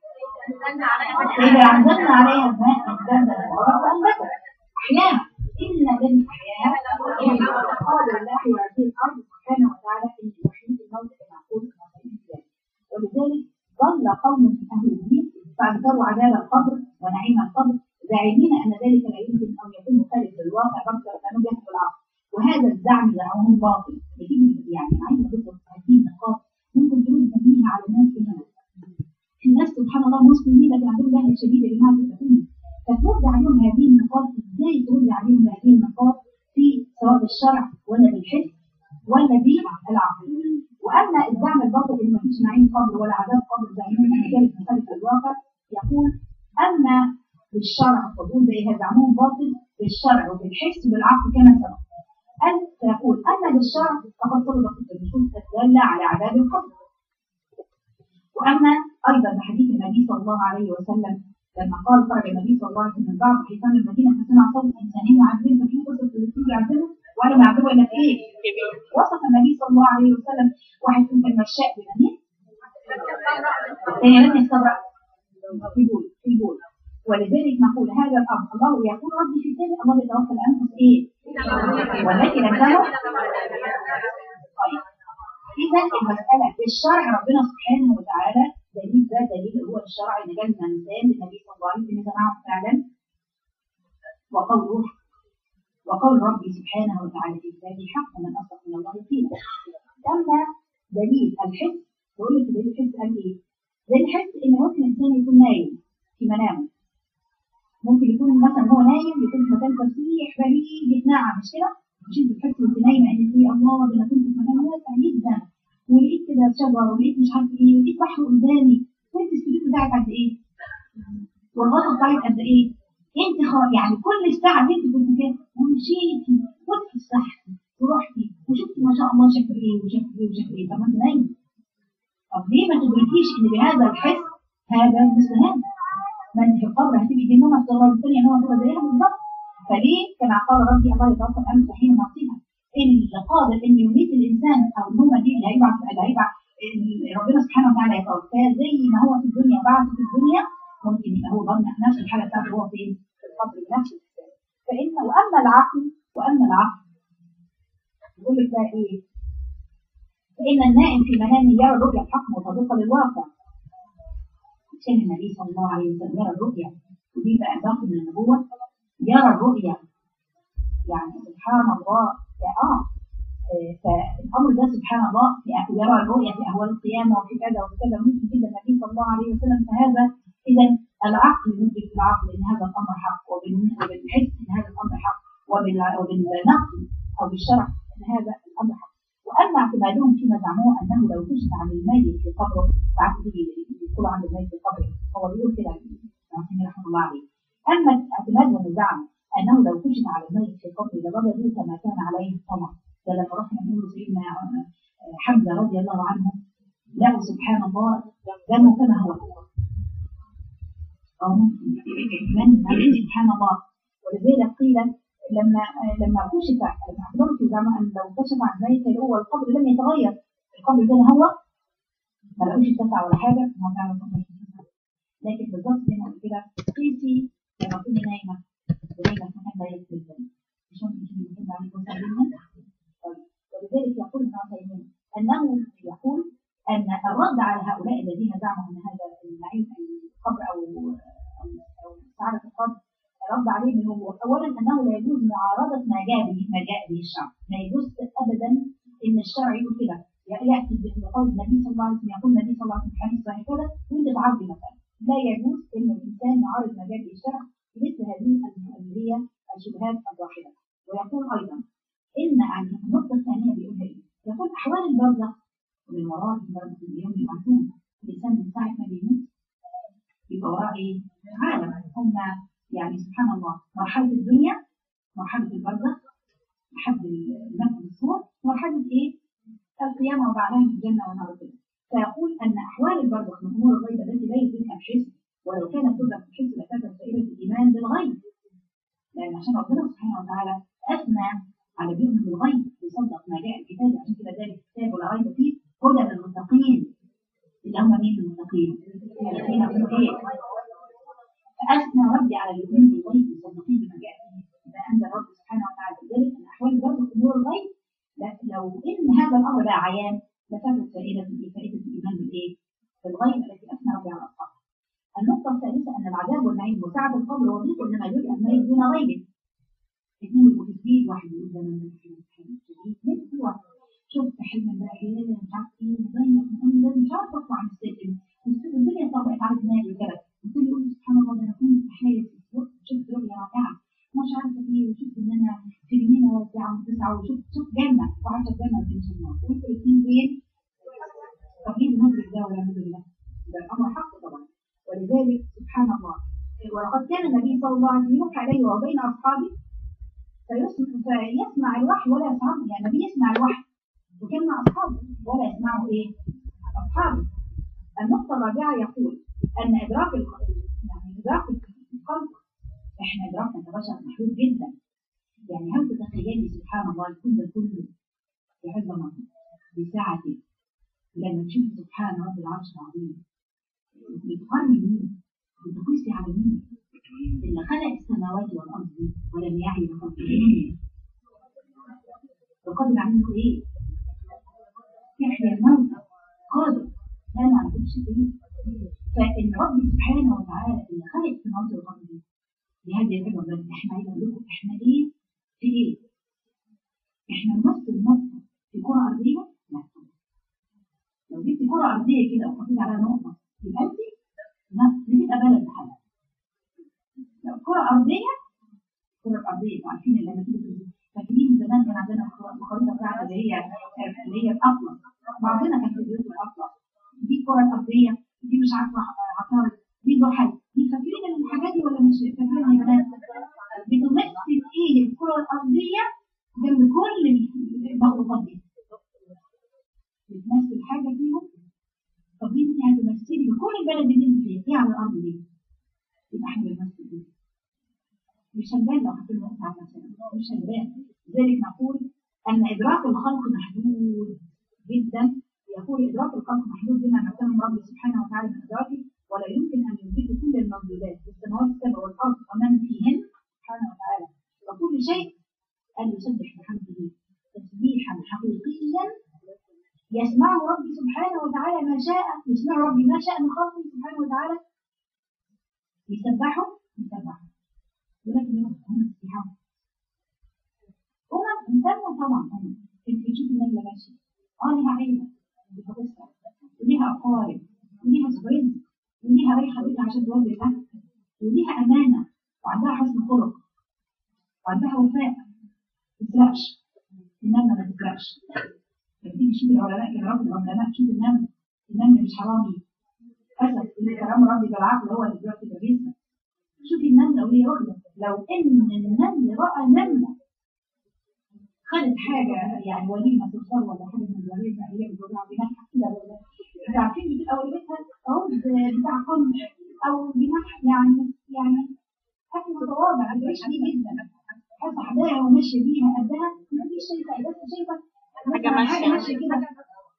إذا أنزلنا عليها الماء اهتزت ورب أنبتت أحيانا إن الذي أحياها قادر لا يحيي هذه الأرض سبحانه وتعالى إن يحيي الموت كما يقول وبذلك ضل قوم من أهل الدين فأنكروا عذاب القبر ونعيم القبر زاعمين أن ذلك لا يمكن أن يكون مخالف للواقع بمثل كانوا بيحكوا العقل وهذا الزعم زعمهم باطل نتيجة يعني عايزة تطلق هذه النقاط ممكن ترد بيها على الناس هنا في ناس سبحان الله مسلمين لكن عندهم جهل شديد يا جماعة التكوين فترد عليهم هذه النقاط ازاي ترد عليهم هذه النقاط في سواء بالشرع ولا بالحس ولا بالعقل واما الزعم الباطل ان مفيش نعيم قبر ولا عذاب قبر زعيمين ان ذلك مخالف الواقع يقول اما بالشرع فدول زي زعمهم باطل بالشرع وبالحس وبالعقل كما سبق أن فيقول أما بالشرع فقد سبقت النصوص الدالة على عذاب القبر وأما أيضا بحديث النبي صلى الله عليه وسلم لما قال خرج النبي صلى الله عليه وسلم من بعض حيتان المدينة فسمع صوت إنسانين يعذبون ففي قصة الفلسطين يعذبوا ولم يعذبوا إلا في إيه؟ وصف النبي صلى الله عليه وسلم واحد فيهم كان مشاء بمنين الثاني لم يستبرأ في البول في البول ولذلك نقول هذا الأمر الله يقول ربي في ذلك الله يتوفى الأنفس إيه؟ والتي لم تمت طيب إذا المسألة في الشرع ربنا سبحانه وتعالى دليل ده دليل هو الشرع اللي جاء من الإنسان للنبي صلى الله عليه وسلم جماعة فعلا وقوله وقول ربي سبحانه وتعالى في كتابه حق من أصدق من الله قيلا أما دليل الحس بقول لك دليل الحس قال إيه؟ دليل الحس إن ممكن الإنسان يكون نايم في منامه ممكن يكون مثلا هو نايم يكون في مكان تسيح بعيد يتنعم مش كده؟ مش انت بتحس وانت نايمه ان في الله ده انا كنت في مكان واسع جدا ولقيت كده شجر ولقيت مش عارف ايه ولقيت بحر قدامي وانت السلوك بتاعك قد ايه؟ والغطا بتاعك قد ايه؟ انت خلاص يعني كل الساعه اللي انت كنت فيها ومشيتي واتفسحتي ورحتي وشفتي ما شاء الله شكل ايه وشكل ايه وشكل ايه طب ما انت نايمه طب ليه ما تدركيش ان بهذا الحس هذا مستهان ما انت في القبر هتبقي دي نومه صلى الله عليه وسلم تبقى زيها بالظبط فليه كما قال ربي الله يتوفى الانفس حين موتها ان اللي قادر ان يميت الانسان او النومه دي اللي هيبعث اللي هيبعث ربنا سبحانه وتعالى يتوفاه زي ما هو في الدنيا بعث في الدنيا ممكن يبقى هو ضمن نفس الحاله بتاعته هو فين؟ في القبر بنفس الحساب فان واما العقل واما العقل يقول لك بقى ايه؟ فان النائم في منامه يرى الرؤيا الحق مطابقه للواقع كان النبي صلى الله عليه وسلم يرى الرؤيا ودي بقى باقي من النبوه يرى الرؤيا يعني سبحان الله يا اه فالامر ده سبحان الله في يرى الرؤيا في اهوال القيامه وفي كذا وفي كذا ممكن كده النبي صلى الله عليه وسلم فهذا اذا العقل يدرك العقل ان هذا الامر حق وبالحس ان هذا الامر حق وبالنقل او بالشرع ان هذا الامر حق واما اعتمادهم فيما زعموه انه لو كشف عن الميت في قبره بعد يدخلوا عن الميت في قبره هو بيقول كده رحمه الله عليه اما اعتمادهم الزعم انه لو كشف على الميت في قبره لوجدوا كما كان عليه الطمع ده لما رحنا نقول سيدنا حمزه رضي الله عنه له سبحان الله دمه كما هو أو من سبحان الله ولذلك قيل لما لما كشف اعتبروا في زعم ان لو كشف عن ذلك اللي هو القبر لم يتغير القبر زي ما هو ما لقوش اتسع ولا حاجه ما فعلا لكن بالظبط زي ما قلت كده قيسي لما كنت نايمه ونايمه في مكان ضيق جدا مش ممكن تكون المكان عليه وسع جدا ولذلك يقول ابن عثيمين انه يقول ان الرد على هؤلاء الذين زعموا ان هذا النعيم القبر او او سعاده القبر رد عليه من هو اولا انه لا يجوز معارضه ما جاء به ما جاء به الشرع لا يجوز ابدا ان الشرع يقول كده ياتي بقول النبي صلى الله عليه وسلم يقول النبي صلى الله عليه وسلم في حديث صحيح كده وانت تعرضي مثلا لا يجوز ان الانسان يعارض ما جاء به الشرع مثل هذه اللي هي الشبهات الواحده ويقول ايضا ان عن النقطه الثانيه بيقولها ايه؟ يقول احوال البرزخ ومن وراء البرزخ اليوم يبعثون الانسان من ساعه ما بيموت يبقى وراه ايه؟ عالم هم يعني سبحان الله مرحله الدنيا مرحله البرزخ لحد النفس الصور مرحله ايه؟ القيامه وبعدها الجنه والنار كده فيقول ان احوال البرزخ من امور الغيب التي لا يدركها الحس ولو كانت تدرك الحس لكانت فائده الايمان بالغيب لان عشان ربنا سبحانه وتعالى اثنى على بيؤمن بالغيب يصدق ما جاء الكتاب عشان كده ذلك الكتاب ولا ريب فيه هدى للمتقين اللي هم مين المتقين؟ الذين هم ايه؟ فاثنى ربي على اليمين بالغيب المصدقين بما جاء به فانزل رب سبحانه وتعالى ذلك ان احوال برضه امور الغيب لا- لو ان هذا الامر لا عيان لفاتت فائده فائده الايمان بالايه؟ بالغيب التي اثنى ربي على اصحابه. النقطه الثالثه ان العذاب والنعيم وسعه القبر وضيق انما يدرك الميت دون غيره. اثنين يبقوا في البيت واحد يقول ده انا حلم حلم شديد كل واحد شفت حلم امبارح ليله مش عارف ايه مضيق مقلق مش عارف اطلع من السجن والدنيا طبقت على دماغي وكده قلت له يقول سبحان الله ده انا كنت حاسس شفت رؤيا رائعه مش عارفه ايه وشفت ان انا في جنينه واسعه وتسعه وشفت شفت جنه وعارفه الجنه وفين النار قلت الاثنين فين؟ طب ليه بندرك ده ولا ندرك ده؟ ده الامر حق طبعا ولذلك سبحان الله ولقد كان النبي صلى الله عليه وسلم يوحى اليه وبين اصحابه فيسمع, فيسمع الوحي ولا يسمعه يعني النبي يسمع الوحي وكان مع اصحابه ولا يسمعه ايه؟ اصحابه النقطه الرابعه يقول ان ادراك القلب يعني ادراك القلب احنا ادراكنا كبشر محدود جدا يعني هل تتخيلي سبحان الله الكون ده كله بعظمه بسعته لما تشوفي سبحان رب العرش العظيم بتقارني مين؟ بتقيسي على مين؟ اللي خلق السماوات والارض دي ولم يعي بخلقهن وقادر عنه ايه؟ يحيي الموتى قادر لا نعرفش ايه فان ربي سبحانه وتعالى اللي خلق السماوات والارض دي بهذه العبره بس احنا عايز اقول لكم احنا ايه في ايه؟ احنا نص النقطه في كره ارضيه؟ لا لو جبت كره ارضيه كده وحطيت عليها نقطه يبقى انت لا دي تبقى بلد بحالها لو كره ارضيه الكره الارضيه عارفين لما تيجي فاكرين زمان كان عندنا الخريطه بتاعت اللي هي اللي هي الاطلس بعضنا كان في البيوت الاطلس دي الكره الارضيه دي مش عارفه عطارد دي زحل دي فاكرين الحاجات دي ولا مش فاكرين يا بنات بتمثل ايه الكره الارضيه جنب كل المخلوقات دي بتمثل حاجه فيهم طب انت هتمثلي كل البلد اللي انت فيها ايه على الارض دي يبقى احنا بنمثل ايه مش هنبان لو حطينا نقطة على نفسنا مش هنبان لذلك نقول أن إدراك الخلق محدود جدا يقول إدراك الخلق محدود بما نفهم رب سبحانه وتعالى من إدراكه ولا يمكن أن يدرك كل الموجودات في السماوات السبع والأرض ومن فيهن سبحانه وتعالى وكل شيء أن يسبح بحمده تسبيحا حقيقيا يسمعه ربي سبحانه وتعالى ما شاء يسمع ربي ما شاء من خلقه سبحانه وتعالى يسبحه يسبحه ولكن هم استحاضة أمم مسمى طبعا أمم انت بتشوفي النملة ماشية اه ليها عيلة بتبصر وليها أقارب وليها صبرين وليها رايحة بيتها عشان تودي الأكل وليها أمانة وعندها حسن خلق وعندها وفاء ما تسرقش النملة ما تسرقش لما تيجي تشوفي العلماء كده رب العلماء تشوفي النمل النمل مش حرامي أسف إن كلام ربي بالعقل هو اللي دلوقتي بيريسها شوفي النملة وهي واخدة لو ان النمل رأى نملة خدت حاجة يعني وليمة تختار ولا حاجة من الوليمة هي بتوجع جناح كده ولا انتوا عارفين بتبقى وليمتها عود بتاع قمح أو جناح يعني يعني أكل متواضع بتعيش عليه جدا حاسة حداها وماشية بيها قدها مفيش شايفة بس شايفة حاجة حاجة ماشية. ماشية كده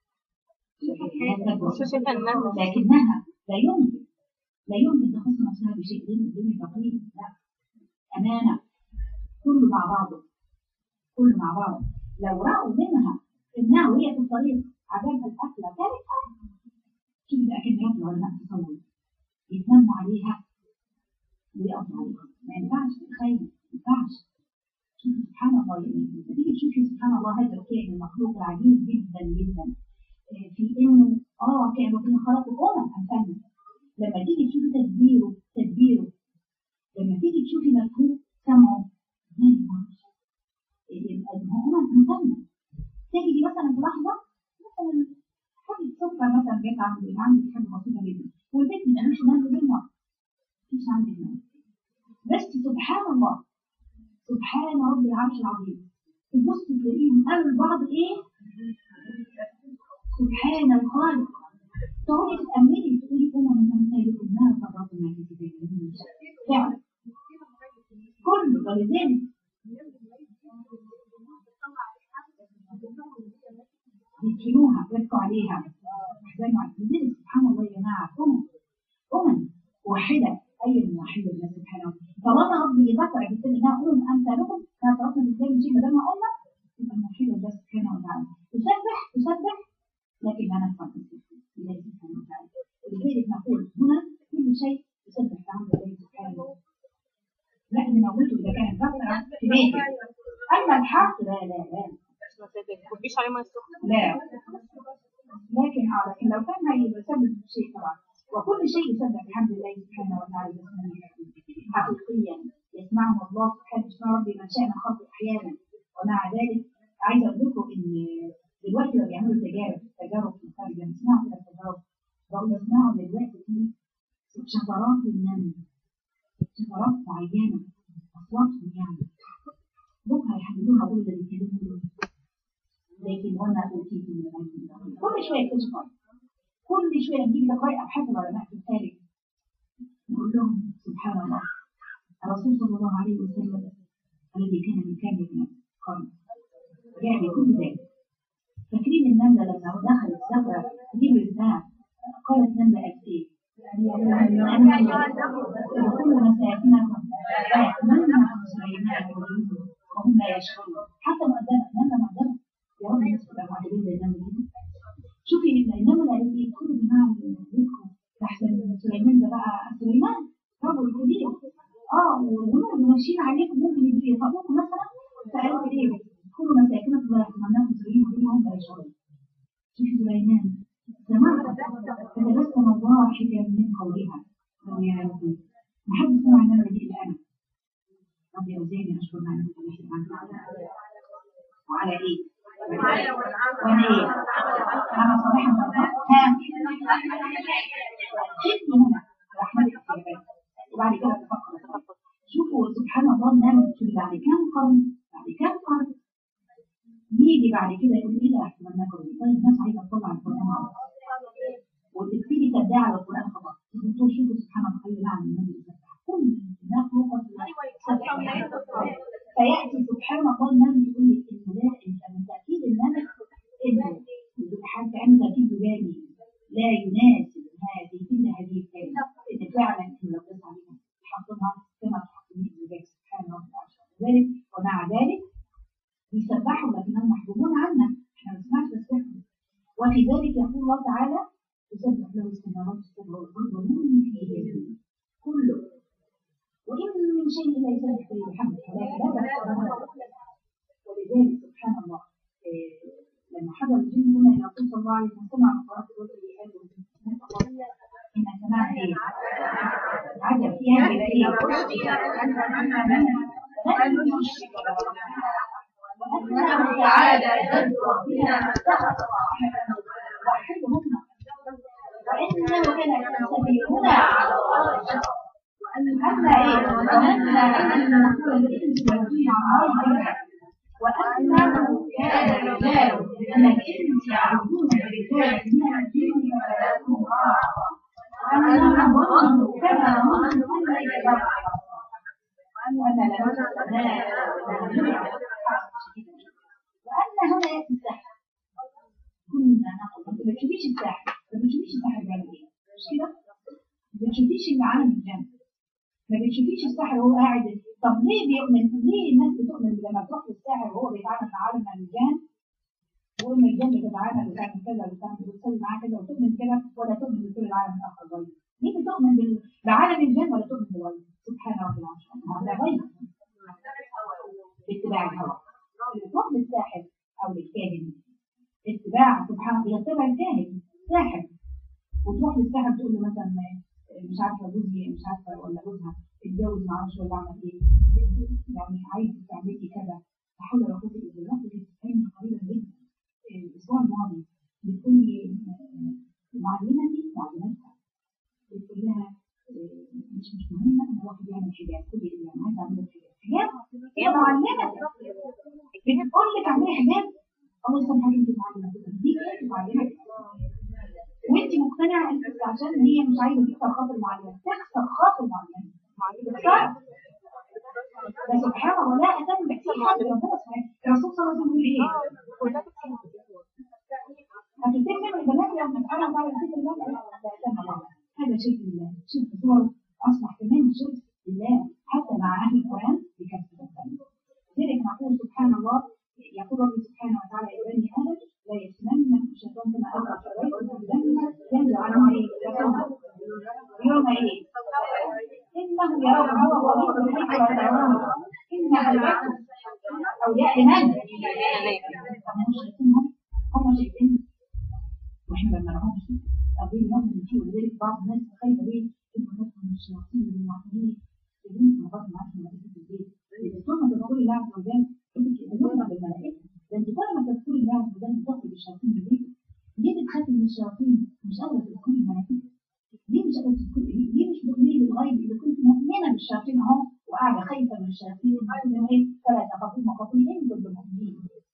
شوفي النمل لكنها لا يمكن لا يمكن تخص نفسها بشيء دين دين فقير لا أمانة كله مع بعضه كله مع بعضه لو رأوا منها إنها وهي في الطريق عجبها الأكل كانت شوف بقى كده رب العلماء تصور يتنموا عليها ويقضوا عليها ما ينفعش تتخيل ما ينفعش شوف سبحان الله يعني لما تيجي تشوفي سبحان الله هذا الكائن المخلوق العجيب جدا جدا آه، في انه اه كائن ربنا خلقه امم امثالنا لما تيجي تشوفي تدبيره تدبيره لما تيجي تشوفي مفهوم سمعه ما ينفعش يبقى هم مثلنا تجي مثلا في لحظه مثلا حاجه سكر مثلا جت عند عندي حاجه بسيطه جدا والبيت ما قالوش مال بينها مفيش عندي المال بس سبحان الله سبحان رب العرش العظيم تبص تلاقيهم قالوا لبعض ايه سبحان الخالق تقعدي تتأملي تقولي أمم أمثالكم ما فرطنا في كتاب الله فعلا كل ولذلك يدفنوها يبكوا عليها يحزنوا عليها لذلك سبحان الله يا جماعة أمم أمم واحدة أي من واحدة الله سبحانه طالما ربي ذكر في السنة إنها أمم أمثالكم ما فرطنا في كتاب شيء ما دام أمة يبقى موحدة الله سبحانه وتعالى تسبح تسبح لكن لا نفع تسبح الله سبحانه وتعالى ولذلك نقول هنا كل شيء يسبح بحمد الله سبحانه لكن موته إذا كانت فترة في بيته أما الحق لا لا لا مفيش عليه ميه سخنه لا لكن اه لكن لو كان هيسبب شيء طبعا وكل شيء يسبح بحمد الله سبحانه وتعالى حقيقيا يسمعه الله سبحانه يسمع ربي من شاء من خلق احيانا ومع ذلك عايزه اقول لكم ان دلوقتي لو بيعملوا تجارب تجارب في الخارج بنسمعوا كده تجارب بقول اسمعوا دلوقتي في شفرات النمل شفرات معينه اصواتهم يعني بكره يحددوها دول اللي بيتكلموا دول لكن وما اوتيتم من العلم كل شويه يكتشفوا كل شويه نجيب تقرأ ابحاث العلماء في الخارج نقول لهم سبحان الله الرسول صلى الله عليه وسلم الذي كان من كامل الناس قال جاء بكل ذلك فاكرين النمله لما دخلت سفره تجيب رزقها قالت نمله اكيد وكل مساكنهم فيتمنى سليمان وجنوده وهم لا يشعرون حتى مؤذنة نملة مؤذنة يا رب الناس كلها معجبين زي النملة دي شوفي النملة قالت ايه كل جماعة بيتكم أحسن سليمان ده بقى سليمان رجل كبير اه وهم ماشيين عليكم ممكن يجي يطلقوا مثلا فقالوا ايه كل مساكنكم لا يتمناكم سليمان وهم لا يشعرون شوفي سليمان سمعت فتبسم ضاحكا من قولها قال يا ربي ما حد سمع النملة دي إلا أنا ربي أوزعني أشكر نعمة الله وعلى إيه؟ وأنا إيه؟ أنا صالحا مرضى شفتي هنا رحمتك يا بني وبعد كده تفكر شوفوا سبحان الله النمل شوفي بعد كام قرن بعد كام قرن يجي بعد كده يقول ايه ده احنا بناكل طيب الناس عايزه تطلع القران وتبتدي تدعي على القران خطا انتوا شوفوا سبحان الله خلي لعن النبي كل الناس فوق فياتي سبحان الله النبي يقول لك ان لا انت من تاكيد النبي انه حتى كانه تاكيد زجاجي لا يناسب هذه الا هذه الكلمه ان فعلا ان لو قلت عليها تحطمها كما تحطمين الزجاج سبحان الله ذلك ومع ذلك يسبحوا لكنهم محجوبون عنا احنا ما نسمعش تسبيحهم وفي ذلك يقول الله تعالى يسبح له السماوات السبع والارض ومن فيهن كله وان من شيء لا يسبح به بحمده ولكن لا ولذلك سبحان الله إيه لما حضر الجن هنا الى رسول صلى الله عليه وسلم سمع قراءة الرسل قال إن سمعت إيه؟ عجب في هذه الآية وأنه تعالى جد ربنا ما اتخذ صاحبا وحدهما وإنه كان سبيلنا على الله وأن إيه؟ وأن أن نقول الإنس والجن عن غير وأنه كان رجال من الإنس يعبدون برجال من الجن فزادوهم رهقا وأنهم ظنوا كما ظنوا أن يجرى وأن لا وأن هنا يأتي السحر كنا نقول أنت ما تشوفيش السحر ما بتشوفيش السحر بيعمل إيه مش كده؟ ما بتشوفيش اللي عالم الجنة ما بتشوفيش السحر وهو قاعد طب ليه بيؤمن ليه الناس بتؤمن لما تروح للساحر وهو بيتعامل مع عالم الجان وان الجن بتتعامل وتعمل كذا وتعمل وتصلي معاه كذا وتؤمن كده ولا تؤمن بكل العالم الاخر غيره ليه بتؤمن بال- بعالم الجن ولا تؤمن بالغيب سبحان رب العرش هذا غيب باتباع الهوى تروح للساحر او للكاهن اتباع سبحان الله يتبع الكاهن ساحر وتروح للساحر تقول له مثلا مش عارفه جوزي مش عارفه ولا جوزها اتجوز ما اعرفش ولا عمل ايه يعني عايز تعملي كذا لا حول ولا قوه الا بالله كنت بتتكلمي قريبا جدا الاسبوع الماضي بتقول لي معلمتي معلمتها بتقول لها مش مش مهم ان الواحد يعمل حجاب كل اللي انا عايزه اعمل حجاب حجاب هي معلمه بتقول لك اعملي حجاب الله يسامحك انت معلمه دي انت معلمه وانت مقتنعه انت عشان هي مش عايزه تخسر خاطر معلمه تخسر خاطر معلمه تخسر ده سبحان الله لا اتم بكثير حد ربنا سبحانه الرسول صلى الله عليه وسلم يقول ايه؟ هتتم من البنات لما تتعلم بعد كده البنات لا اتم الله هذا شرك لله شرك صور اصبح كمان شرك لله حتى مع اهل القران بكثره الثانيه لذلك نقول سبحان الله يقول ربي سبحانه وتعالى يا بني ادم لا يسمن الشيطان كما امر فريق الجنه ينزل على ايه؟ يوم ايه؟ انه يرونه وقريب اليك ويدعونه انها لكم اولياء لمن؟ هم شايفينهم هم شايفين واحنا ما نعرفش قضيه نؤمن فيه ولذلك بعض الناس خايفه ليه؟ انه ناس من الشياطين المعتدين يجون في مبادئ معاك في مدرسه البيت اذا كنا تذكري الله عز وجل انت بنؤمن بالملائكه ده انت كل ما تذكري الله عز وجل بتصل بالشياطين البيت ليه بتخافي من الشياطين مش قادره تذكري الملائكه؟ ليه مش قادره تذكري ليه ليه مش تؤمني بالغيب اذا كنت مؤمنه بالشياطين اهو وقاعده خايفه من الشياطين وعايزه ايه فلا تخافوا مخافين ان كنتم مؤمنين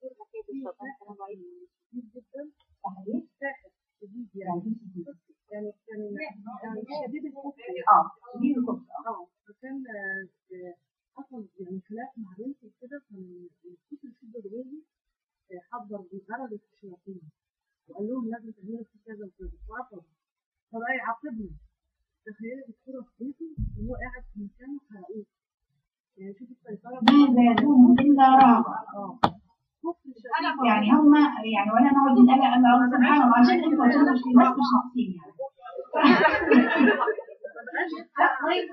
صحيح؟ يعني يعني يعني يعني شديد الخوف اه شديد الكفر اه اه فكان آه، حصل يعني خلاف مع بنتي كده كان من كتر شدة غيظي آه، حضر بغرض الشياطين وقال لهم لازم تعملوا في كذا وكذا وعطوا فبقى يعاقبني تخيلي الدكتورة في بيته وهو قاعد في مكانه حرقوه يعني شوف السيطرة ما زادوهم الا رهبا اه خوف الشياطين يعني هم يعني ولا نقعد نقلق الا الله سبحان الله عشان انتوا عشان مش الناس مش ناقصين يعني لا طيب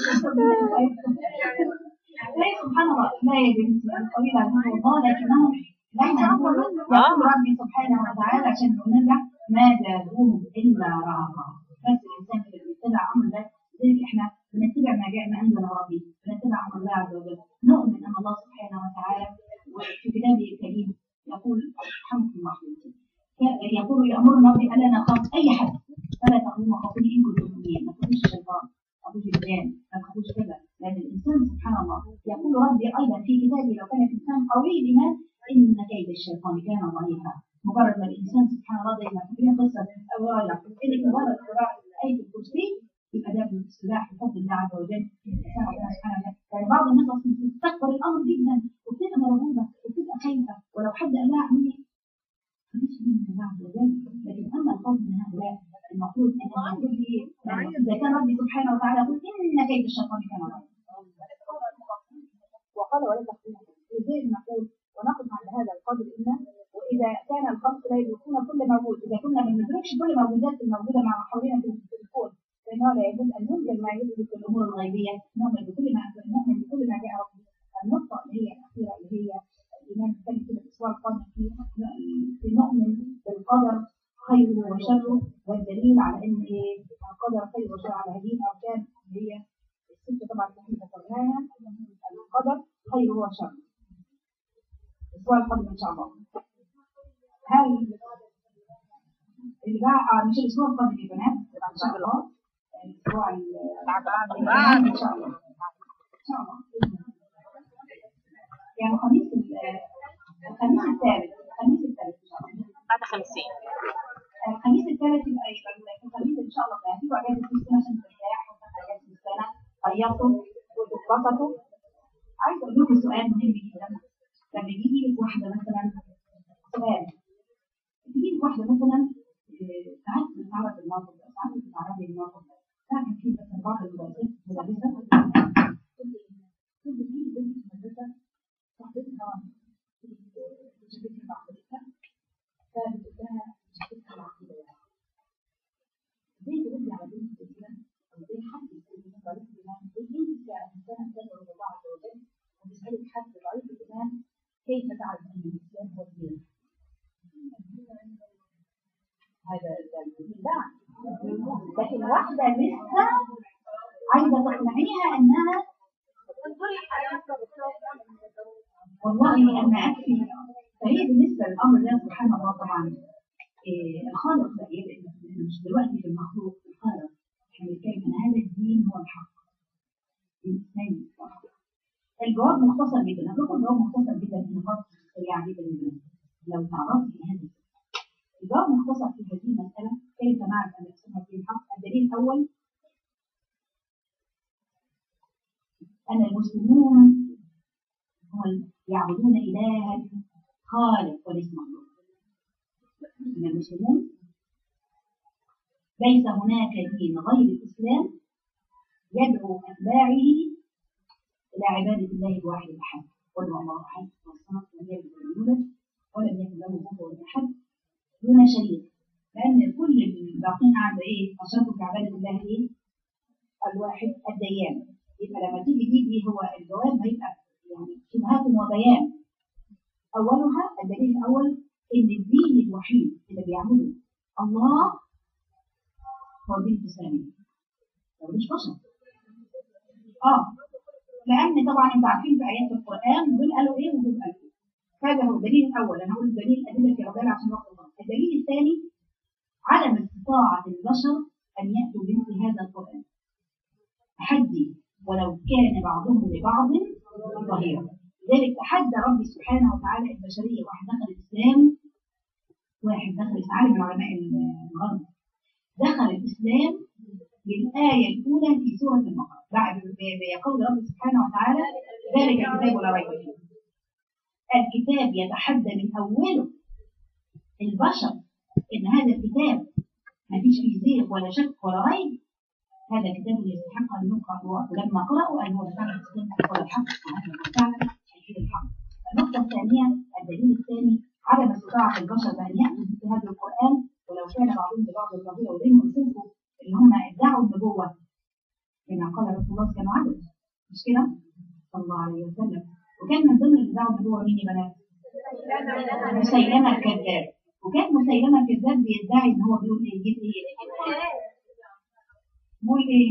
طيب سبحان الله لا يا بنتي الطويل عزيز الله لكنهم نحن نقول يقول ربي سبحانه وتعالى عشان نرجع ما زادوهم الا رهقا بس الانسان اللي بيتبع امر الله زي احنا بنتبع ما جاء ما انزل ربي بنتبع امر الله عز وجل نؤمن ان الله سبحانه وتعالى وفي كتابه الكريم يقول الحمد لله يقول يأمرنا بألا نخاف أي حد فلا تخافوا خافوني إن كنتم مؤمنين ما تخافوش الشيطان ما تخافوش الجان ما تخافوش كذا لأن الإنسان سبحان الله يقول ربي أيضا في كتابه لو كان الإنسان قوي بما إن كيد الشيطان كان ضعيفا مجرد ما الإنسان سبحان الله زي ما فاكرين قصة أبو رجع إن مجرد قراءة آية الكرسي يبقى ده من سلاح بفضل الله عز وجل الإنسان ربنا سبحانه وتعالى يعني بعض الناس أصلا بتستكبر الأمر جدا وبتبقى مرعوبة وبتبقى خايفة ولو حد قال لها اعملي مفيش من الله عز وجل لكن اما الخوف من هؤلاء المفروض ان المفروض به يعني اذا كان ربي سبحانه وتعالى يقول ان كيد الشيطان كان ضعيفا وقال ولا تخافوا لذلك نقول ونقف عند هذا القدر إن وإذا كان الخلق لا يدركون كل موجود إذا كنا ما بندركش كل الموجودات الموجودة مع حولنا في في الكون فإنه لا يجوز أن ننكر ما يدرك الأمور الغيبية نؤمن بكل ما نؤمن بكل ما جاء ربي النقطة اللي هي الأخيرة اللي هي الإيمان كان في الأسبوع القادم في في نؤمن بالقدر خيره وشره والدليل على إن إيه القدر خير وشر على هذه الأركان اللي هي الستة طبعا اللي احنا ذكرناها القدر خيره وشره الأسبوع القادم إن شاء الله هل اللي بقى آه، مش الأسبوع القادم يا بنات إن شاء الله الأسبوع ال- إن شاء الله إن شاء الله يعني الخميس ال- الخميس الثالث الخميس الثالث إن شاء الله بعد خمسين الخميس الثالث يبقى يبقى الخميس ان شاء الله هتيجوا اجازه في السنه عشان ترتاحوا وتاخدوا اجازه في السنه خيطوا وتتبسطوا عايز اقول لكم سؤال مهم جدا لما يجي لك واحده مثلا سؤال تجي لك واحده مثلا آه، ساعات بتتعرض للموقف ده ساعات بتتعرضي للموقف ده ساعات كان في مثلا بعض المدرسات مدرسه كنت في بنت في المدرسه صاحبتها شافتها صاحبتها فبتقول لها شافتها العقيده يعني زي ترد على بنت الاسلام او زي حد يسال طريق الايمان انت كانسان تدعو الى الله عز وجل وتسالك حد طريق الايمان كيف تعرف ان الاسلام هو الدين؟ هذا لا لكن واحده لسه عايزه تقنعيها انها والله انا اكفي فهي بالنسبه للامر ده سبحان الله طبعا إيه الخالق ده يبقى مش دلوقتي في المخلوق الخالق احنا بنتكلم ان هذا الدين هو الحق اثنين فقط. الجواب مختصر جدا هقول الجواب مختصر جدا في نقاط سريعه جدا جدا لو تعرضت لهذا الجواب مختصر في هذه المساله كيف نعرف ان السنه في الحق الدليل الاول ان المسلمون هم يعبدون الها خالق وليس مخلوق ان المسلمون ليس هناك دين غير الاسلام يدعو اتباعه إلى عبادة الله الواحد الأحد وادعو الله أحد والصمد لم يلد ولم يولد ولم يكن له كفوا أحد دون شريك لأن كل الباقين قاعدة إيه أشركوا في عبادة الله إيه الواحد الديان يبقى لما تيجي دي دي هو الجواب هيبقى يعني شبهات وبيان أولها الدليل الأول إن الدين الوحيد اللي بيعمله الله هو الدين الإسلامي مش بشر اه لان طبعا انتوا عارفين في ايات القران دول قالوا ايه ودول قالوا ايه هذا هو الدليل الاول انا هقول الدليل الادله في عباله عشان وقت الله الدليل الثاني عدم استطاعه البشر ان ياتوا بمثل هذا القران تحدي ولو كان بعضهم لبعض ظهيرا لذلك تحدى ربي سبحانه وتعالى البشريه واحد دخل الاسلام واحد دخل عالم من علماء الغرب دخل الاسلام بالآية الأولى في سورة البقرة بعد بقول رب سبحانه وتعالى ذلك الكتاب لا ريب فيه الكتاب يتحدى من أوله البشر إن هذا الكتاب ما فيش فيه زيغ ولا شك ولا ريب هذا كتاب يستحق أن يقرأ ولما قرأوا أن هو فعلا الإسلام هو الحق وهذا فعلا الحق الحق النقطة الثانية الدليل الثاني عدم استطاعة البشر بأن يأتوا مثل هذا القرآن ولو كان بعضهم لبعض القضية وبينهم صدق اللي هم ادعوا النبوة كما قال رسول الله كانوا عدد مش كده؟ صلى الله عليه وسلم وكان من ضمن اللي ادعوا النبوة مين يا بنات؟ مسيلمة الكذاب وكان مسيلمة الكذاب بيدعي ان هو بيقول ايه؟ يجيب ايه؟ بيقول ايه؟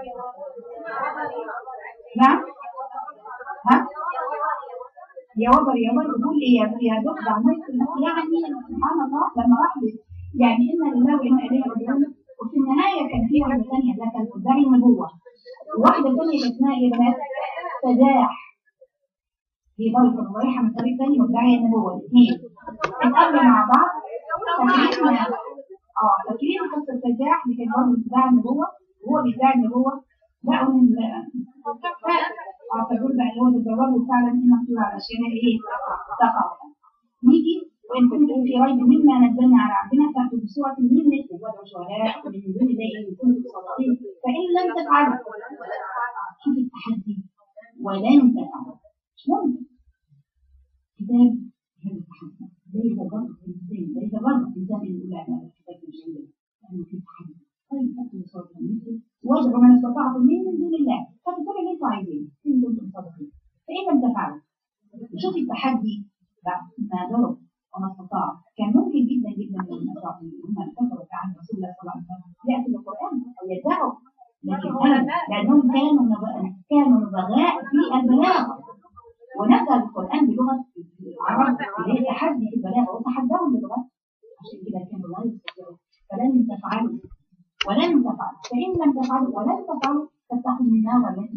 نعم؟ ها؟ يا وبر يا وبر بيقول ايه يا يا دكتور عملت يعني سبحان الله لما راح يعني انا لله وانا اليه راجعون وفي النهاية كان في واحدة ثانية ده كان تدعي النبوة وواحدة ثانية كانت اسمها ايه يا بنات؟ سداح هي برضه كانت رايحة من طريق ثاني مدعية النبوة الاثنين اتقابلوا مع بعض فاكرين اه فاكرين قصة سداح دي كانت برضه بتدعي النبوة وهو بيدعي النبوة لقوا ان اه فدول بقى اللي هو تزوجوا فعلا هنا مكتوب على اشياء ايه؟ تقع نيجي وإن كنتم في ريب مما نزلنا على عبدنا فأتوا بسورة من مثله وادعوا شهداءكم من دون الله إن كنتم صادقين فإن لم تفعلوا شوف التحدي ولن تفعلوا مش ممكن كتاب هذا التحدي ليس برضه إنسان ليس برضه إنسان يقول لا لا الكتاب مش عندنا لأنه في تحدي طيب فأتوا بسورة من مثله وادعوا من استطعتم من من دون الله فاتوا كل اللي أنتم عايزينه إن كنتم صادقين فإن لم تفعلوا شوف التحدي ما ضرب وما استطاع كان ممكن جدا جدا من النصارى هم كفروا عن رسول الله صلى الله عليه وسلم ياتوا بالقران او يدعوا لكن أنا لانهم كانوا نبغاء كانوا نبغاء في البلاغه ونزل القران بلغه العرب اللي هي تحدي في البلاغه وتحداهم بلغه عشان كده كانوا لا يستطيعوا فلن تفعلوا ولن تفعلوا فان لم تفعلوا ولن تفعلوا فاتقوا النار التي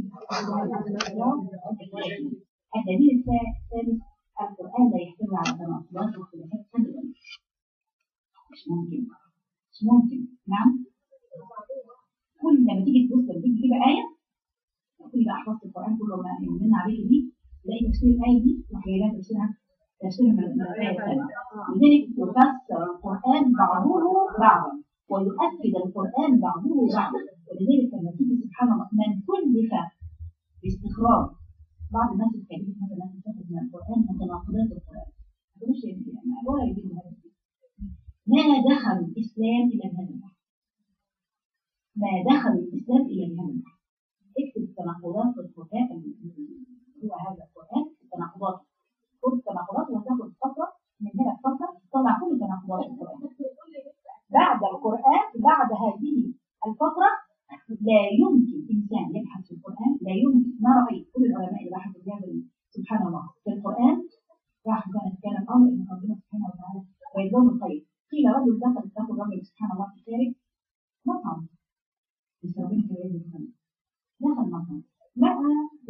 الدليل الثالث القرآن لا يحتوي على تناقضات واختلافات أبدا مش ممكن مش ممكن نعم كل لما تيجي تبص تيجي كده آية كل بقى حفظت القرآن كله ما يمن عليك دي تلاقي تفسير الآية دي وحيالات تفسيرها تفسير من الآية الثانية لذلك يفسر القرآن بعضه بعضا ويؤكد القرآن بعضه بعضا ولذلك لما تيجي سبحان الله من كلف باستخراج بعض الناس الكبيرة مثلا تاخد من القرآن متناقضات القرآن مش يعني ولا يجيبوا هذا ما دخل الإسلام إلى هذا البحث ما دخل الإسلام إلى هذا البحث اكتب التناقضات في القرآن هو هذا القرآن التناقضات كل التناقضات وتاخد فترة من هنا فترة تطلع كل تناقضات القرآن بعد القرآن بعد هذه الفترة لا يمكن إنسان يبحث في القرآن لا يمكن ما رأيت كل العلماء اللي بحثوا في هذا سبحان الله في القرآن راح بقى كان الأمر إن ربنا سبحانه وتعالى ويدوم الخير قيل رجل دخل دخل رجل سبحان الله في الخارج مطعم بس ربنا كان يدوم الخير دخل مطعم لقى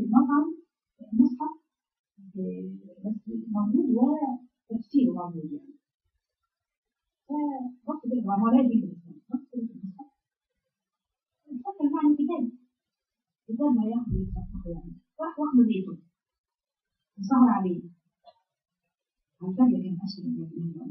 العظيم يعني فوقت بالإمام ولا يجيب الإسلام وقت بالإسلام فكر يعني كتاب كتاب ما ياخذ يتصفح يعني راح واخد بيته وسهر عليه على الفجر كان أشهر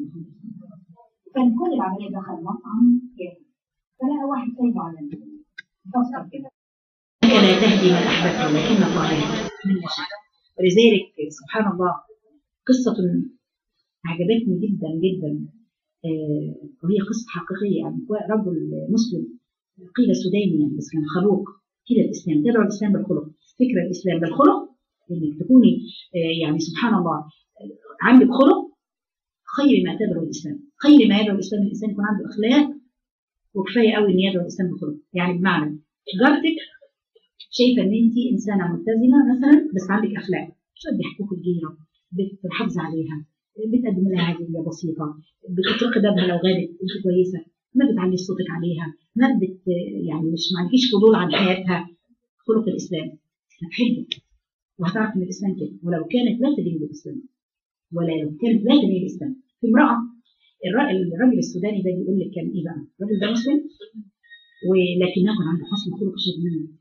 كان كل العملية دخل مطعم كامل فلقى واحد سايبه على الفصل كده انك لا تهدي من احببت ولكن الله يهدي من يشاء ولذلك سبحان الله قصة أعجبتني جدا جدا آه، وهي قصة حقيقية يعني رجل مسلم قيل سوداني يعني بس كان خلوق كده الإسلام تدعو الإسلام بالخلق فكرة الإسلام بالخلق إنك تكوني آه، يعني سبحان الله آه، عندك خلق خير ما تدعو الإسلام خير ما يدعو الإسلام الإنسان يكون عنده أخلاق وكفاية قوي إن يدعو الإسلام بالخلق يعني بمعنى جارتك شايفه ان انت انسانه ملتزمه مثلا بس عندك اخلاق بتؤدي حقوق الجيره بتحافظي عليها بتقدم لها هديه بسيطه بتطرقي بابها لو غابت انت كويسه ما بتعليش صوتك عليها ما بت يعني مش ما عندكيش فضول عن حياتها خلق الاسلام هتحبك وهتعرف ان الاسلام كده ولو كانت لا تدين بالاسلام ولا لو كانت لا تدين بالاسلام في امراه الر- الراجل السوداني ده بيقول لك كان ايه بقى؟ الراجل ده مسلم ولكنه كان عنده حسن خلق شديد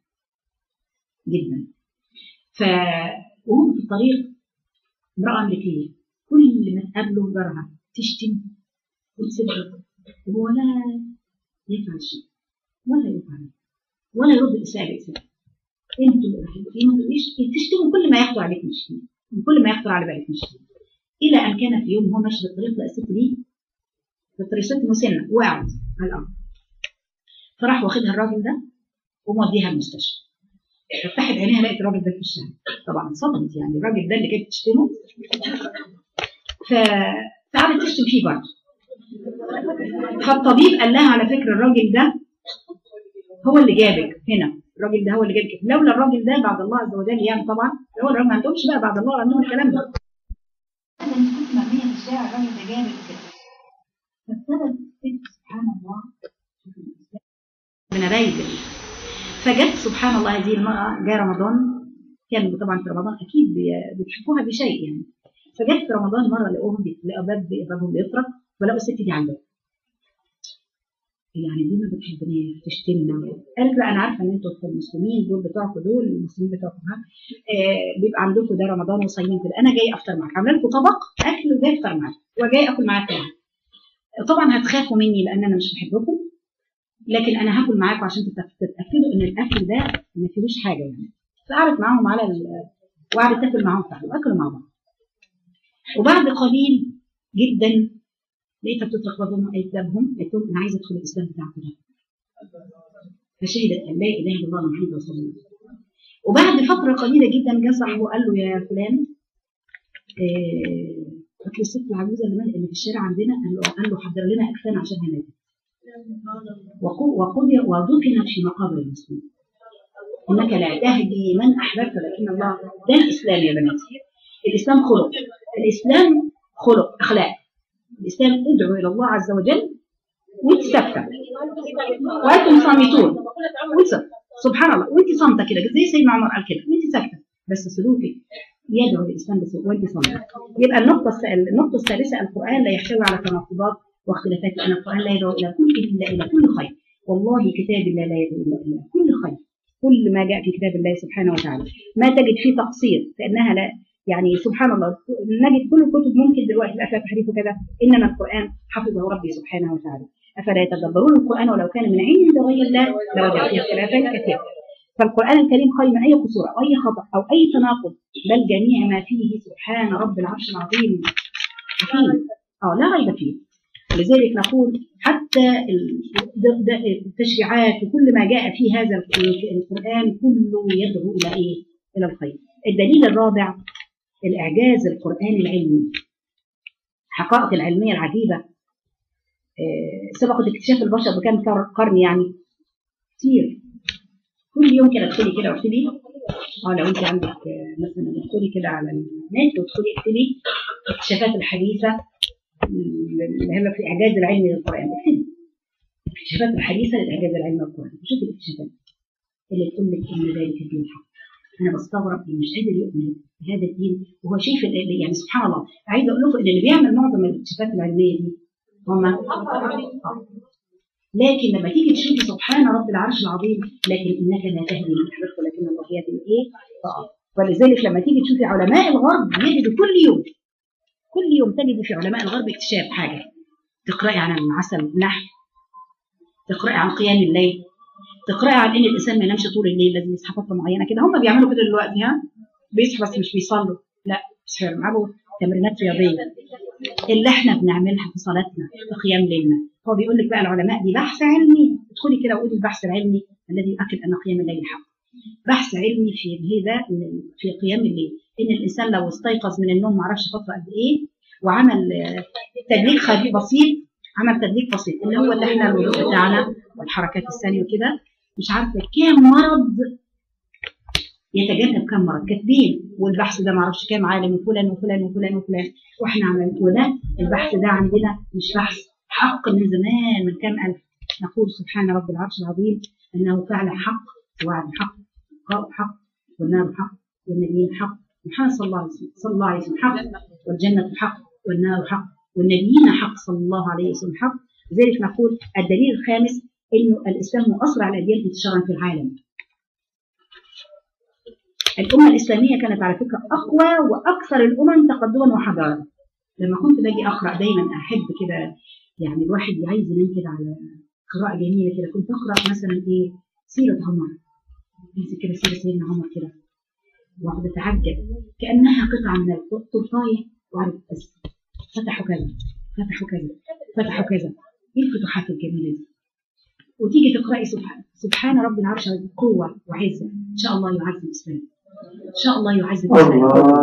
جدا ف وهم في الطريق امرأة أمريكية كل ما تقابله جارها تشتم وتسبه وهو لا يفعل شيء ولا يفعل ولا يرد الإساءة بإساءة انتوا اللي رايحين ما تقوليش تشتموا كل ما يخطر عليك مشتم كل ما يخطر على بالك مشتم إلى أن كان في يوم هو ماشي بالطريق لقى الست دي بالطريق ست مسنة وقعت على الأرض فراح واخدها الراجل ده وموديها المستشفى فتحت عينيها لقيت الراجل ده في الشارع طبعا اتصدمت يعني الراجل ده اللي كانت تشتمه ف... فقعدت تشتم فيه برضه فالطبيب قال لها على فكره الراجل ده هو اللي جابك هنا الراجل ده هو اللي جابك لولا الراجل ده بعد الله عز وجل يعني طبعا هو الراجل ما عندهمش بقى بعد الله عندهم الكلام ده أنا كنت مرمية في الشارع الراجل ده جابك كده فابتدت الست سبحان الله شوف الإسلام من رايد فجت سبحان الله هذه المرأة جاء رمضان كان طبعا في رمضان أكيد بي- بيحبوها بشيء يعني فجت في رمضان مرة لقوهم بيلاقوا باب بابهم بيطرق ولقوا الست دي على الباب يعني دي ما بتحبناش تشتمنا قالت لا انا عارفه ان انتوا في المسلمين دول بتوعكم دول المسلمين بتوعكم ها آه بيبقى عندكم ده رمضان وصايمين كده انا جاي افطر معاك عامله لكم طبق اكل وجاي افطر معاك وجاي اكل معاك يعني. طبعا هتخافوا مني لان انا مش بحبكم لكن انا هاكل معاكم عشان تتأك- تتاكدوا ان الاكل ده ما فيهوش حاجه يعني فقعدت معاهم على ال... وقعدت تاكل معاهم فعلا واكلوا مع بعض وبعد قليل جدا لقيتها بتطرق بابهم قالت بابهم قالت لهم انا عايزه ادخل الاسلام بتاعكم ده فشهدت ان لا اله الا الله محمد رسول الله وبعد فتره قليله جدا جه صاحبه وقال له يا فلان آه، قالت له الست العجوزه اللي اللي في الشارع عندنا قال له قال له حضر لنا اكفان عشان هناك وقو- وقضي ودفنت في مقابر المسلمين انك لا تهدي من احببت ولكن الله ده الاسلام يا بنات الاسلام خلق الاسلام خلق اخلاق الاسلام ادعو الى الله عز وجل وانت ساكته وانتم صامتون وانت ساكتة. سبحان الله وانت صامته كده زي سيدنا عمر قال كده وانت ساكته بس سلوكك يدعو الاسلام بس وانت صامته يبقى النقطه الس- النقطه الثالثه القران لا يحتوي على تناقضات واختلافات لان القران لا يدعو الى كل الا الى كل خير والله كتاب الله لا يدعو الا الى كل خير كل ما جاء في كتاب الله سبحانه وتعالى ما تجد فيه تقصير فانها لا يعني سبحان الله نجد كل الكتب ممكن دلوقتي يبقى فيها تحريف وكذا انما القران حفظه ربي سبحانه وتعالى افلا يتدبرون القران ولو كان من عند غير الله لوجدوا فيه اختلافا كثيرا فالقران الكريم خالي من اي قصور او اي خطا او اي تناقض بل جميع ما فيه سبحان رب العرش العظيم حكيم اه لا ريب فيه لذلك نقول حتى ال- د- د- التشريعات وكل ما جاء في هذا ال- القرآن كله يدعو إلى إيه؟ إلى الخير. الدليل الرابع الإعجاز القرآني العلمي. الحقائق العلمية العجيبة آه، سبقت اكتشاف البشر بكام كر- قرن يعني كتير. كل يوم كده ادخلي كده واكتبي اه لو انت عندك آه، مثلا ادخلي كده على النت وادخلي اكتبي الاكتشافات الحديثه اللي هي في الاعجاز العلمي للقران اكتبي الاكتشافات الحديثه للاعجاز العلمي للقران شوفي الاكتشافات اللي تقول لك ان ذلك الدين الحق انا بستغرب اللي مش قادر يؤمن بهذا الدين وهو شايف ال- ال- يعني سبحان الله عايزه اقول لكم ان اللي بيعمل معظم الاكتشافات العلميه دي هم لكن لما تيجي تشوفي سبحان رب العرش العظيم لكن انك لا تهدي من احببت ولكن الله يهدي من ايه؟ فقط. ولذلك لما تيجي تشوفي علماء الغرب يجدوا كل يوم كل يوم تجدي في علماء الغرب اكتشاف حاجه تقراي عن العسل النحل تقراي عن قيام الليل تقراي عن ان الانسان ما ينامش طول الليل لازم يصحى فتره معينه كده هم بيعملوا كده دلوقتي ها بيصحوا بس مش بيصلوا لا بس بيلعبوا تمرينات رياضيه اللي احنا بنعملها في صلاتنا في قيام ليلنا هو بيقول لك بقى العلماء دي بحث علمي ادخلي كده وقولي البحث العلمي الذي يؤكد ان قيام الليل حق بحث علمي في هذا في قيام الليل ان الانسان لو استيقظ من النوم معرفش فتره قد ايه وعمل آه، تدليك خفيف بسيط عمل تدليك بسيط اللي هو اللي احنا الوضوء بتاعنا والحركات الثانيه وكده مش عارفه كام مرض يتجنب كم مرض كاتبين والبحث ده معرفش كام عالم وفلان وفلان وفلان وفلان واحنا عملنا وده البحث ده عندنا مش بحث حق من زمان من كام الف نقول سبحان رب العرش العظيم انه فعل حق وعد حق قاء حق والنار حق والنبيين حق محمد صلى الله عليه وسلم صلى الله عليه وسلم حق والجنة حق والنار حق والنبيين حق صلى الله عليه وسلم حق لذلك نقول الدليل الخامس انه الاسلام هو اسرع الاديان انتشارا في العالم الأمة الإسلامية كانت على فكرة أقوى وأكثر الأمم تقدما وحضارة لما كنت باجي أقرأ دايما أحب كده يعني الواحد عايز ينام كده على قراءة جميلة كده كنت أقرأ مثلا إيه سيرة عمر أمسك كده سيرة سيدنا عمر كده وأقعد أتعجب كأنها قطعة من الطرفاية وأعرف بس فتحوا كذا فتحوا كذا فتحوا كذا إيه الفتوحات الجميلة دي وتيجي تقرأي سبحان سبحان رب العرش قوة وعزة إن شاء الله يعز الإسلام إن شاء الله يعز الإسلام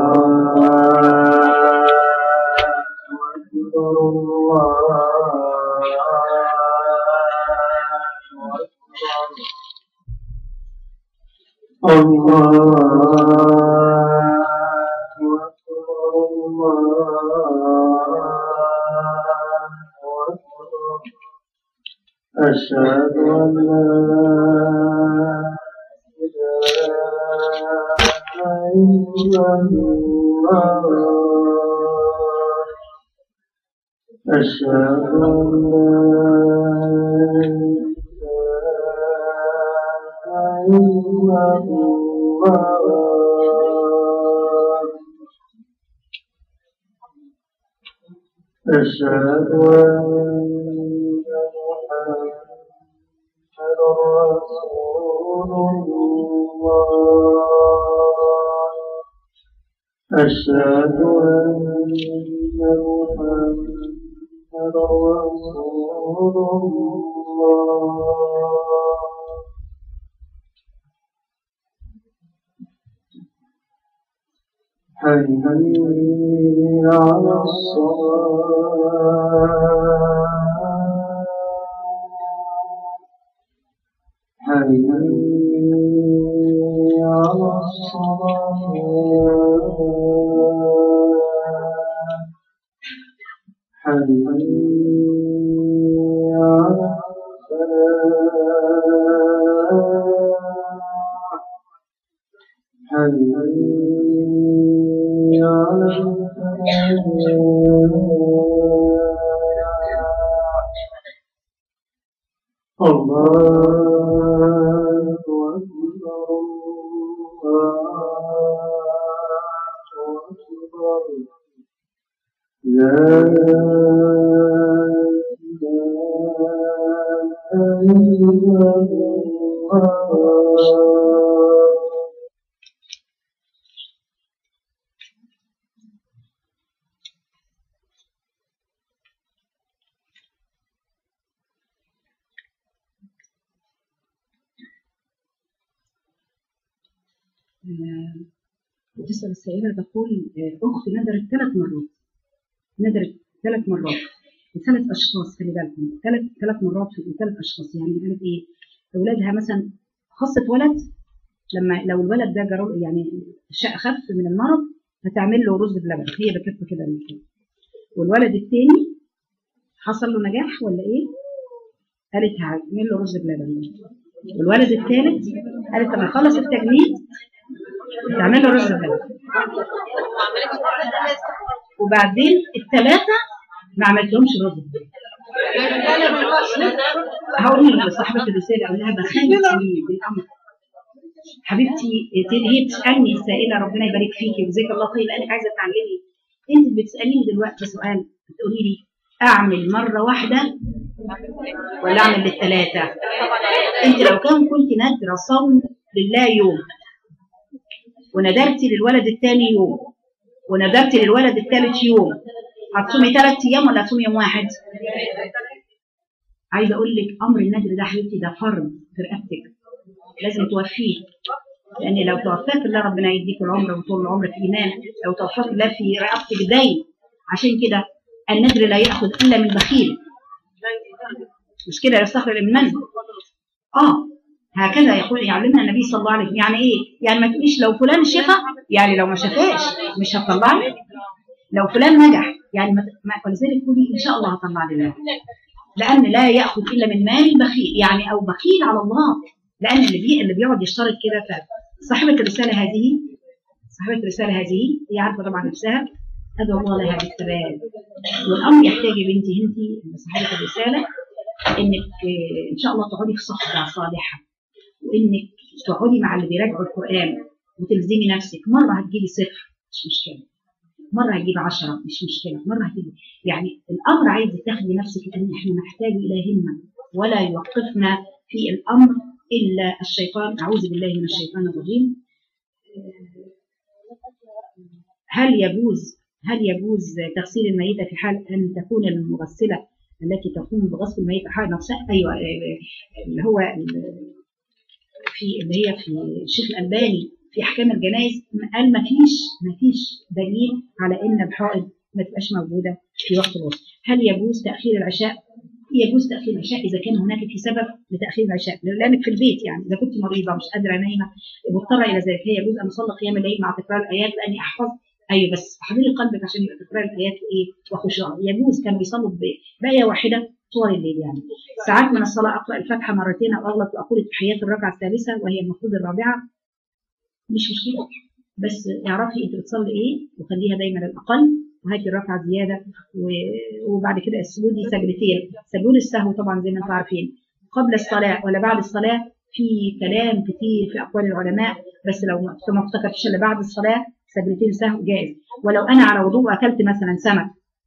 أشهد أن لا إله إلا الله أشهد أن لا إله إلا الله أشهد أن محمدا رسول الله أشهد أن محمدا رسول الله حي على الصلاة حي على الصلاة حي على الفلاح حي على الفلاح الله أكبر الله أكبر لا إله إلا الله آه، بتسأل السائلة تقول آه، أختي ندرت ثلاث مرات ندرت ثلاث مرات لثلاث أشخاص خلي بالكم ثلاث ثلاث مرات في ثلاث أشخاص يعني قالت إيه أولادها مثلا خاصة ولد لما لو الولد ده جرى يعني شاء خف من المرض هتعمل له رز بلبن هي بكتب كده من كده. والولد الثاني حصل له نجاح ولا ايه؟ قالت هعمل له رز بلبن والولد الثالث قالت لما يخلص التجميد تعمل له رز بلبن وبعدين الثلاثه ما عملتهمش رز بلبن هقول لصاحبة الرسالة أقول لها بخلتي بالأمر حبيبتي هي بتسألني السائلة ربنا يبارك فيكي وجزاك الله خير لأنك عايزة تعلمي أنت بتسأليني دلوقتي سؤال بتقولي لي أعمل مرة واحدة ولا أعمل للثلاثة أنت لو كان كنت نادرة صوم لله يوم وندرتي للولد الثاني يوم وندرتي للولد الثالث يوم هتصومي ثلاث أيام ولا هتصومي يوم واحد؟ عايزه اقول لك امر النذر ده حبيبتي ده فرض في رقبتك لازم توفيه لان لو توفاك الله ربنا يديك العمر وطول العمر في ايمان لو توفاك الله في رقبتك دايم عشان كده النذر لا ياخذ الا من بخيل مش كده يستخرج من منزل اه هكذا يقول يعلمنا النبي صلى الله عليه وسلم يعني ايه يعني ما تقوليش لو فلان شفى يعني لو ما شافاش مش هتطلع لي لو فلان نجح يعني ما ما- ولذلك قولي ان شاء الله هطلع لله لان لا ياخذ الا من مال البخيل يعني او بخيل على الله لان اللي بي اللي بيقعد يشترط كده فصاحبه الرساله هذه صاحبه الرساله هذه هي عارفه طبعا نفسها ادعو الله لها بالثبات والامر يحتاج يا بنتي انت صاحبه الرساله انك آه، ان شاء الله تقعدي في صحبه صالحه وانك تقعدي مع اللي بيراجعوا القران وتلزمي نفسك مره هتجيبي صفر مش مشكله مره هتجيبي عشرة مش مشكله مره هتجيبي يعني الامر عايز تاخدي نفسك ان احنا نحتاج الى همه ولا يوقفنا في الامر الا الشيطان اعوذ بالله من الشيطان الرجيم هل يجوز هل يجوز تغسيل الميتة في حال أن تكون المغسلة التي تقوم بغسل الميتة حال نفسها أيوة آه، اللي هو ال- في اللي هي في الشيخ الألباني في أحكام الجنائز قال ما فيش ما فيش دليل على إن الحائض ما تبقاش موجودة في وقت الغسل هل يجوز تأخير العشاء؟ يجوز تأخير العشاء إذا كان هناك في سبب لتأخير العشاء لأنك في البيت يعني إذا كنت مريضة مش قادرة نايمة مضطرة إلى ذلك هي يجوز أن أصلي قيام الليل مع تكرار الآيات لأني أحفظ ايوه بس حضري قلبك عشان يبقى تكرار الايات وايه وخشوع يجوز كانوا بيصلوا بآية واحده طول الليل يعني ساعات من الصلاه اقرا الفاتحه مرتين او اغلط واقول التحيات الركعه الثالثه وهي المفروض الرابعه مش مشكله بس اعرفي انت بتصلي ايه وخليها دايما الاقل وهاتي الركعه زياده و- وبعد كده اسجدي سجدتين سجود السهو طبعا زي ما انتم عارفين قبل الصلاه ولا بعد الصلاه في كلام كتير في اقوال العلماء بس لو ما ما افتكرتش الا بعد الصلاه سجدتين سهو جائز ولو انا على وضوء واكلت مثلا سمك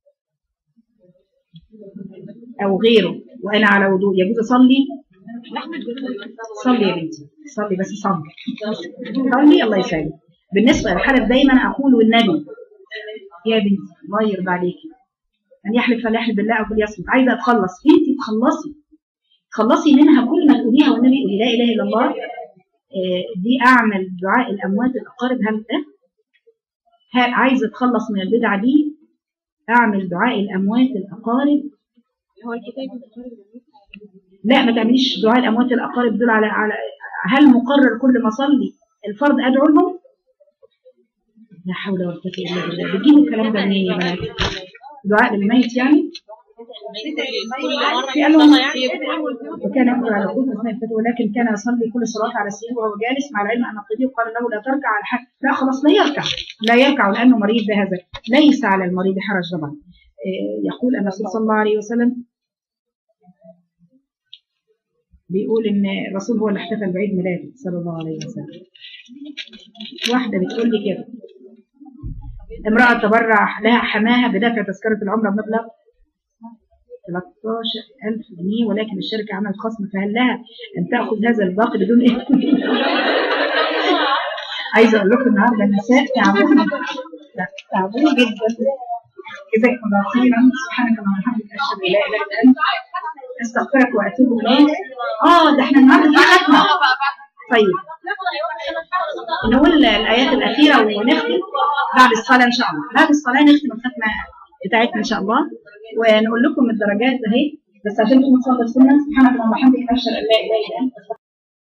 او غيره وانا على وضوء يجوز اصلي صلي يا بنتي صلي بس صلي صلي الله يسلمك بالنسبه للحلف دايما اقول والنبي يا بنتي الله يرضى عليكي من يحلف فليحلف بالله او فليصمت عايزه اتخلص انت تخلصي تخلصي منها كل ما تقوليها والنبي يقولي لا اله الا الله آه، دي اعمل دعاء الاموات الاقارب هل ده ها- عايزه اتخلص من البدعه دي اعمل دعاء الاموات الاقارب هو الكتاب لا ما تعمليش دعاء الاموات الاقارب دول على على هل مقرر كل ما اصلي الفرض ادعو لهم لا حول ولا قوه الا بالله بتجيبوا الكلام ده منين يا بنات دعاء للميت يعني كل مرة في قالوا يعني وكان يقرا على الخوف اثناء الفتوى ولكن كان يصلي كل صلاه على السرير وهو جالس مع العلم ان الطبيب قال له لا تركع على حد لا خلاص لا يركع لا يركع لانه مريض بهذا ليس على المريض حرج طبعا إيه، يقول الرسول صلى الله عليه وسلم بيقول ان الرسول هو اللي احتفل بعيد ميلاده صلى الله عليه وسلم واحده بتقول لي كده امراه تبرع لها حماها بدفع تذكره العمره بمبلغ 13000 جنيه ولكن الشركة عملت خصم فهل لها أن تأخذ هذا الباقي بدون إيه؟ عايزة أقول لكم النهاردة النساء تعبون لا، تعبون جدا جزاكم الله خيرا سبحانك اللهم وبحمدك أشهد أن لا إله إلا أنت أستغفرك وأتوب إليك آه ده إحنا النهاردة دي ختمة طيب نقول الآيات الأخيرة ونختم بعد الصلاة إن شاء الله بعد الصلاة نختم الختمة بتاعتنا إن شاء الله ونقول لكم الدرجات أهي بس عشان تكونوا تصلوا السنة سبحانك اللهم وبحمدك أشهد أن لا إله